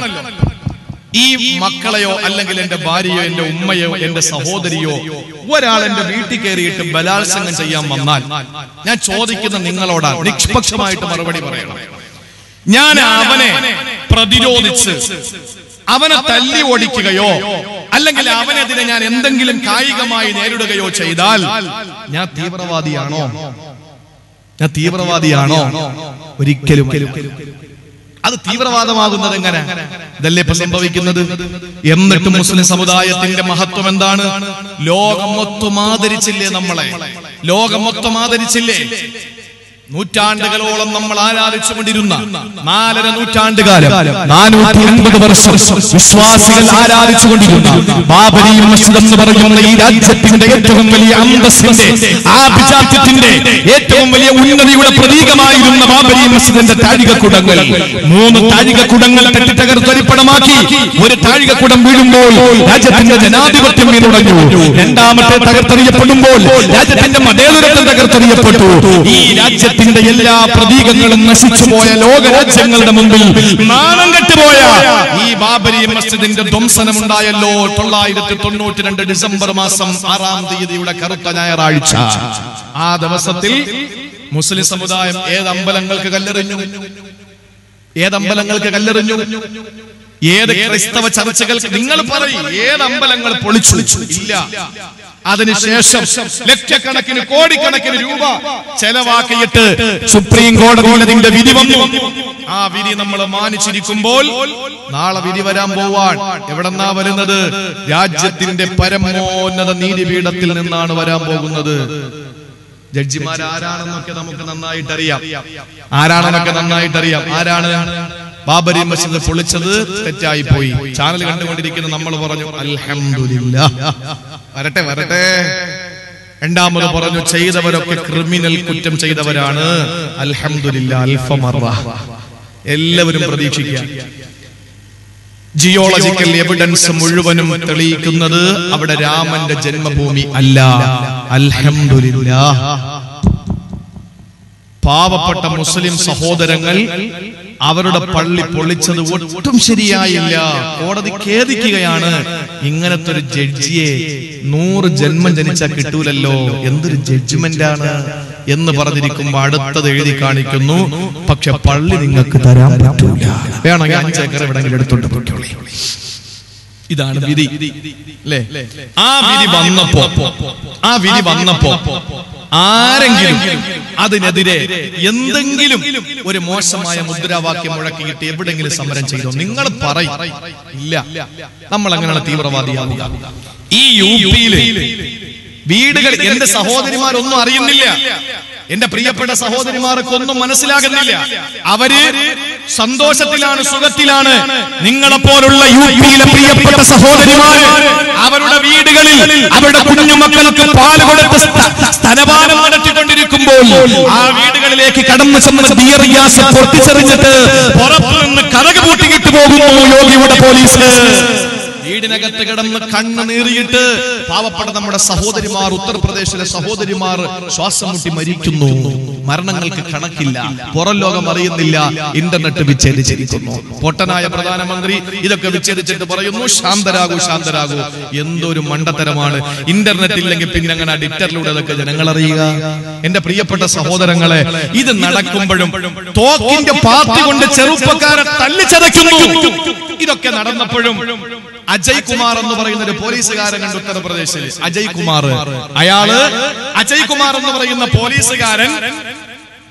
ഈ മക്കളെയോ അല്ലെങ്കിൽ എന്റെ ഭാര്യയോ എന്റെ ഉമ്മയോ എന്റെ സഹോദരിയോ ഒരാൾ എന്റെ വീട്ടിൽ കയറിയിട്ട് ബലാത്സംഗം ചെയ്യാൻ വന്നാൽ ഞാൻ ചോദിക്കുന്ന നിങ്ങളോടാണ് നിഷ്പക്ഷമായിട്ട് മറുപടി പറയണം ഞാൻ അവനെ പ്രതിരോധിച്ച് അവനെ തല്ലി ഓടിക്കുകയോ അല്ലെങ്കിൽ അവനെതിരെ ഞാൻ എന്തെങ്കിലും കായികമായി നേരിടുകയോ ചെയ്താൽ ഞാൻ തീവ്രവാദിയാണോ ഞാൻ തീവ്രവാദിയാണോ ഒരിക്കലും അത് തീവ്രവാദമാകുന്നത് എങ്ങനെ ഇതല്ലേ ഇപ്പൊ സംഭവിക്കുന്നത് എന്നിട്ടും മുസ്ലിം സമുദായത്തിന്റെ മഹത്വം എന്താണ് ലോകം മൊത്തം ആദരിച്ചില്ലേ നമ്മളെ ലോകം മൊത്തം ആദരിച്ചില്ലേ നൂറ്റാണ്ടുകളോളം നമ്മൾ ആരാധിച്ചുകൊണ്ടിരുന്ന നാലര നൂറ്റാണ്ടുകാലം നാനൂറ്റി അൻപത് വർഷം വിശ്വാസികൾ ആരാധിച്ചുകൊണ്ടിരുന്ന ബാബരി മസ്ജിദ് എന്ന് പറയുന്ന ഈ രാജ്യത്തിന്റെ ഏറ്റവും വലിയ അന്തസ്സിന്റെ ആഭിജാത്യത്തിന്റെ ഏറ്റവും വലിയ ഉന്നതിയുടെ പ്രതീകമായിരുന്ന ബാബരി മസ്ജിദിന്റെ താഴികക്കുടങ്ങൾ മൂന്ന് താഴികക്കുടങ്ങൾ തട്ടിത്തകർത്തൊരിപ്പടമാക്കി ഒരു താഴികക്കുടം വീഴുമ്പോൾ രാജ്യത്തിന്റെ ജനാധിപത്യം വീണുടഞ്ഞു രണ്ടാമത്തെ തകർത്തെറിയപ്പെടുമ്പോൾ രാജ്യത്തിന്റെ മതേതരത്വം തകർത്തെറിയപ്പെട്ടു ഈ രാജ്യത്തിന്റെ എല്ലാ പ്രതീകങ്ങളും നശിച്ചുപോയ ലോകരാജ്യങ്ങളുടെ മുമ്പിൽ നാണം കെട്ടുപോയ ഈ ബാബരി മസ്ജിദിന്റെ ധ്വംസനമുണ്ടായല്ലോ തൊള്ളായിരത്തി തൊണ്ണൂറ്റി രണ്ട് ഡിസംബർ മാസം ആറാം തീയതിയുടെ കറുത്ത ഞായറാഴ്ച ആ ദിവസത്തിൽ മുസ്ലിം സമുദായം ഏത് അമ്പലങ്ങൾക്ക് കല്ലെറിഞ്ഞു ഏത് അമ്പലങ്ങൾക്ക് കല്ലെറിഞ്ഞു ഏത് ക്രൈസ്തവ ചർച്ചകൾക്ക് നിങ്ങൾ പറയും ഏത് അമ്പലങ്ങൾ പൊളിച്ചു ഇല്ല അതിനുശേഷം ലക്ഷക്കണക്കിന് കോടിക്കണക്കിന് രൂപ ചെലവാക്കിയിട്ട് സുപ്രീം കോടതിയിൽ അതിന്റെ വിധി വന്നു ആ വിധി നമ്മൾ മാനിച്ചിരിക്കുമ്പോൾ നാളെ വിധി വരാൻ പോവാൻ എവിടെന്നാ വരുന്നത് രാജ്യത്തിന്റെ പരമോന്നത നീതിപീഠത്തിൽ നിന്നാണ് വരാൻ പോകുന്നത് ജഡ്ജിമാർ ആരാണെന്നൊക്കെ നമുക്ക് നന്നായിട്ട് അറിയാം ആരാണെന്നൊക്കെ നന്നായിട്ട് അറിയാം ആരാണ് ബാബരി മസ്ജിദ് പൊളിച്ചത് തെറ്റായി പോയി ചാനൽ കണ്ടുകൊണ്ടിരിക്കുന്ന നമ്മൾ പറഞ്ഞു അൽഹംദുലില്ലാ വരട്ടെ വരട്ടെ രണ്ടാമത് പറഞ്ഞു ചെയ്തവരൊക്കെ ക്രിമിനൽ കുറ്റം ചെയ്തവരാണ് അൽഹംദുലില്ല അൽഫമറ എല്ലാവരും പ്രതീക്ഷിക്കുക ജിയോളജിക്കൽ എവിഡൻസ് മുഴുവനും തെളിയിക്കുന്നത് അവിടെ രാമന്റെ ജന്മഭൂമി അല്ല അൽഹംദുലില്ലാ പാവപ്പെട്ട മുസ്ലിം സഹോദരങ്ങൾ അവരുടെ പള്ളി പൊളിച്ചത് ഒട്ടും ശരിയായില്ല കോടതി ഖേദിക്കുകയാണ് ഇങ്ങനത്തെ ഒരു ജഡ്ജിയെ നൂറ് ജന്മം ജനിച്ചാൽ കിട്ടൂലല്ലോ എന്തൊരു ജഡ്ജ്മെന്റ് ആണ് എന്ന് പറഞ്ഞിരിക്കുമ്പോ അടുത്തത് എഴുതി കാണിക്കുന്നു പക്ഷെ പള്ളി നിങ്ങൾക്ക് തരാൻ പറ്റൂല വേണമെങ്കിൽ അഞ്ചേക്കർ എവിടെങ്കിലും എടുത്തോണ്ട് പൊയ്ക്കോളി ഇതാണ് വിധി അല്ലേ ആ വിധി വന്നപ്പോ ആ വിധി വന്നപ്പോ ആരെങ്കിലും അതിനെതിരെ എന്തെങ്കിലും ഒരു മോശമായ മുദ്രാവാക്യം മുഴക്കിയിട്ട് എവിടെങ്കിലും സമരം ചെയ്തോ നിങ്ങൾ പറയും ഇല്ല നമ്മൾ അങ്ങനെയാണ് തീവ്രവാദിയാവുക ഈ യു പിയില് വീടുകൾ എന്റെ സഹോദരിമാരൊന്നും അറിയുന്നില്ല എന്റെ പ്രിയപ്പെട്ട സഹോദരിമാർക്കൊന്നും മനസ്സിലാകുന്നില്ല അവര് സന്തോഷത്തിലാണ് സുഖത്തിലാണ് നിങ്ങളെപ്പോലുള്ള യു പിയിലെ പ്രിയപ്പെട്ട സഹോദരിമാർ അവരുടെ വീടുകളിൽ അവരുടെ കുഞ്ഞുമക്കൾക്ക് പാല് കൊടുത്ത് സ്ത- സ്തനപാനം നടത്തിക്കൊണ്ടിരിക്കുമ്പോൾ ആ വീടുകളിലേക്ക് കടന്നു ചെന്ന് ദിയർ ഗ്യാസ് പൊട്ടിച്ചെറിഞ്ഞിട്ട് പുറത്തു നിന്ന് കഥക പൂട്ടിക്കിട്ട് പോകുന്നു യോഗിയുടെ പോലീസ് വീടിനകത്ത് കിടന്ന് കണ്ണ് നീറിയിട്ട് പാവപ്പെട്ട നമ്മുടെ സഹോദരിമാർ ഉത്തർപ്രദേശിലെ സഹോദരിമാർ ശ്വാസം മുട്ടി മരിക്കുന്നു മരണങ്ങൾക്ക് കണക്കില്ല പുറം ലോകം അറിയുന്നില്ല ഇന്റർനെറ്റ് വിച്ഛേദിച്ചിരിക്കുന്നു പൊട്ടനായ പ്രധാനമന്ത്രി ഇതൊക്കെ വിച്ഛേദിച്ചിട്ട് പറയുന്നു ശാന്തരാകൂ ശാന്തരാകൂ എന്തൊരു മണ്ടത്തരമാണ് ഇന്റർനെറ്റ് ഇല്ലെങ്കിൽ പിന്നെ അങ്ങനെ ഡിറ്ററിലൂടെ അതൊക്കെ ജനങ്ങൾ അറിയുക എന്റെ പ്രിയപ്പെട്ട സഹോദരങ്ങളെ ഇത് നടക്കുമ്പോഴും തോക്കിന്റെ പാർട്ടി കൊണ്ട് ചെറുപ്പക്കാരെ തല്ലിച്ചതയ്ക്കുന്നു ഇതൊക്കെ നടന്നപ്പോഴും അജയ് കുമാർ എന്ന് പറയുന്ന ഒരു പോലീസുകാരൻ ഉണ്ട് ഉത്തർപ്രദേശിൽ അജയ് കുമാർ അയാള് അജയ് കുമാർ എന്ന് പറയുന്ന പോലീസുകാരൻ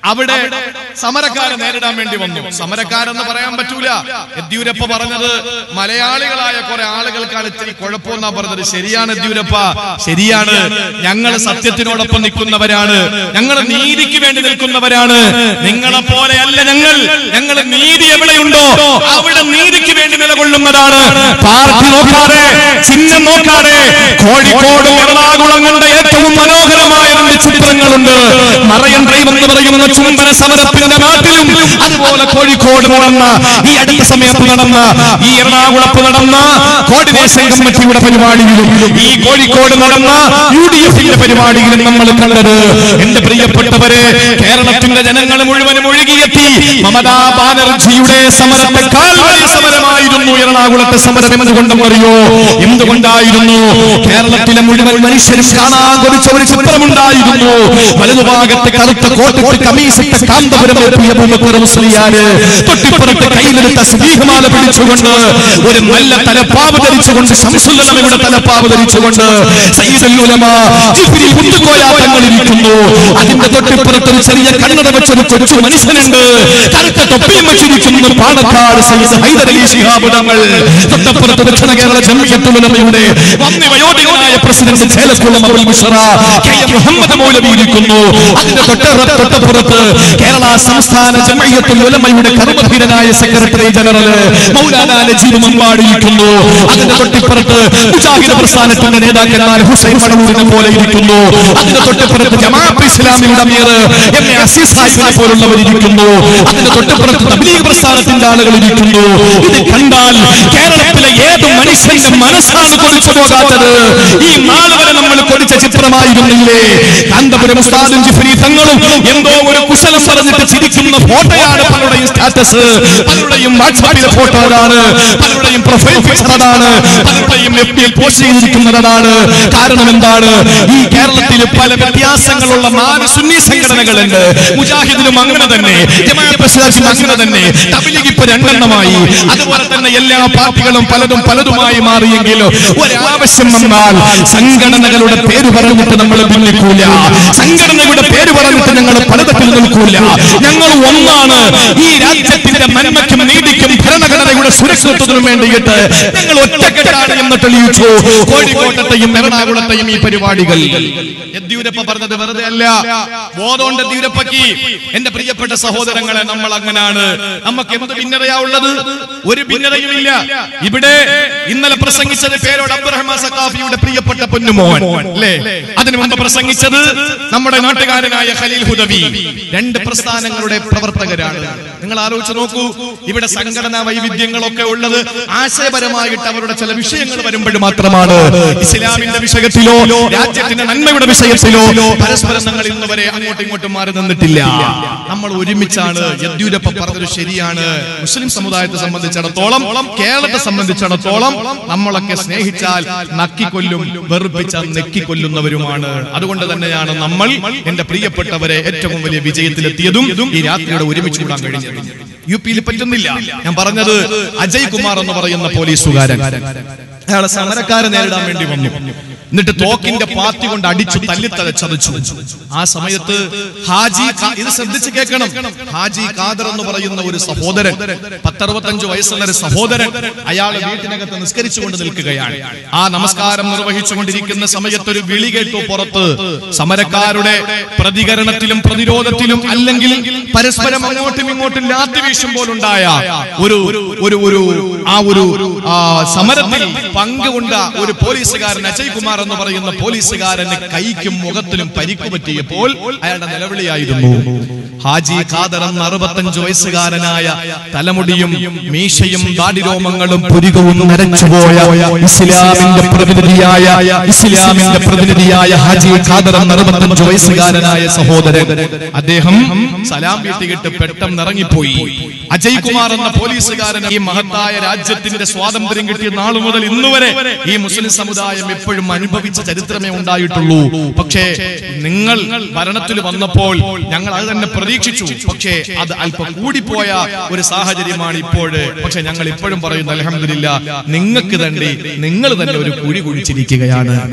അവിടെ സമരക്കാരെ നേരിടാൻ വേണ്ടി വന്നു സമരക്കാരെന്ന് പറയാൻ പറ്റൂല യെദ്യൂരപ്പ പറഞ്ഞത് മലയാളികളായ കുറെ ആളുകൾക്കാണ് ഇത്തിരി കുഴപ്പമെന്നാ പറഞ്ഞത് ശരിയാണ് യെദ്യൂരപ്പ ശരിയാണ് ഞങ്ങൾ സത്യത്തിനോടൊപ്പം നിൽക്കുന്നവരാണ് ഞങ്ങൾ നീതിക്ക് വേണ്ടി നിൽക്കുന്നവരാണ് നിങ്ങളെ പോലെയല്ല ഞങ്ങൾ ഞങ്ങൾ നീതി എവിടെയുണ്ടോ അവിടെ നീതിക്ക് വേണ്ടി നിലകൊള്ളുന്നതാണ് പാർട്ടി നോക്കാതെ ചിഹ്നം നോക്കാതെ കോഴിക്കോട് എറണാകുളം കണ്ട ഏറ്റവും മനോഹരമായ രണ്ട് ചിത്രങ്ങളുണ്ട് മറയൻ ഡ്രൈവ് എന്ന് പറയുന്ന ചുംബന സമരത്തിന്റെ നാട്ടിലും അതുപോലെ കോഴിക്കോട് നടന്ന ഈ അടുത്ത സമയത്ത് നടന്ന ഈ എറണാകുളത്ത് നടന്ന കോർഡിനേഷൻ കമ്മിറ്റിയുടെ പരിപാടിയിലും ഈ കോഴിക്കോട് നടന്ന യു ഡി എഫിന്റെ പരിപാടിയിലും നമ്മൾ കണ്ടത് എന്റെ പ്രിയപ്പെട്ടവരെ കേരളത്തിന്റെ ജനങ്ങൾ മുഴുവനും ഒഴുകിയെത്തി മമതാ ബാനർജിയുടെ സമരത്തെക്കാൾ വലിയ സമരമായിരുന്നു എറണാകുളത്തെ സമരം എന്തുകൊണ്ടും അറിയോ എന്തുകൊണ്ടായിരുന്നു കേരളത്തിലെ മുഴുവൻ മനുഷ്യരും കാണാൻ കൊതിച്ച ഒരു ചിത്രമുണ്ടായിരുന്നു വലതുഭാഗത്ത് കറുത്ത കോട്ടിട്ട് കമീസിട്ട കാന്തപുരം എത്തിയ ഭൂമക്കുറ മുസ്ലിയാര് തൊട്ടിപ്പുറത്ത് കയ്യിലെടുത്ത സ്നേഹമാല പിടിച്ചുകൊണ്ട് ഒരു നല്ല തലപ്പാവ് ധരിച്ചുകൊണ്ട് ശംസുല്ലമയുടെ തലപ്പാവ് ധരിച്ചുകൊണ്ട് സയ്യിദുൽ ഉലമ ജിബ്രീൽ മുത്തുക്കോയ തങ്ങൾ ഇരിക്കുന്നു അതിന്റെ തൊട്ടിപ്പുറത്ത് ഒരു ചെറിയ കണ്ണട വെച്ചൊരു കൊച്ചു മനുഷ്യനുണ്ട് കറുത്ത തൊപ്പിയും വെച്ചിരിക്കുന്നു പാണക്കാട് സയ്യിദ് ഹൈദർ അലി ശിഹാബ് തങ്ങൾ തൊട്ടപ്പുറത്ത് ദക്ഷിണ കേരള ജമിയത്തുൽ ഉലമയുടെ വന്നി വയോധികനായ president Chelakkulam Abul Mushara K M Muhammad Moulavi ഇരിക്കുന്നു അതിന്റെ തൊട്ട തൊട്ടപ്പുറത്ത് കേരള സംസ്ഥാന ജമിയത്തുൽ ഉലമയുടെ കർമ്മധീരനായ സെക്രട്ടറി ജനറൽ മൗലാന നജീബ് മമ്പാട് ഇരിക്കുന്നു അതിന്റെ തൊട്ടിപ്പുറത്ത് മുജാഹിദ് പ്രസ്ഥാനത്തിന്റെ നേതാക്കന്മാർ ഹുസൈൻ മടവൂരിനെ പോലെ ഇരിക്കുന്നു അതിന്റെ തൊട്ടിപ്പുറത്ത് ജമാഅത്ത് ഇസ്ലാമിയുടെ അമീർ എം എ അസീസ് സാഹിബിനെ പോലുള്ളവർ ഇരിക്കുന്നു അതിന്റെ തൊട്ടിപ്പുറത്ത് തബ്ലീഗ് പ്രസ്ഥാനത്തിന്റെ ആളുകൾ ഇരിക്കുന്നു ഇത് കണ്ടാൽ കേരളത്തിലെ ഏത് മനുഷ്യന്റെ മനസ്സാണ് കൊതിച്ചു പോകാത്തത് ഈ നാൾ വരെ നമ്മൾ കൊതിച്ച ചിത്രമായിരുന്നില്ലേ കാന്തപുരം ഉസ്താദും ജിഫ്രി തങ്ങളും എന്തോ ഒരു കുശലം പറഞ്ഞിട്ട് ചിരിക്കുന്ന ഫോട്ടോയാണ് പലരുടെയും സ്റ്റാറ്റസ് പലരുടെയും വാട്സാപ്പിലെ ഫോട്ടോയാണ് പലരുടെയും പ്രൊഫൈൽ പിക്ചർ അതാണ് പലരുടെയും എഫ് ബിയിൽ പോസ്റ്റ് ചെയ്തിരിക്കുന്നതാണ് കാരണം എന്താണ് ഈ കേരളത്തിൽ പല വ്യത്യാസങ്ങളുള്ള നാല് സുന്നി സംഘടനകളുണ്ട് മുജാഹിദിലും അങ്ങനെ തന്നെ ജമാഅത്ത് ഇസ്ലാമിലും അങ്ങനെ തന്നെ തബ്ലീഗ് ഇപ്പൊ രണ്ടെണ്ണമായി അതുപോലെ തന്നെ എല്ലാ പാർട്ടികളും പലതും പലതുമായി മാറിയെങ്കിലും ഒരാവശ്യം വന്നാൽ സംഘടനകളുടെ പേര് പറഞ്ഞിട്ട് നമ്മൾ ഭിന്നിക്കൂല സംഘടനയുടെ പേര് പറഞ്ഞിട്ട് ഞങ്ങൾ പലതട്ടിൽ നിൽക്കൂല ഞങ്ങൾ ഒന്നാണ് ഈ രാജ്യത്തിന്റെ നന്മയ്ക്കും നീതിക്കും ഭരണഘടനയുടെ സുരക്ഷിതത്വത്തിനും വേണ്ടിയിട്ട് ഞങ്ങൾ ഒറ്റക്കെട്ടാണ് എന്ന് തെളിയിച്ചു കോഴിക്കോട്ടത്തെയും എറണാകുളത്തെയും ഈ പരിപാടികൾ യെദ്യൂരപ്പ പറഞ്ഞത് വെറുതെ അല്ല ബോധമുണ്ട് യെദ്യൂരപ്പയ്ക്ക് എന്റെ പ്രിയപ്പെട്ട സഹോദരങ്ങളെ നമ്മൾ അങ്ങനാണ് നമുക്ക് എന്ത് ഭിന്നതയാ ഉള്ളത് ഒരു ഭിന്നതയുമില്ല ഇവിടെ ഇന്നലെ പ്രസംഗിച്ചത് പേരോട് അബ്ദുറഹ്മാൻ സഖാഫിയുടെ പ്രിയപ്പെട്ട പൊന്നുമോൻ അല്ലേ അതിനു മുമ്പ് പ്രസംഗിച്ചത് നമ്മുടെ നാട്ടുകാരനായ ഖലീൽ ഹുദവി രണ്ട് പ്രസ്ഥാനങ്ങളുടെ പ്രവർത്തകരാണ് നിങ്ങൾ ആലോചിച്ച് നോക്കൂ ഇവിടെ സംഘടനാ വൈവിധ്യങ്ങളൊക്കെ ഉള്ളത് ആശയപരമായിട്ട് അവരുടെ ചില വിഷയങ്ങൾ വരുമ്പോൾ മാത്രമാണ് ഇസ്ലാമിന്റെ വിഷയത്തിലോ രാജ്യത്തിന്റെ നന്മയുടെ വിഷയത്തിലോ പരസ്പരം ഞങ്ങൾ ഇന്ന് വരെ അങ്ങോട്ടും ഇങ്ങോട്ടും മാറി നിന്നിട്ടില്ല നമ്മൾ ഒരുമിച്ചാണ് യെദ്യൂരപ്പ പറഞ്ഞത് ശരിയാണ് മുസ്ലിം സമുദായത്തെ സംബന്ധിച്ചിടത്തോളം കേരളത്തെ സംബന്ധിച്ചിടത്തോളം നമ്മളൊക്കെ സ്നേഹിച്ചാൽ നക്കിക്കൊല്ലും വെറുപ്പിച്ചാൽ നെക്കിക്കൊല്ലുന്നവരുമാണ് അതുകൊണ്ട് തന്നെയാണ് നമ്മൾ എന്റെ പ്രിയപ്പെട്ടവരെ ഏറ്റവും വലിയ വിജയത്തിലെത്തിയതും ഈ രാത്രിയുടെ ഒരുമിച്ച് കൂടാൻ കഴിഞ്ഞത് യു പിയിൽ പറ്റുന്നില്ല ഞാൻ പറഞ്ഞത് അജയ് കുമാർ എന്ന് പറയുന്ന പോലീസുകാരൻ അയാളെ സമരക്കാരെ നേരിടാൻ വേണ്ടി വന്നു എന്നിട്ട് തോക്കിന്റെ പാത്തി കൊണ്ട് അടിച്ചു തല്ലിത്തല ചതച്ചു ആ സമയത്ത് ഹാജി ഖാ- ഇത് ശ്രദ്ധിച്ച് കേൾക്കണം ഹാജി ഖാദർ എന്ന് പറയുന്ന ഒരു സഹോദരൻ പത്തറുപത്തഞ്ചു വയസ്സുള്ള ഒരു സഹോദരൻ അയാൾ വീട്ടിനകത്ത് നിസ്കരിച്ചുകൊണ്ട് നിൽക്കുകയാണ് ആ നമസ്കാരം നിർവഹിച്ചുകൊണ്ടിരിക്കുന്ന സമയത്ത് ഒരു വിളി കേട്ടു പുറത്ത് സമരക്കാരുടെ പ്രതികരണത്തിലും പ്രതിരോധത്തിലും അല്ലെങ്കിൽ പരസ്പരം അങ്ങോട്ടും ഇങ്ങോട്ടും ലാത്തി വീശുമ്പോഴുണ്ടായ ഒരു ഒരു ഒരു ആ ഒരു ആ, സമരത്തിൽ പങ്കുകൊണ്ട ഒരു പോലീസുകാരൻ അജയ് കുമാർ എന്ന് പറയുന്ന പോലീസുകാരന് കൈക്കും മുഖത്തിലും പരിക്ക് പറ്റിയപ്പോൾ അയാളുടെ നിലവിളിയായിരുന്നു ഹാജി ഖാദർ എന്ന അറുപത്തഞ്ചു വയസ്സുകാരനായ തലമുടിയും മീശയും ദാടിരോമങ്ങളും പുരികവും നരച്ചുപോയ ഇസ്ലാമിന്റെ പ്രതിനിധിയായ ഇസ്ലാമിന്റെ പ്രതിനിധിയായ ഹാജി ഖാദർ എന്ന അറുപത്തഞ്ചു വയസ്സുകാരനായ സഹോദരൻ അദ്ദേഹം സലാം വീട്ടിയിട്ട് പെട്ടെന്ന് ഇറങ്ങിപ്പോയി അജയ് കുമാർ എന്ന പോലീസുകാരൻ ഈ മഹത്തായ രാജ്യത്തിന്റെ സ്വാതന്ത്ര്യം കിട്ടിയ നാളു മുതൽ ഇന്നുവരെ ഈ മുസ്ലിം സമുദായം എപ്പോഴും അനുഭവിച്ച ചരിത്രമേ ഉണ്ടായിട്ടുള്ളൂ പക്ഷേ നിങ്ങൾ ഭരണത്തിൽ വന്നപ്പോൾ ഞങ്ങൾ അത് തന്നെ പ്രതീക്ഷിച്ചു പക്ഷേ അത് അല്പം കൂടിപ്പോയ ഒരു സാഹചര്യമാണ് ഇപ്പോഴ് പക്ഷെ ഞങ്ങൾ ഇപ്പോഴും പറയുന്നു അലഹമില്ല നിങ്ങൾക്ക് തന്നെ നിങ്ങൾ തന്നെ ഒരു കുഴി കുഴിച്ചിരിക്കുകയാണ്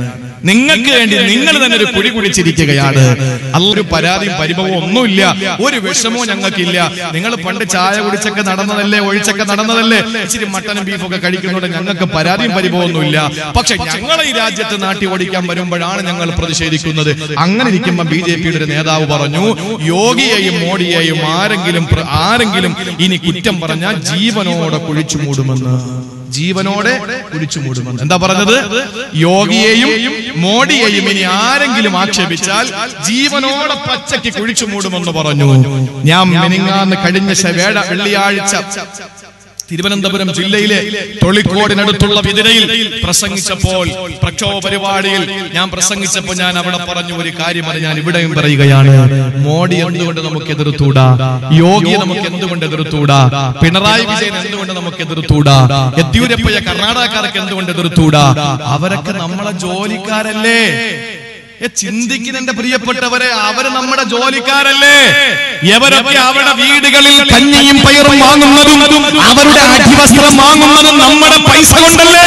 നിങ്ങൾക്ക് വേണ്ടി നിങ്ങൾ തന്നെ ഒരു കുഴി കുഴിച്ചിരിക്കുകയാണ് അല്ലൊരു പരാതിയും പരിഭവവും ഒന്നുമില്ല ഒരു വിഷമവും ഞങ്ങൾക്കില്ല നിങ്ങൾ പണ്ട് ചായ കുടിച്ചൊക്കെ നടന്നതല്ലേ ഒഴിച്ചൊക്കെ നടന്നതല്ലേ ഇച്ചിരി മട്ടനും ബീഫും ഒക്കെ കഴിക്കുന്നതുകൊണ്ട് ഞങ്ങൾക്ക് പരാതിയും പരിഭവം ഒന്നുമില്ല പക്ഷെ ഞങ്ങളെ ഈ രാജ്യത്ത് നാട്ടി ഓടിക്കാൻ വരുമ്പോഴാണ് ഞങ്ങൾ പ്രതിഷേധിക്കുന്നത് അങ്ങനെ ഇരിക്കുമ്പോൾ ബി ജെ പിയുടെ ഒരു നേതാവ് പറഞ്ഞു യോഗിയെയും മോഡിയെയും ആരെങ്കിലും പ്ര- ആരെങ്കിലും ഇനി കുറ്റം പറഞ്ഞാൽ ജീവനോടെ കുഴിച്ചു മൂടുമെന്ന് ജീവനോടെ കുഴിച്ചു മൂടുമെന്ന് എന്താ പറഞ്ഞത് യോഗിയെയും മോഡിയെയും ഇനി ആരെങ്കിലും ആക്ഷേപിച്ചാൽ ജീവനോടെ പച്ചയ്ക്ക് കുഴിച്ചു മൂടുമെന്ന് പറഞ്ഞു ഞാൻ മെനിങ്ങാന്ന് കഴിഞ്ഞ ശ- വേഴ വെള്ളിയാഴ്ച തിരുവനന്തപുരം ജില്ലയിലെ തൊളിക്കോടിനടുത്തുള്ള വിതിരയിൽ പ്രസംഗിച്ചപ്പോൾ പ്രക്ഷോഭ പരിപാടിയിൽ ഞാൻ പ്രസംഗിച്ചപ്പോൾ ഞാൻ അവിടെ പറഞ്ഞു ഒരു കാര്യം അത് ഞാൻ ഇവിടെയും പറയുകയാണ് മോഡി എന്തുകൊണ്ട് നമുക്ക് എതിർത്തൂടാ യോഗിയെ നമുക്ക് എന്തുകൊണ്ട് എതിർത്തൂടാ പിണറായി വിജയൻ എന്തുകൊണ്ട് നമുക്ക് എതിർത്തൂടാ യെദ്യൂരപ്പയ്യ കർണാടകക്കാർക്ക് എന്തുകൊണ്ട് എതിർത്തൂടാ അവരൊക്കെ നമ്മളെ ജോലിക്കാരല്ലേ ഏ, ചിന്തിക്കുന്ന എന്റെ പ്രിയപ്പെട്ടവരെ അവര് നമ്മുടെ ജോലിക്കാരല്ലേ എവരൊക്കെ അവരുടെ വീടുകളിൽ കഞ്ഞിയും പയറും വാങ്ങുന്നതും അവരുടെ അടിവസ്ത്രം വാങ്ങുന്നതും നമ്മുടെ പൈസ കൊണ്ടല്ലേ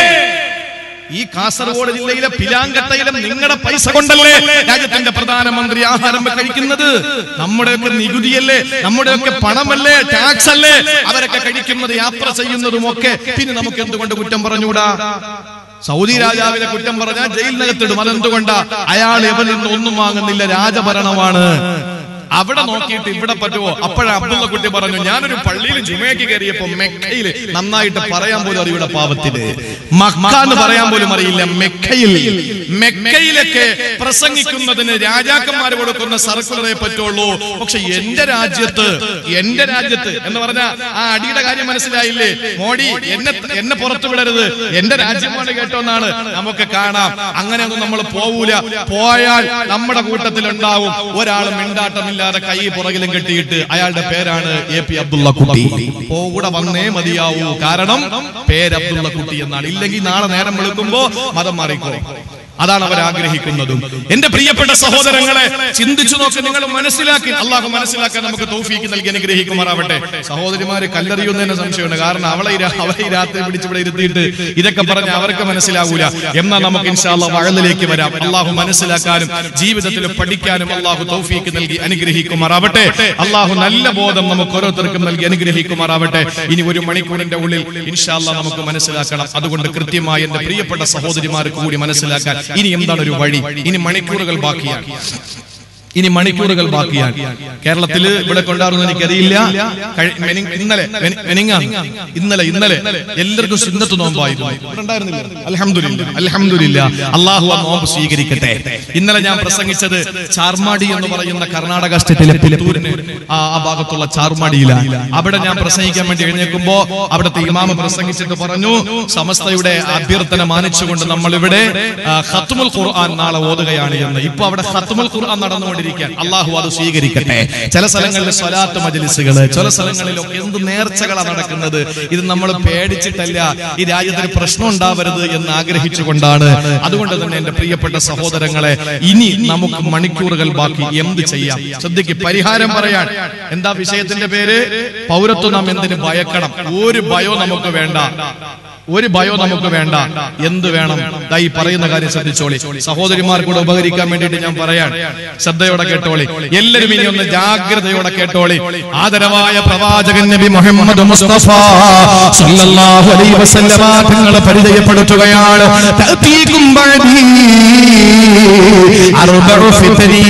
ഈ കാസർഗോഡ് ജില്ലയിലെ പിലാങ്കട്ടയിലും നിങ്ങളുടെ പൈസ കൊണ്ടല്ലേ രാജ്യത്തിന്റെ പ്രധാനമന്ത്രി ആഹാരം കഴിക്കുന്നത് നമ്മുടെയൊക്കെ നികുതിയല്ലേ നമ്മുടെയൊക്കെ പണമല്ലേ ടാക്സ് അല്ലേ അവരൊക്കെ കഴിക്കുന്നത് യാത്ര ചെയ്യുന്നതും ഒക്കെ പിന്നെ നമുക്ക് എന്തുകൊണ്ട് കുറ്റം പറഞ്ഞുകൂടാ സൗദി രാജാവിനെ കുറ്റം പറഞ്ഞാൽ ജയിലിനകത്തിടും അതെന്തുകൊണ്ടാ അയാൾ എവരിൽ നിന്ന് ഒന്നും വാങ്ങുന്നില്ല രാജഭരണമാണ് അവിടെ നോക്കിയിട്ട് ഇവിടെ പറ്റുമോ അപ്പോഴാ അബ്ദുള്ള കുട്ടി പറഞ്ഞു ഞാനൊരു പള്ളിയിൽ ജുമയ്ക്ക് കയറിയപ്പോ മെക്കയില് നന്നായിട്ട് പറയാൻ പോലും അറിയൂടെ പാവത്തിന് മക്ക എന്ന് പറയാൻ പോലും അറിയില്ല മെക്കയിൽ മെക്കയിലൊക്കെ പ്രസംഗിക്കുന്നതിന് രാജാക്കന്മാർ കൊടുക്കുന്ന സർക്കുലറെ പറ്റുള്ളൂ പക്ഷെ എന്റെ രാജ്യത്ത് എന്റെ രാജ്യത്ത് എന്ന് പറഞ്ഞ ആ അടിയുടെ കാര്യം മനസ്സിലായില്ലേ മോഡി എന്നെ എന്നെ പുറത്തു വിടരുത് എന്റെ രാജ്യമാണ് കേട്ടോന്നാണ് നമുക്ക് കാണാം അങ്ങനെയൊന്നും നമ്മൾ പോവൂല പോയാൽ നമ്മുടെ കൂട്ടത്തിൽ ഉണ്ടാവും ഒരാൾ മിണ്ടാട്ടമില്ലാതെ കൈ പുറകിലും കെട്ടിയിട്ട് അയാളുടെ പേരാണ് എ പി അബ്ദുള്ള കുട്ടി കൂടെ വന്നേ മതിയാവൂ കാരണം പേര് അബ്ദുള്ള കുട്ടി എന്നാണ് ഇല്ലെങ്കിൽ നാളെ നേരം വെളുക്കുമ്പോ മതം മാറിക്കോ അതാണ് അവർ ആഗ്രഹിക്കുന്നതും എന്റെ പ്രിയപ്പെട്ട സഹോദരങ്ങളെ ചിന്തിച്ചു നോക്ക് നിങ്ങൾ മനസ്സിലാക്കി അള്ളാഹു മനസ്സിലാക്കാൻ നമുക്ക് തൗഫീക്ക് നൽകി അനുഗ്രഹിക്കുമാറാവട്ടെ സഹോദരിമാര് കല്ലെറിയുന്നതിന് സംശയമുണ്ട് കാരണം അവളെ ഈ രാ- അവളെ ഈ രാത്രി പിടിച്ചിവിടെ ഇരുത്തിയിട്ട് ഇതൊക്കെ പറഞ്ഞ് അവർക്ക് മനസ്സിലാവൂല എന്നാൽ നമുക്ക് ഇൻഷാല്ല വഴലിലേക്ക് വരാം അള്ളാഹു മനസ്സിലാക്കാനും ജീവിതത്തിൽ പഠിക്കാനും അള്ളാഹു തൗഫീക്ക് നൽകി അനുഗ്രഹിക്കുമാറാവട്ടെ അള്ളാഹു നല്ല ബോധം നമുക്ക് ഓരോരുത്തർക്കും നൽകി അനുഗ്രഹിക്കുമാറാവട്ടെ ഇനി ഒരു മണിക്കൂറിന്റെ ഉള്ളിൽ ഇൻഷാല്ല നമുക്ക് മനസ്സിലാക്കണം അതുകൊണ്ട് കൃത്യമായി എന്റെ പ്രിയപ്പെട്ട സഹോദരിമാർക്ക് കൂടി മനസ്സിലാക്കാൻ ഇനി എന്താണ് ഒരു വഴി ഇനി മണിക്കൂറുകൾ ബാക്കിയാണ് ഇനി മണിക്കൂറുകൾ ബാക്കിയാണ് കേരളത്തിൽ ഇവിടെ കൊണ്ടാടുന്ന എനിക്കറിയില്ല കഴി- മെനി- ഇന്നലെ മെനി- മെനിങ്ങാന്ന് ഇന്നലെ ഇന്നലെ എല്ലാവർക്കും സുന്നത്ത് നോമ്പായിരുന്നു ഇവിടെ ഉണ്ടായിരുന്നില്ല അൽഹംദുലില്ലാ അൽഹംദുലില്ലാ അള്ളാഹു ആ നോമ്പ് സ്വീകരിക്കട്ടെ ഇന്നലെ ഞാൻ പ്രസംഗിച്ചത് ചാർമാടി എന്ന് പറയുന്ന കർണാടക സ്റ്റേറ്റിലെ പുത്തൂരിന് ആ ആ ഭാഗത്തുള്ള ചാർമാടിയിലാണ് അവിടെ ഞാൻ പ്രസംഗിക്കാൻ വേണ്ടി എഴുന്നേൽക്കുമ്പോ അവിടുത്തെ ഇമാമ പ്രസംഗിച്ചിട്ട് പറഞ്ഞു സമസ്തയുടെ അഭ്യർത്ഥന മാനിച്ചുകൊണ്ട് നമ്മൾ ഇവിടെ ഖത്തുമുൽ ഖുർആൻ നാളെ ഓതുകയാണ് എന്ന് ഇപ്പൊ അവിടെ ഖത്തുമുൽ ഖുർആൻ നടന്നുകൊണ്ടിരിക്കാൻ അള്ളാഹു അത് സ്വീകരിക്കട്ടെ ചില സ്ഥലങ്ങളിൽ സ്വലാത്ത് മജലിസുകള് ചില സ്ഥലങ്ങളിലൊക്കെ എന്ത് നേർച്ചകളാണ് നടക്കുന്നത് ഇത് നമ്മൾ പേടിച്ചിട്ടല്ല ഈ രാജ്യത്തിന് പ്രശ്നം ഉണ്ടാവരുത് എന്ന് ആഗ്രഹിച്ചുകൊണ്ടാണ് അതുകൊണ്ട് തന്നെ എന്റെ പ്രിയപ്പെട്ട സഹോദരങ്ങളെ ഇനി നമുക്ക് മണിക്കൂറുകൾ ബാക്കി എന്ത് ചെയ്യാം ശ്രദ്ധിക്ക് പരിഹാരം പറയാൻ എന്താ വിഷയത്തിന്റെ പേര് പൗരത്വം നാം എന്തിനു ഭയക്കണം ഒരു ഭയോ നമുക്ക് വേണ്ട ഒരു ഭയോ നമുക്ക് വേണ്ട എന്ത് വേണം ദാ ഈ പറയുന്ന കാര്യം ശ്രദ്ധിച്ചോളി സഹോദരിമാർ കൂടെ ഉപകരിക്കാൻ വേണ്ടിയിട്ട് ഞാൻ പറയാൻ ശ്രദ്ധയോടെ കേട്ടോളി എല്ലാവരും ഇനി ഒന്ന് ജാഗ്രതയോടെ കേട്ടോളി ആദരവായ പ്രവാചകൻ നബി മുഹമ്മദ് മുസ്തഫ സല്ലല്ലാഹു അലൈഹി വസല്ലമ തങ്ങളെ പരിചയപ്പെടുത്തുകയാണ് തഅതീകും ബഅദീ അർബഉ ഫിത്നി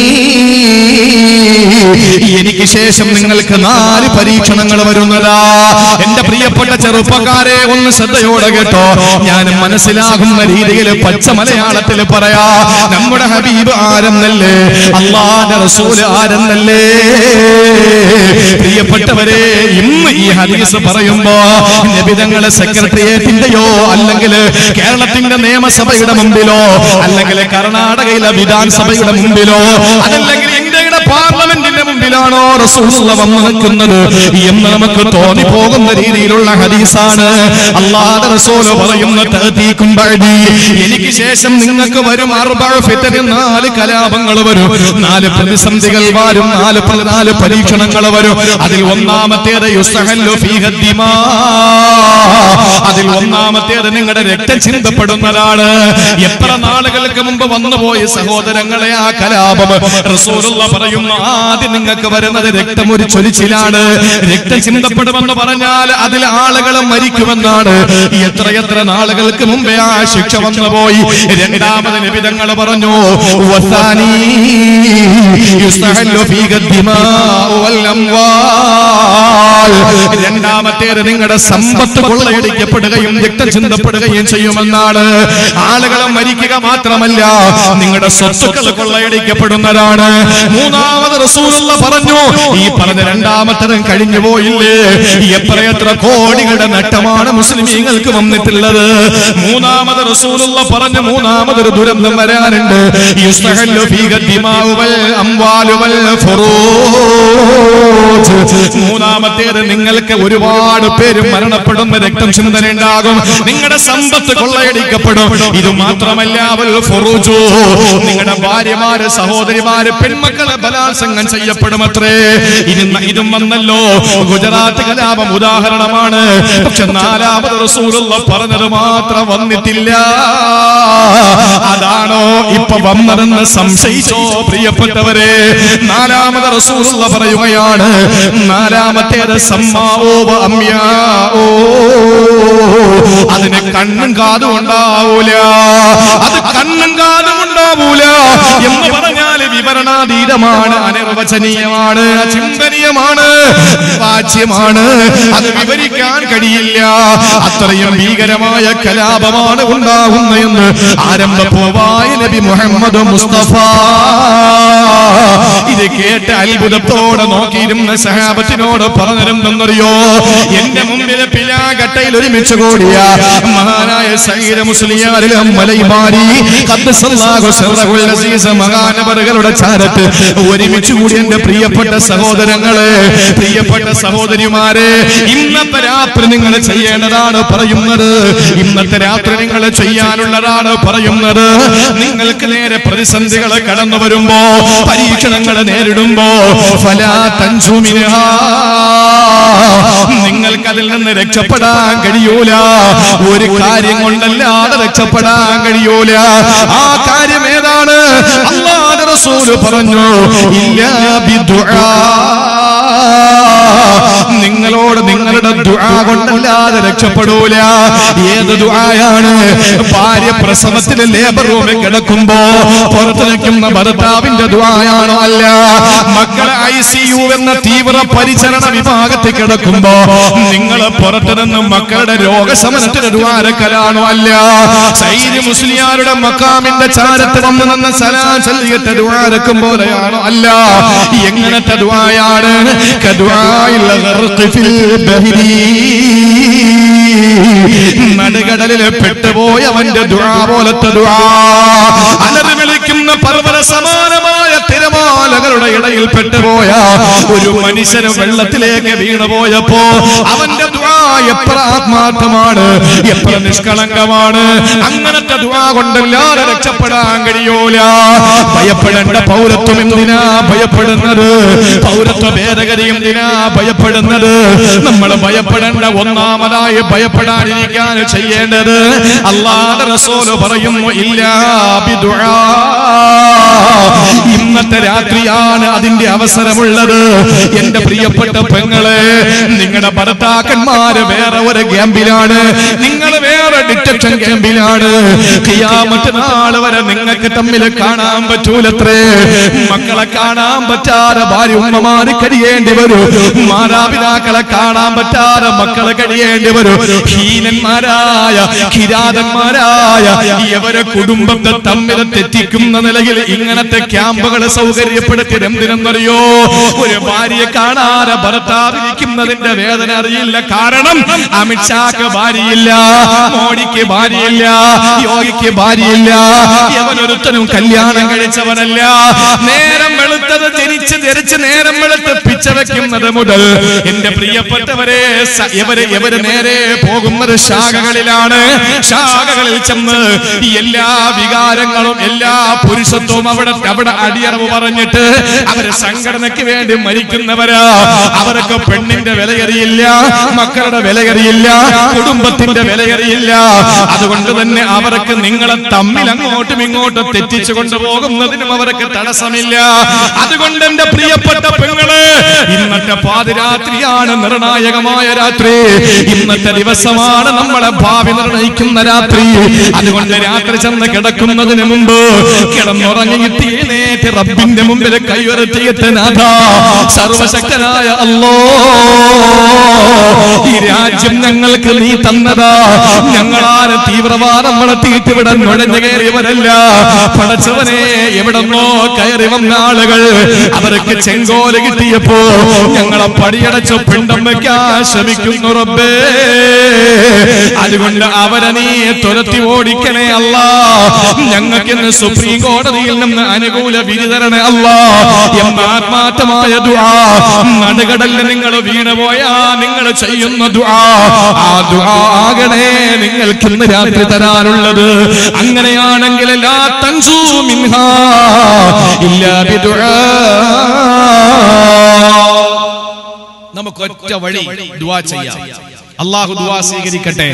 എനിക്ക് ശേഷം നിങ്ങൾക്ക് നാല് പരീക്ഷണങ്ങൾ വരുന്നതാ എന്റെ പ്രിയപ്പെട്ട ചെറുപ്പക്കാരെ ഒന്ന് ശ്രദ്ധയോടെ കേട്ടോ ഞാൻ മനസ്സിലാകുന്ന രീതിയിൽ പച്ച മലയാളത്തിൽ പറയാ നമ്മുടെ ഹബീബ് ആരെന്നല്ലേ അള്ളാന്റെ റസൂൽ ആരെന്നല്ലേ പ്രിയപ്പെട്ടവരെ ഇന്ന് ഈ ഹദീസ് പറയുമ്പോ നബിതങ്ങളെ സെക്രട്ടേറിയറ്റിന്റെയോ അല്ലെങ്കിൽ കേരളത്തിന്റെ നിയമസഭയുടെ മുമ്പിലോ അല്ലെങ്കിൽ കർണാടകയിലെ വിധാനസഭയുടെ മുമ്പിലോ അതല്ലെങ്കിൽ ഇന്ത്യയുടെ പാർലമെന്റിന്റെ മുമ്പിലാണോ റസൂലുള്ള വന്നു നിൽക്കുന്നത് എന്ന് നമുക്ക് തോന്നിപ്പോകുന്ന രീതിയിലുള്ള ഹദീസാണ് അള്ളാഹ് റസൂല് പറയുന്ന തഅതീക്കും ബഅദി എനിക്ക് ശേഷം നിങ്ങൾക്ക് വരും അർബഅ ഫിത്ന നാല് കലാപങ്ങൾ വരും നാല് പ്രതിസന്ധികൾ വരും നാല് പ- നാല് പരീക്ഷണങ്ങൾ വരും അതിൽ ഒന്നാമത്തേത് യുസ്തഹല്ലു ഫീഹ ദിമാ അതിൽ ഒന്നാമത്തേത് നിങ്ങളുടെ രക്തം ചിന്തപ്പെടുന്നതാണ് എത്ര നാളുകൾക്ക് മുമ്പ് വന്നുപോയി സഹോദരങ്ങളെ ആ കലാപം റസൂലുള്ള പറയുന്നു ആദ്യം നിങ്ങൾക്ക് വരുന്നത് രക്തം ഒരു ചൊരിച്ചിലാണ് രക്തം ചിന്തപ്പെടുമെന്ന് പറഞ്ഞാൽ അതിൽ ആളുകൾ മരിക്കുമെന്നാണ് എത്രയെത്ര നാളുകൾക്ക് മുമ്പേ ആ ശിക്ഷ വന്നുപോയി രണ്ടാമത് നിബിതങ്ങൾ പറഞ്ഞു വസാനി യുസ്തഹല്ലു ഫീക ദിമാഉ വൽ അംവാൽ. രണ്ടാമത്തേത് നിങ്ങളുടെ സമ്പത്ത് കൊള്ളയടിക്കപ്പെടുകയും രക്തം ചിന്തപ്പെടുകയും ചെയ്യുമെന്നാണ് ആളുകൾ മരിക്കുക മാത്രമല്ല നിങ്ങളുടെ സ്വത്തുക്കൾ കൊള്ളയടിക്കപ്പെടുന്നതാണ് മൂന്നാമത് റസൂലുള്ള പറഞ്ഞു ഈ പറഞ്ഞ രണ്ടാമത്തതും കഴിഞ്ഞു പോയില്ലേ എത്രയെത്ര കോടികളുടെ നട്ടമാണ് മുസ്ലിമീങ്ങൾക്ക് വന്നിട്ടുള്ളത് മൂന്നാമത് റസൂലുള്ള പറഞ്ഞ മൂന്നാമതൊരു ദുരന്തം വരാനുണ്ട് യുസ്തഹല്ലു ഫീക ദിമാഉ വൽ അംവാലു വൽ ഫുറൂജ്. മൂന്നാമത്തേത് നിങ്ങൾക്ക് ഒരുപാട് പേര് മരണപ്പെടുന്ന രക്തം ചിന്തന ഉണ്ടാകും നിങ്ങളുടെ സമ്പത്ത് കൊള്ളയടിക്കപ്പെടും ഇത് മാത്രമല്ല വൽ ഫുറൂജു. നിങ്ങളുടെ ഭാര്യമാര് സഹോദരിമാര് പെൺമക്കളെ ബലാത്സംഗം ചെയ്യപ്പെടുമത്രേ ഇന്ന് ഇതും വന്നല്ലോ ഗുജറാത്ത് കലാപം ഉദാഹരണമാണ് പക്ഷെ നാലാമത് റസൂലുള്ള പറഞ്ഞത് മാത്രം വന്നിട്ടില്ല അതാണോ ഇപ്പൊ വന്നതെന്ന് സംശയിച്ചോ പ്രിയപ്പെട്ടവരെ നാലാമത് റസൂലുള്ള പറയുകയാണ് നാലാമത്തേത് സമ്മാവോ അമ്യാവോ അതിന് കണ്ണും കാതും ഉണ്ടാവൂല അത് കണ്ണും കാതും ഉണ്ടാവൂല എന്ന് പറഞ്ഞാൽ വിവരണാതീതമാണ് അനിർവചനീയമാണ് ചിന്തനീയമാണ് വാച്യമാണ് അത് വിവരിക്കാൻ കഴിയില്ല അത്രയും ഭീകരമായ കലാപമാണ് ഉണ്ടാകുന്നതെന്ന് ആരംഭപ്പൂവായ നബി മുഹമ്മദ് മുസ്തഫ ഇത് കേട്ട് അത്ഭുതത്തോടെ നോക്കിയിരുന്ന സഹാബത്തിനോട് പറഞ്ഞിരുന്നെന്നറിയോ എന്റെ മുമ്പിലെ പിലാകട്ടയിൽ ഒരുമിച്ച് കൂടിയ മഹാനായ സൈര മുസ്ലിയാരിലും മലൈമാരി ഖദ്ദസല്ലാഹു സിർറഹുൽ അസീസ് മഹാനവറുകളുടെ ചാരത്ത് ഒരുമിച്ച് കൂടി എന്റെ പ്രിയപ്പെട്ട സഹോദരങ്ങളെ പ്രിയപ്പെട്ട സഹോദരിമാരെ ഇന്നത്തെ രാത്രി നിങ്ങൾ ചെയ്യേണ്ടതാണ് പറയുന്നത് ഇന്നത്തെ രാത്രി നിങ്ങൾ ചെയ്യാനുള്ളതാണ് പറയുന്നത് നിങ്ങൾക്ക് നേരെ പ്രതിസന്ധികൾ കടന്നു വരുമ്പോ പരീക്ഷണങ്ങൾ നേരിടുമ്പോ ഫലാ തഞ്ചുമിനാ നിങ്ങൾക്ക് അതിൽ നിന്ന് രക്ഷപ്പെടാൻ കഴിയൂല ഒരു കാര്യം കൊണ്ടല്ലാതെ രക്ഷപ്പെടാൻ കഴിയൂല ആ കാര്യം ഏതാണ് അള്ളാഹുവിന്റെ റസൂല് പറഞ്ഞു ഇല്ലാ ബിദുആ നിങ്ങളോട് നിങ്ങളുടെ ദുആ കൊണ്ടല്ലാതെ രക്ഷപ്പെടൂല ഏത് ദുആയാണ് ഭാര്യ പ്രസവത്തിന് ലേബർ റൂമിൽ കിടക്കുമ്പോ പുറത്തു നിൽക്കുന്ന ഭർത്താവിന്റെ ദുആയാണോ അല്ല മക്കളെ ഐ സി യു എന്ന തീവ്ര പരിചരണ വിഭാഗത്തിൽ കിടക്കുമ്പോ നിങ്ങൾ പുറത്തു നിന്നും മക്കളുടെ രോഗശമനത്തിന് ദ്വാരക്കലാണോ അല്ല സൈര്യ മുസ്ലിയാരുടെ മക്കാമിന്റെ ചാരത്ത് വന്നു നിന്ന് സലാം ചൊല്ലിയിട്ട് ദ്വാരക്കും പോലെയാണോ അല്ല എങ്ങനത്തെ ദ്വായാണ് കദ്വായിൽ ഗർഖ് ഫിൽ ബഹരി. നടുകടലിൽ പെട്ടുപോയവന്റെ ദുആ പോലത്തെ ദുആ അലറി വിളിക്കുന്ന പർവ്വത സമാനമായ തിരമാലകളുടെ ഇടയിൽ പെട്ടുപോയ ഒരു മനുഷ്യന് വെള്ളത്തിലേക്ക് വീണുപോയപ്പോ അവന്റെ ദുആ എത്ര ആത്മാർത്ഥമാണ് എത്ര നിഷ്കളങ്കമാണ് അങ്ങനത്തെ ദുആ കൊണ്ടല്ലാതെ രക്ഷപ്പെടാൻ കഴിയൂല ഭയപ്പെടേണ്ട പൗരത്വം എന്തിനാ ഭയപ്പെടുന്നത് പൗരത്വ ഭേദഗതി എന്തിനാ ഭയപ്പെടുന്നത് നമ്മൾ ഭയപ്പെടേണ്ട ഒന്നാമതായി ഭയപ്പെടാതിരിക്കാൻ ചെയ്യേണ്ടത് അള്ളാഹ് റസൂല് പറയുന്നു ഇല്ല ബിദുആ. ഇന്നത്തെ രാത്രിയാണ് അതിന്റെ അവസരമുള്ളത് എന്റെ പ്രിയപ്പെട്ട പെങ്ങളെ നിങ്ങളുടെ ഭർത്താക്കന്മാര് വേറെ ഒരു ക്യാമ്പിലാണ് നിങ്ങൾ വേറെ ഡിറ്റക്ഷൻ ക്യാമ്പിലാണ് കിയാമത്ത് നാള് വരെ നിങ്ങൾക്ക് തമ്മിൽ കാണാൻ പറ്റൂലത്രേ മക്കളെ കാണാൻ പറ്റാതെ ഭാര്യ ഉമ്മമാര് കഴിയേണ്ടി വരും മാതാപിതാക്കളെ കാണാൻ പറ്റാതെ മക്കളെ കഴിയേണ്ടി വരും ഹീനന്മാരായ കിരാതന്മാരായ ഇവരെ കുടുംബത്തെ തമ്മിൽ തെറ്റിക്കുന്ന നിലയിൽ ഇങ്ങനത്തെ ക്യാമ്പുകൾ സൗകര്യപ്പെടുത്തിയത് എന്തിനെന്നറിയോ ഒരു ഭാര്യയെ കാണാതെ ഭർത്താവിരിക്കുന്നതിന്റെ വേദന അറിയില്ല കാരണം അമിത്ഷാക്ക് ഭാര്യയില്ല മോഡിക്ക് ഭാര്യയില്ല യോഗിക്ക് ഭാര്യയില്ല യവനൊരുത്തനും കല്യാണം കഴിച്ചവനല്ല നേരം വെളുത്ത വെളുത്തത് ജനിച്ച് ജനിച്ച് നേരം വെളുത്ത് പിച്ച വെക്കുന്നത് മുതൽ എന്റെ പ്രിയപ്പെട്ടവരെ സ- ഇവര് ഇവര് നേരെ പോകുന്നത് ശാഖകളിലാണ് ശാഖകളിൽ ചെന്ന് ഈ എല്ലാ വികാരങ്ങളും എല്ലാ പുരുഷത്വവും അവിടെ അവിടെ അടിയറവ് പറഞ്ഞിട്ട് അവര് സംഘടനയ്ക്ക് വേണ്ടി മരിക്കുന്നവരാ അവർക്ക് പെണ്ണിന്റെ വിലയറിയില്ല മക്കളുടെ വിലയറിയില്ല കുടുംബത്തിന്റെ വിലയറിയില്ല അതുകൊണ്ട് തന്നെ അവർക്ക് നിങ്ങളെ തമ്മിൽ അങ്ങോട്ടും ഇങ്ങോട്ടും തെറ്റിച്ചു കൊണ്ടുപോകുന്നതിനും അവർക്ക് തടസ്സമില്ല അതുകൊണ്ട് എന്റെ പ്രിയപ്പെട്ട പെങ്ങള് ഇന്നത്തെ പാതിരാത്രിയാണ് നിർണായകമായ രാത്രി ഇന്നത്തെ ദിവസമാണ് നമ്മളെ ഭാവി നിർണയിക്കുന്ന രാത്രി അതുകൊണ്ട് രാത്രി ചെന്ന് കിടക്കുന്നതിന് മുമ്പ് കിടന്നുറങ്ങിയിട്ട് എഴുന്നേറ്റ് റബ്ബിന്റെ മുമ്പിൽ കൈയുയർത്തിയിട്ട് നാഥ സർവശക്തനായ അല്ലോ ഈ രാജ്യം ഞങ്ങൾക്ക് നീ തന്നതാ ഞങ്ങളാരെ തീവ്രവാദം വളർത്തിയിട്ട് ഇവിടെ നുഴഞ്ഞു കയറിയവരല്ല പടച്ചവനെ എവിടെന്നോ കയറി വന്ന ആളുകൾ അവർക്ക് ചെങ്കോല് കിട്ടിയപ്പോ ഞങ്ങളെ പടിയടച്ച പിണ്ടം വെക്കാൻ ശ്രമിക്കുന്നു റബ്ബേ അതുകൊണ്ട് അവരെ നീ തുരത്തി ഓടിക്കണേ അല്ല ഞങ്ങൾക്ക് ഇന്ന് സുപ്രീം കോടതിയിൽ നിന്ന് അനുകൂല വിധി തരണേ അല്ല എന്ന ആത്മാർത്ഥമായ ദുആ നടുകടലിൽ നിങ്ങൾ വീണുപോയാ നിങ്ങൾ ചെയ്യുന്ന ദുആ ആ ദുആ ആകണേ നിങ്ങൾക്ക് ഇന്ന് രാത്രി തരാനുള്ളത് അങ്ങനെയാണെങ്കിൽ ലാ തൻസൂ മിൻഹാ ഇല്ലാ ബിദുആ നമുക്ക് ഒറ്റ വഴി ദുആ ചെയ്യാം അള്ളാഹു ദുആ സ്വീകരിക്കട്ടെ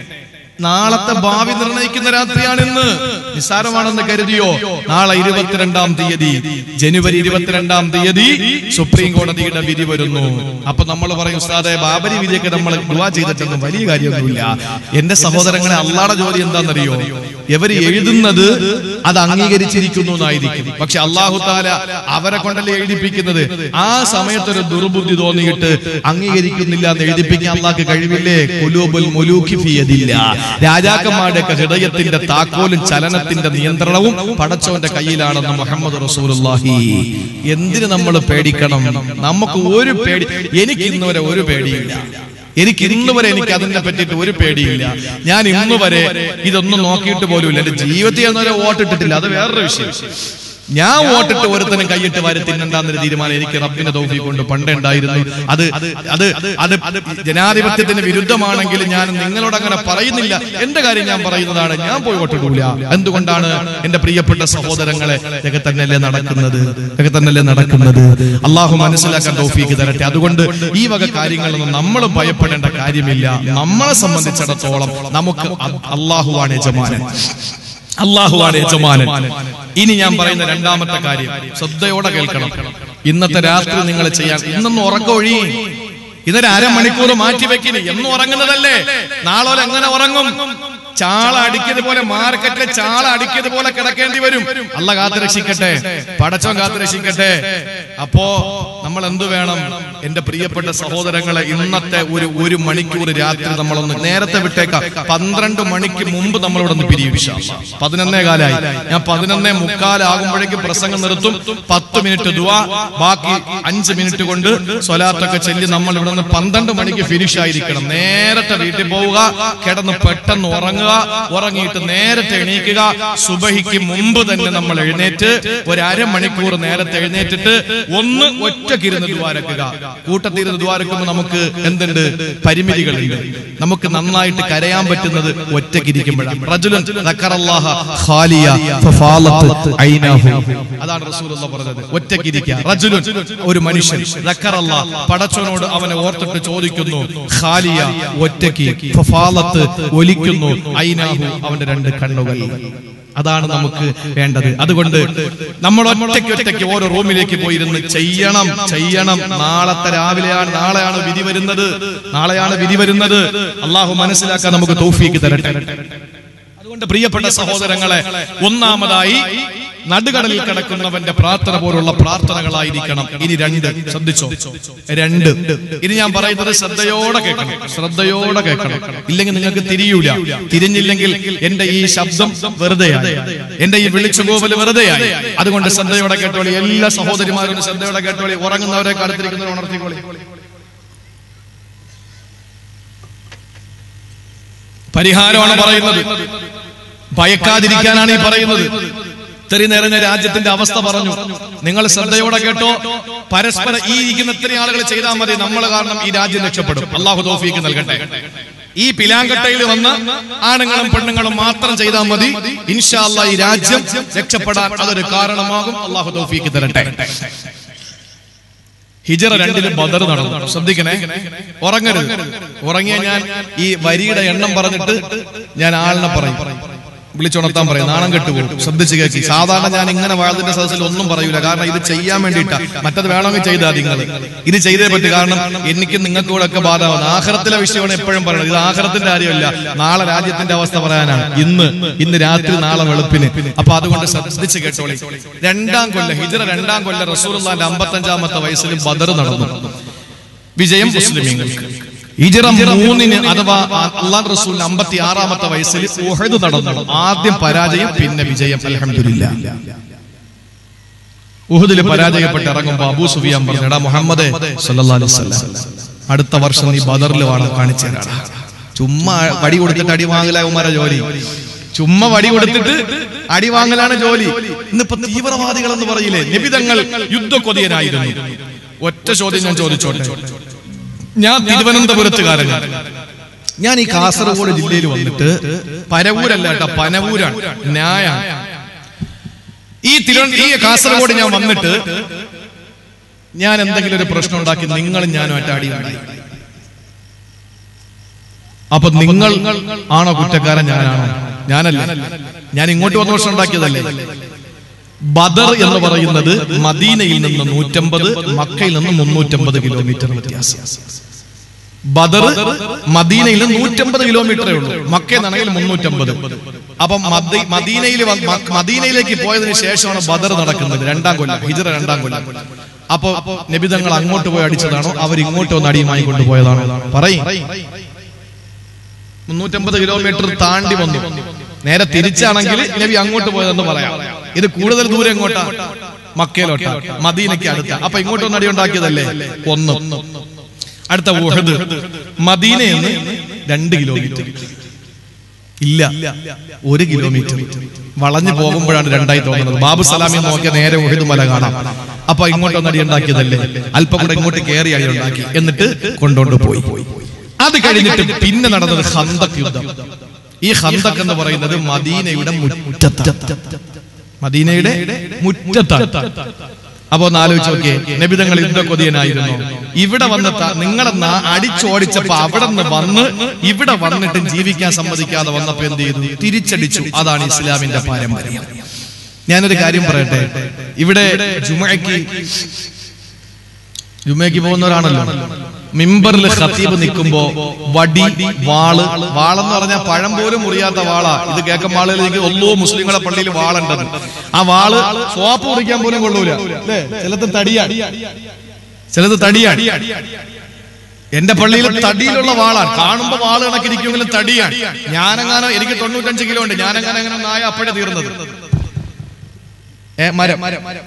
നാളത്തെ ഭാവി നിർണയിക്കുന്ന രാത്രിയാണ് ഇന്ന് നിസ്സാരമാണെന്ന് കരുതിയോ നാളെ ഇരുപത്തിരണ്ടാം തീയതി ജനുവരി ഇരുപത്തിരണ്ടാം തീയതി സുപ്രീം കോടതിയുടെ വിധി വരുന്നു അപ്പൊ നമ്മൾ പറയും ഉസ്താദെ ബാബരി വിധിയൊക്കെ നമ്മൾ ദുവാ ചെയ്തിട്ടൊന്നും വലിയ കാര്യമൊന്നുമില്ല എന്റെ സഹോദരങ്ങളെ അള്ളാടെ ജോലി എന്താണെന്നറിയോ ഇവർ എഴുതുന്നത് അത് അംഗീകരിച്ചിരിക്കുന്നു എന്നായിരിക്കും പക്ഷെ അള്ളാഹു താല അവരെ കൊണ്ടല്ലേ എഴുതിപ്പിക്കുന്നത് ആ സമയത്തൊരു ദുർബുദ്ധി തോന്നിയിട്ട് അംഗീകരിക്കുന്നില്ല എന്ന് എഴുതിപ്പിക്കാൻ അള്ളാഹ്ക്ക് കഴിവില്ലേ കുലൂബുൽ മുലൂഖി ഫിയദില്ല രാജാക്കന്മാരുടെ ഒക്കെ ഹൃദയത്തിന്റെ താക്കോലും ചലനത്തിന്റെ നിയന്ത്രണവും പടച്ചവന്റെ കയ്യിലാണെന്ന് മുഹമ്മദ് റസൂലുള്ളാഹി എന്തിന് നമ്മൾ പേടിക്കണം നമുക്ക് ഒരു പേടി എനിക്ക് ഇന്ന് വരെ ഒരു പേടിയില്ല എനിക്ക് ഇന്ന് വരെ എനിക്ക് അതിനെ പറ്റിയിട്ട് ഒരു പേടിയില്ല ഞാൻ ഇന്ന് വരെ ഇതൊന്നും നോക്കിയിട്ട് പോലുമില്ല എന്റെ ജീവിതത്തിൽ എന്നൊരു വോട്ടിട്ടിട്ടില്ല അത് വേറൊരു വിഷയം ഞാൻ വോട്ടിട്ട് ഒരുത്തനും കൈയിട്ട് വാരി തിന്നണ്ടെന്നൊരു തീരുമാനം എനിക്ക് റബ്ബിന്റെ തോഫി കൊണ്ട് പണ്ടേ ഉണ്ടായിരുന്നു അത് അത് അത് അത് ജനാധിപത്യത്തിന് വിരുദ്ധമാണെങ്കിൽ ഞാൻ നിങ്ങളോട് അങ്ങനെ പറയുന്നില്ല എന്റെ കാര്യം ഞാൻ പറയുന്നതാണ് ഞാൻ പോയി വോട്ടിടൂല എന്തുകൊണ്ടാണ് എന്റെ പ്രിയപ്പെട്ട സഹോദരങ്ങളെ ഇതൊക്കെ തന്നെയല്ലേ നടക്കുന്നത് ഇതൊക്കെ തന്നെയല്ലേ നടക്കുന്നത് അള്ളാഹു മനസ്സിലാക്കാൻ തോഫീക്ക് തരട്ടെ അതുകൊണ്ട് ഈ വക കാര്യങ്ങളൊന്നും നമ്മൾ ഭയപ്പെടേണ്ട കാര്യമില്ല നമ്മളെ സംബന്ധിച്ചിടത്തോളം നമുക്ക് അള്ളാഹുവാണ് യജമാനൻ അള്ളാഹുവാണ് യജമാനൻ ഇനി ഞാൻ പറയുന്ന രണ്ടാമത്തെ കാര്യം ശ്രദ്ധയോടെ കേൾക്കണം ഇന്നത്തെ രാത്രി നിങ്ങൾ ചെയ്യാൻ ഇന്നൊന്ന് ഉറക്കമൊഴി ഇതൊരു അരമണിക്കൂർ മാറ്റി വെക്കിന് എന്നും ഉറങ്ങുന്നതല്ലേ നാളോലെ എങ്ങനെ ഉറങ്ങും ചാള അടിക്കിയത് പോലെ മാർക്കറ്റിലെ ചാള അടിക്കിയത് പോലെ കിടക്കേണ്ടി വരും അല്ല കാത്തു രക്ഷിക്കട്ടെ പടച്ചോൻ കാത്തു രക്ഷിക്കട്ടെ അപ്പോ നമ്മൾ എന്തു വേണം എന്റെ പ്രിയപ്പെട്ട സഹോദരങ്ങളെ ഇന്നത്തെ ഒരു ഒരു മണിക്കൂർ രാത്രി നമ്മളൊന്ന് നേരത്തെ വിട്ടേക്കാം പന്ത്രണ്ട് മണിക്ക് മുമ്പ് നമ്മളിവിടെ നിന്ന് പിരിയും ഇൻഷാ അല്ലാ. പതിനൊന്നേ കാലായി ഞാൻ പതിനൊന്നേ മുക്കാലാകുമ്പോഴേക്കും പ്രസംഗം നിർത്തും പത്ത് മിനിറ്റ് ദുവാ ബാക്കി അഞ്ച് മിനിറ്റ് കൊണ്ട് സ്വലാത്തൊക്കെ ചൊല്ലി നമ്മൾ ഇവിടെ നിന്ന് പന്ത്രണ്ട് മണിക്ക് ഫിനിഷ് ആയിരിക്കണം നേരത്തെ വീട്ടിൽ പോവുക കിടന്ന് പെട്ടെന്ന് ഉറങ്ങുക ഉറങ്ങിയിട്ട് നേരത്തെ എണീക്കുക സുബഹിക്ക് മുമ്പ് തന്നെ നമ്മൾ എഴുന്നേറ്റ് ഒരു അരമണിക്കൂർ നേരത്തെ എഴുന്നേറ്റിട്ട് ഒന്ന് ഒറ്റക്കിരുന്ന് ദ്വാരക്കുക കൂട്ടത്തിരുന്ന് ദ്വാരക്കുമ്പോൾ നമുക്ക് എന്തുണ്ട് പരിമിതികളുണ്ട് നമുക്ക് നന്നായിട്ട് കരയാൻ പറ്റുന്നത് ഒറ്റക്കിരിക്കുമ്പോഴാണ് റജുലൻ ദക്കറല്ലാഹ ഖാലിയ ഫഫാലത്ത് ഐനാഹു അതാണ് റസൂലുള്ള പറഞ്ഞത് ഒറ്റക്കിരിക്കുക റജുലുൻ ഒരു മനുഷ്യൻ ദക്കറല്ലാ പടച്ചവനോട് അവനെ ഓർത്തിട്ട് ചോദിക്കുന്നു ഖാലിയ ഒറ്റയ്ക്ക് ഫഫാലത്ത് ഒലിക്കുന്നു ഐനാഹു അവന്റെ രണ്ട് കണ്ണുകൾ അതാണ് നമുക്ക് വേണ്ടത് അതുകൊണ്ട് നമ്മൾ ഒറ്റയ്ക്ക് ഒറ്റയ്ക്ക് ഓരോ റൂമിലേക്ക് പോയിരുന്ന് ചെയ്യണം ചെയ്യണം നാളത്തെ രാവിലെയാണ് നാളെയാണ് വിധി വരുന്നത് നാളെയാണ് വിധി വരുന്നത് അള്ളാഹു മനസ്സിലാക്കാൻ നമുക്ക് തൗഫീക്ക് തരട്ടെ അതുകൊണ്ട് പ്രിയപ്പെട്ട സഹോദരങ്ങളെ ഒന്നാമതായി നടുകടലിൽ കിടക്കുന്നവന്റെ പ്രാർത്ഥന പോലുള്ള പ്രാർത്ഥനകളായിരിക്കണം ഇനി രണ്ട് ശ്രദ്ധിച്ചോ രണ്ട് ഇനി ഞാൻ പറയുന്നത് ശ്രദ്ധയോടെ കേൾക്കണം ശ്രദ്ധയോടെ കേൾക്കണം ഇല്ലെങ്കിൽ നിങ്ങൾക്ക് തിരിയൂല തിരിഞ്ഞില്ലെങ്കിൽ എന്റെ ഈ ശബ്ദം വെറുതെയായി എന്റെ ഈ വിളിച്ചു പോവൽ വെറുതെയായി അതുകൊണ്ട് ശ്രദ്ധയോടെ കേട്ടോളി എല്ലാ സഹോദരിമാരും ശ്രദ്ധയോടെ കേട്ടോളി ഉറങ്ങുന്നവരെ കാലത്തിരിക്കുന്നവരെ ഉണർത്തിക്കോളി പരിഹാരമാണ് പറയുന്നത് ഭയക്കാതിരിക്കാനാണ് ഈ പറയുന്നത് ഇത്രയും നേരം ഞാൻ രാജ്യത്തിന്റെ അവസ്ഥ പറഞ്ഞു നിങ്ങൾ ശ്രദ്ധയോടെ കേട്ടോ പരസ്പരം ഈ ഇരിക്കുന്ന ഇത്രയും ആളുകൾ ചെയ്താൽ മതി നമ്മൾ കാരണം ഈ രാജ്യം രക്ഷപ്പെടും അള്ളാഹു തോഫീക്ക് നൽകട്ടെ ഈ പിലാങ്കട്ടയിൽ വന്ന് ആണുങ്ങളും പെണ്ണുങ്ങളും മാത്രം ചെയ്താൽ മതി ഇൻഷാ അല്ലാ ഈ രാജ്യം രക്ഷപ്പെടാൻ അതൊരു കാരണമാകും അള്ളാഹു തോഫീക്ക് തരട്ടെ ഹിജറ രണ്ടിലും ബദർ നടന്നു ശ്രദ്ധിക്കണേ ഉറങ്ങരുത് ഉറങ്ങിയ ഞാൻ ഈ വരിയുടെ എണ്ണം പറഞ്ഞിട്ട് ഞാൻ ആളിനെ പറയും വിളിച്ചുണർത്താൻ പറയും നാണം കെട്ടുപോകും ശ്രദ്ധിച്ച് കേൾക്കി സാധാരണ ഞാൻ ഇങ്ങനെ വാഴത്തിന്റെ സദസ്സിൽ ഒന്നും പറയൂല കാരണം ഇത് ചെയ്യാൻ വേണ്ടിയിട്ടാ മറ്റത് വേണമെങ്കിൽ ചെയ്താൽ നിങ്ങൾ ഇത് ചെയ്തേ പറ്റൂ കാരണം എനിക്ക് നിങ്ങൾക്ക് കൂടെ ഒക്കെ ബാധകമാണ് ആഹ്റത്തിലെ വിഷയമാണ് എപ്പോഴും പറയുന്നത് ഇത് ആഹ്റത്തിന്റെ കാര്യമല്ല നാളെ രാജ്യത്തിന്റെ അവസ്ഥ പറയാനാണ് ഇന്ന് ഇന്ന് രാത്രി നാളെ വെളുപ്പിന് അപ്പൊ അതുകൊണ്ട് ശ്രദ്ധിച്ച് കേട്ടോളി രണ്ടാം കൊല്ലം ഹിജറ രണ്ടാം കൊല്ലം റസൂലുള്ളാന്റെ അമ്പത്തഞ്ചാമത്തെ വയസ്സിൽ ബദർ നടന്നു വിജയം മുസ്ലിമീങ്ങൾക്ക് ഹിജറ മൂന്നിന് അഥവാ അള്ളാൻ റസൂലിന് അമ്പത്തി ആറാമത്തെ വയസ്സിൽ ഉഹദ് നടന്നു ആദ്യം പരാജയം പിന്നെ വിജയം അലഹമില്ല ഉഹദിൽ പരാജയപ്പെട്ട് ഇറങ്ങുമ്പോ അബൂ സുഫിയാൻ പറഞ്ഞു എടാ മുഹമ്മദ് സല്ലല്ലാഹു അലൈഹി വസല്ലം അടുത്ത വർഷം നീ ബദറിൽ വേണം കാണിച്ചു തരാടാ ചുമ്മാ വടി കൊടുത്തിട്ട് അടി വാങ്ങലാകുമാരെ ജോലി ചുമ്മാ വടി കൊടുത്തിട്ട് അടി വാങ്ങലാണ് ജോലി ഇന്നിപ്പോ തീവ്രവാദികൾ എന്ന് പറയില്ലേ നിബിതങ്ങൾ യുദ്ധക്കൊതിയനായിരുന്നു ഒറ്റ ചോദ്യം ഞാൻ ചോദിച്ചോട്ടെ ഞാൻ തിരുവനന്തപുരത്തുകാരനാണ് ഞാൻ ഈ കാസർഗോഡ് ജില്ലയിൽ വന്നിട്ട് പരവൂരല്ല കേട്ടോ പനവൂരാണ് ന്യായാണ് ഈ തിരുവ ഈ കാസർഗോഡ് ഞാൻ വന്നിട്ട് ഞാൻ എന്തെങ്കിലും ഒരു പ്രശ്നം ഉണ്ടാക്കി നിങ്ങളും ഞാനുമായിട്ട് അടിയുണ്ടായി അപ്പൊ നിങ്ങൾ ആണോ കുറ്റക്കാരൻ ഞാനാണോ ഞാനല്ല ഞാൻ ഇങ്ങോട്ട് വന്ന പ്രശ്നം ഉണ്ടാക്കിയതല്ലേ ബദർ എന്ന് പറയുന്നത് മദീനയിൽ നിന്ന് നൂറ്റമ്പത് മക്കയിൽ നിന്ന് മുന്നൂറ്റമ്പത് കിലോമീറ്റർ വ്യത്യാസം ബദർ മദീനയിൽ നിന്ന് നൂറ്റമ്പത് കിലോമീറ്ററേ ഉള്ളൂ മക്ക എന്നാണെങ്കിൽ മുന്നൂറ്റമ്പത് അപ്പൊ മദീ- മദീനയിൽ വന്ന് മ- മദീനയിലേക്ക് പോയതിനു ശേഷമാണ് ബദർ നടക്കുന്നത് രണ്ടാം കൊല്ലം ഹിജറ രണ്ടാം കൊല്ലം അപ്പൊ നബിതങ്ങൾ അങ്ങോട്ട് പോയി അടിച്ചതാണോ അവർ ഇങ്ങോട്ട് വന്ന് അടിയുമായി കൊണ്ടുപോയതാണോ പറയും മുന്നൂറ്റമ്പത് കിലോമീറ്റർ താണ്ടി വന്നു നേരെ തിരിച്ചാണെങ്കിൽ നബി അങ്ങോട്ട് പോയതെന്ന് പറയാം ഇത് കൂടുതൽ ദൂരം എങ്ങോട്ടാ മക്കയിലോട്ടാ മദീനയ്ക്ക് അടുത്ത അപ്പൊ ഇങ്ങോട്ട് ഒന്ന് അടി ഉണ്ടാക്കിയതല്ലേ ഒന്ന് അടുത്ത ഉഹദ് മദീനയിൽ നിന്ന് രണ്ട് കിലോമീറ്റർ ഇല്ല ഒരു കിലോമീറ്റർ വളഞ്ഞു പോകുമ്പോഴാണ് രണ്ടായി തോന്നുന്നത് ബാബു സലാമി നോക്കിയ നേരെ ഉഹദ് മല കാണാം അപ്പൊ ഇങ്ങോട്ടൊന്ന് അടി ഉണ്ടാക്കിയതല്ലേ അല്പം കൂടെ ഇങ്ങോട്ട് കയറി അടി ഉണ്ടാക്കി എന്നിട്ട് കൊണ്ടോണ്ട് പോയി അത് കഴിഞ്ഞിട്ട് പിന്നെ നടന്നത് ഹന്തക് യുദ്ധം ഈ ഹന്തക് എന്ന് പറയുന്നത് മദീനയുടെ മുറ്റത്ത് മദീനയുടെ മുറ്റത്താണ് അപ്പൊ ഒന്ന് ആലോചിച്ച് നോക്കിയേ നബിതങ്ങൾ യുദ്ധ കൊതിയനായിരുന്നു ഇവിടെ വന്ന് ത- നിങ്ങളെ നാ- അടിച്ചോടിച്ചപ്പോ അവിടെ നിന്ന് വന്ന് ഇവിടെ വന്നിട്ടും ജീവിക്കാൻ സമ്മതിക്കാതെ വന്നപ്പോ എന്ത് ചെയ്തു തിരിച്ചടിച്ചു അതാണ് ഇസ്ലാമിന്റെ പാരമ്പര്യം ഞാനൊരു കാര്യം പറയട്ടെ ഇവിടെ ജുമയ്ക്ക് ജുമയ്ക്ക് പോകുന്നവരാണല്ലോ മിമ്പറിൽ ഖത്തീബ് നിൽക്കുമ്പോ വടി വാള് വാളെന്ന് പറഞ്ഞാൽ പഴം പോലും മുറിയാത്ത വാളാ ഇത് കേൾക്കുമ്പോൾ ആളുകൾ എനിക്ക് ഒല്ലോ മുസ്ലിങ്ങളെ പള്ളിയിൽ വാളുണ്ടെന്ന് ആ വാള് സോപ്പ് മുറിക്കാൻ പോലും കൊള്ളൂല അല്ലേ ചിലത് തടിയാണ് ചിലത് തടിയാണ് എന്റെ പള്ളിയിൽ തടിയിലുള്ള വാളാണ് കാണുമ്പോ വാള് കണക്കിരിക്കുമെങ്കിലും തടിയാണ് ഞാനെങ്ങാനോ എനിക്ക് തൊണ്ണൂറ്റഞ്ച് കിലോ ഉണ്ട് ഞാനെങ്ങനെ അങ്ങനെ നായ അപ്പോഴേ തീർന്നത് ഏ മരം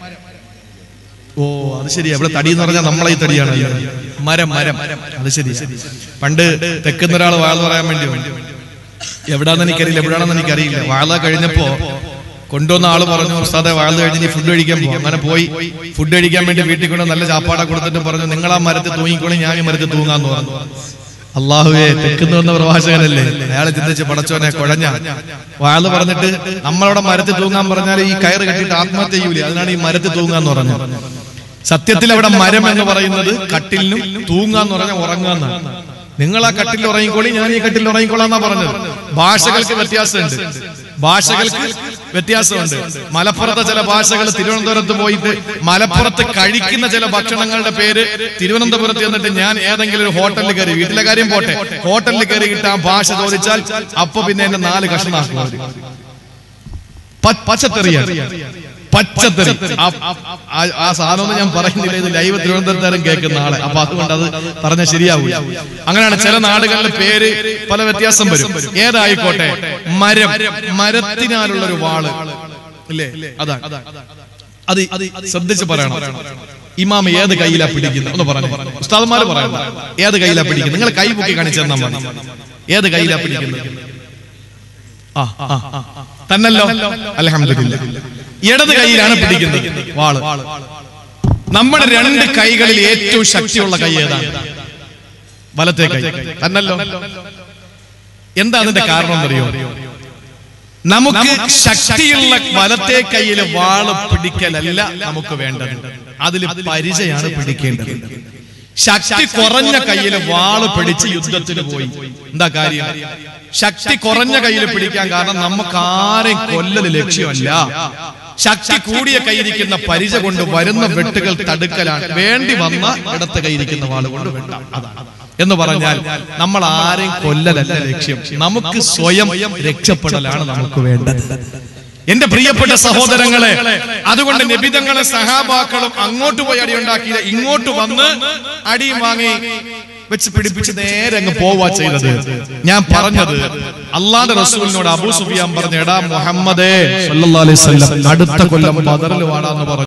ഓ അത് ശരിയാ ഇവിടെ തടി എന്ന് പറഞ്ഞാൽ നമ്മളെ ഈ തടിയാണ് മരം മരം അത് ശരി പണ്ട് തെക്കുന്ന ഒരാൾ വാഴ പറയാൻ വേണ്ടി വന്നു. എവിടാന്ന് എനിക്കറിയില്ല എവിടാണെന്ന് എനിക്കറിയില്ല വാഴ കഴിഞ്ഞപ്പോ കൊണ്ടുവന്ന ആള് പറഞ്ഞു ഉസ്താദെ വാഴ കഴിഞ്ഞ് നീ ഫുഡ് കഴിക്കാൻ പോകും അങ്ങനെ പോയി ഫുഡ് കഴിക്കാൻ വേണ്ടി വീട്ടിൽ കൊണ്ട് നല്ല ചാപ്പാട കൊടുത്തിട്ട് പറഞ്ഞു നിങ്ങൾ ആ മരത്തിൽ തൂങ്ങിക്കോളി ഞാൻ ഈ മരത്തിൽ തൂങ്ങാന്ന് പറഞ്ഞു അള്ളാഹുവെ തെക്കുന്ന വന്ന പ്രവാചകനല്ലേ അയാളെ ചിന്തിച്ച് പടച്ചോനെ കുഴഞ്ഞ വാഴ പറഞ്ഞിട്ട് നമ്മളവിടെ മരത്തിൽ തൂങ്ങാൻ പറഞ്ഞാൽ ഈ കയറ് കെട്ടിയിട്ട് ആത്മഹത്യ ചെയ്യൂലേ അതിനാണ് ഈ മരത്തിൽ തൂങ്ങാന്ന് പറഞ്ഞു സത്യത്തിൽ അവിടെ മരം എന്ന് പറയുന്നത് കട്ടിലിനും തൂങ്ങാന്ന് പറഞ്ഞാൽ ഉറങ്ങാന്നാണ് നിങ്ങൾ ആ കട്ടിൽ ഉറങ്ങിക്കോളി ഞാൻ ഈ കട്ടിൽ ഉറങ്ങിക്കോളാന്നാ പറഞ്ഞത് ഭാഷകൾക്ക് വ്യത്യാസമുണ്ട് ഭാഷകൾക്ക് വ്യത്യാസമുണ്ട് മലപ്പുറത്തെ ചില ഭാഷകൾ തിരുവനന്തപുരത്ത് പോയിട്ട് മലപ്പുറത്ത് കഴിക്കുന്ന ചില ഭക്ഷണങ്ങളുടെ പേര് തിരുവനന്തപുരത്ത് എന്നിട്ട് ഞാൻ ഏതെങ്കിലും ഒരു ഹോട്ടലിൽ കയറി വീട്ടിലെ കാര്യം പോട്ടെ ഹോട്ടലിൽ കയറിയിട്ട് ആ ഭാഷ ചോദിച്ചാൽ അപ്പൊ പിന്നെ എന്നെ നാല് കഷ്ണമാക്കും അവര് പ- പച്ചത്തെറിയാണ് പച്ചത്തെറി ആ- ആ- ആ സാധനമൊന്നും ഞാൻ പറയുന്നില്ല ഇത് ലൈവ് തിരുവനന്തപുരത്തുകാരൻ കേൾക്കുന്ന ആളെ അപ്പൊ അതുകൊണ്ട് അത് പറഞ്ഞാൽ ശരിയാവില്ല അങ്ങനെയാണ് ചില നാടുകളിലെ പേര് പല വ്യത്യാസം വരും ഏതായിക്കോട്ടെ മരം മരത്തിനാലുള്ള ഒരു വാള് ഇല്ലേ അതാണ് അത് അത് ശ്രദ്ധിച്ച് പറയണം ഇമാം ഏത് കയ്യിലാ പിടിക്കുന്നത് ഒന്ന് പറഞ്ഞു ഉസ്താദന്മാര് പറയണം ഏത് കയ്യിലാ പിടിക്കുന്നത് നിങ്ങൾ കൈ പൊക്കി കാണിച്ചു തന്നാ മതി ഏത് കയ്യിലാ പിടിക്കുന്നത് ആ ആ, ആ. തന്നല്ലോ അലഹമില്ല ഇടത് കൈയിലാണ് പിടിക്കുന്നത് വാള് നമ്മുടെ രണ്ട് കൈകളിൽ ഏറ്റവും ശക്തിയുള്ള കൈ ഏതാണ് വലത്തെ കൈ തന്നല്ലോ എന്താ അതിന്റെ കാരണം എന്നറിയോ നമുക്ക് ശക്തിയുള്ള വലത്തെ കൈയിൽ വാള് പിടിക്കലല്ല നമുക്ക് വേണ്ടത് അതിൽ പരിചയാണ് പിടിക്കേണ്ടത് ശക്തി കുറഞ്ഞ കയ്യിൽ വാള് പിടിച്ച് യുദ്ധത്തിന് പോയി എന്താ കാര്യം ശക്തി കുറഞ്ഞ കയ്യിൽ പിടിക്കാൻ കാരണം നമുക്ക് ആരെയും കൊല്ലല് ലക്ഷ്യമല്ല ശക്തി കൂടിയ കൈയിരിക്കുന്ന പരിച കൊണ്ട് വരുന്ന വെട്ടുകൾ തടുക്കലാണ് വേണ്ടി വന്ന ഇടത്തെ കൈയിരിക്കുന്ന വാള് കൊണ്ട് വെട്ടാം അതാണ് എന്ന് പറഞ്ഞാൽ നമ്മൾ ആരെയും കൊല്ലലല്ല ലക്ഷ്യം നമുക്ക് സ്വയം രക്ഷപ്പെടലാണ് നമുക്ക് വേണ്ടത് എന്റെ പ്രിയപ്പെട്ട സഹോദരങ്ങളെ അതുകൊണ്ട് നബിതങ്ങളെ സഹാബാക്കളും അങ്ങോട്ട് പോയി അടി ഉണ്ടാക്കിയില്ല ഇങ്ങോട്ട് വന്ന് അടിയും വാങ്ങി വെച്ച് പിടിപ്പിച്ച് നേരെ അങ്ങ് പോവാ ചെയ്തത് ഞാൻ പറഞ്ഞത് അള്ളാന്റെ റസൂലിനോട് അബൂ സുഫിയാൻ പറഞ്ഞ എടാ മുഹമ്മദേ സല്ലല്ലാഹു അലൈഹി വസല്ലം അടുത്ത കൊല്ലം ബദറിൽ വാടാന്ന് പറഞ്ഞു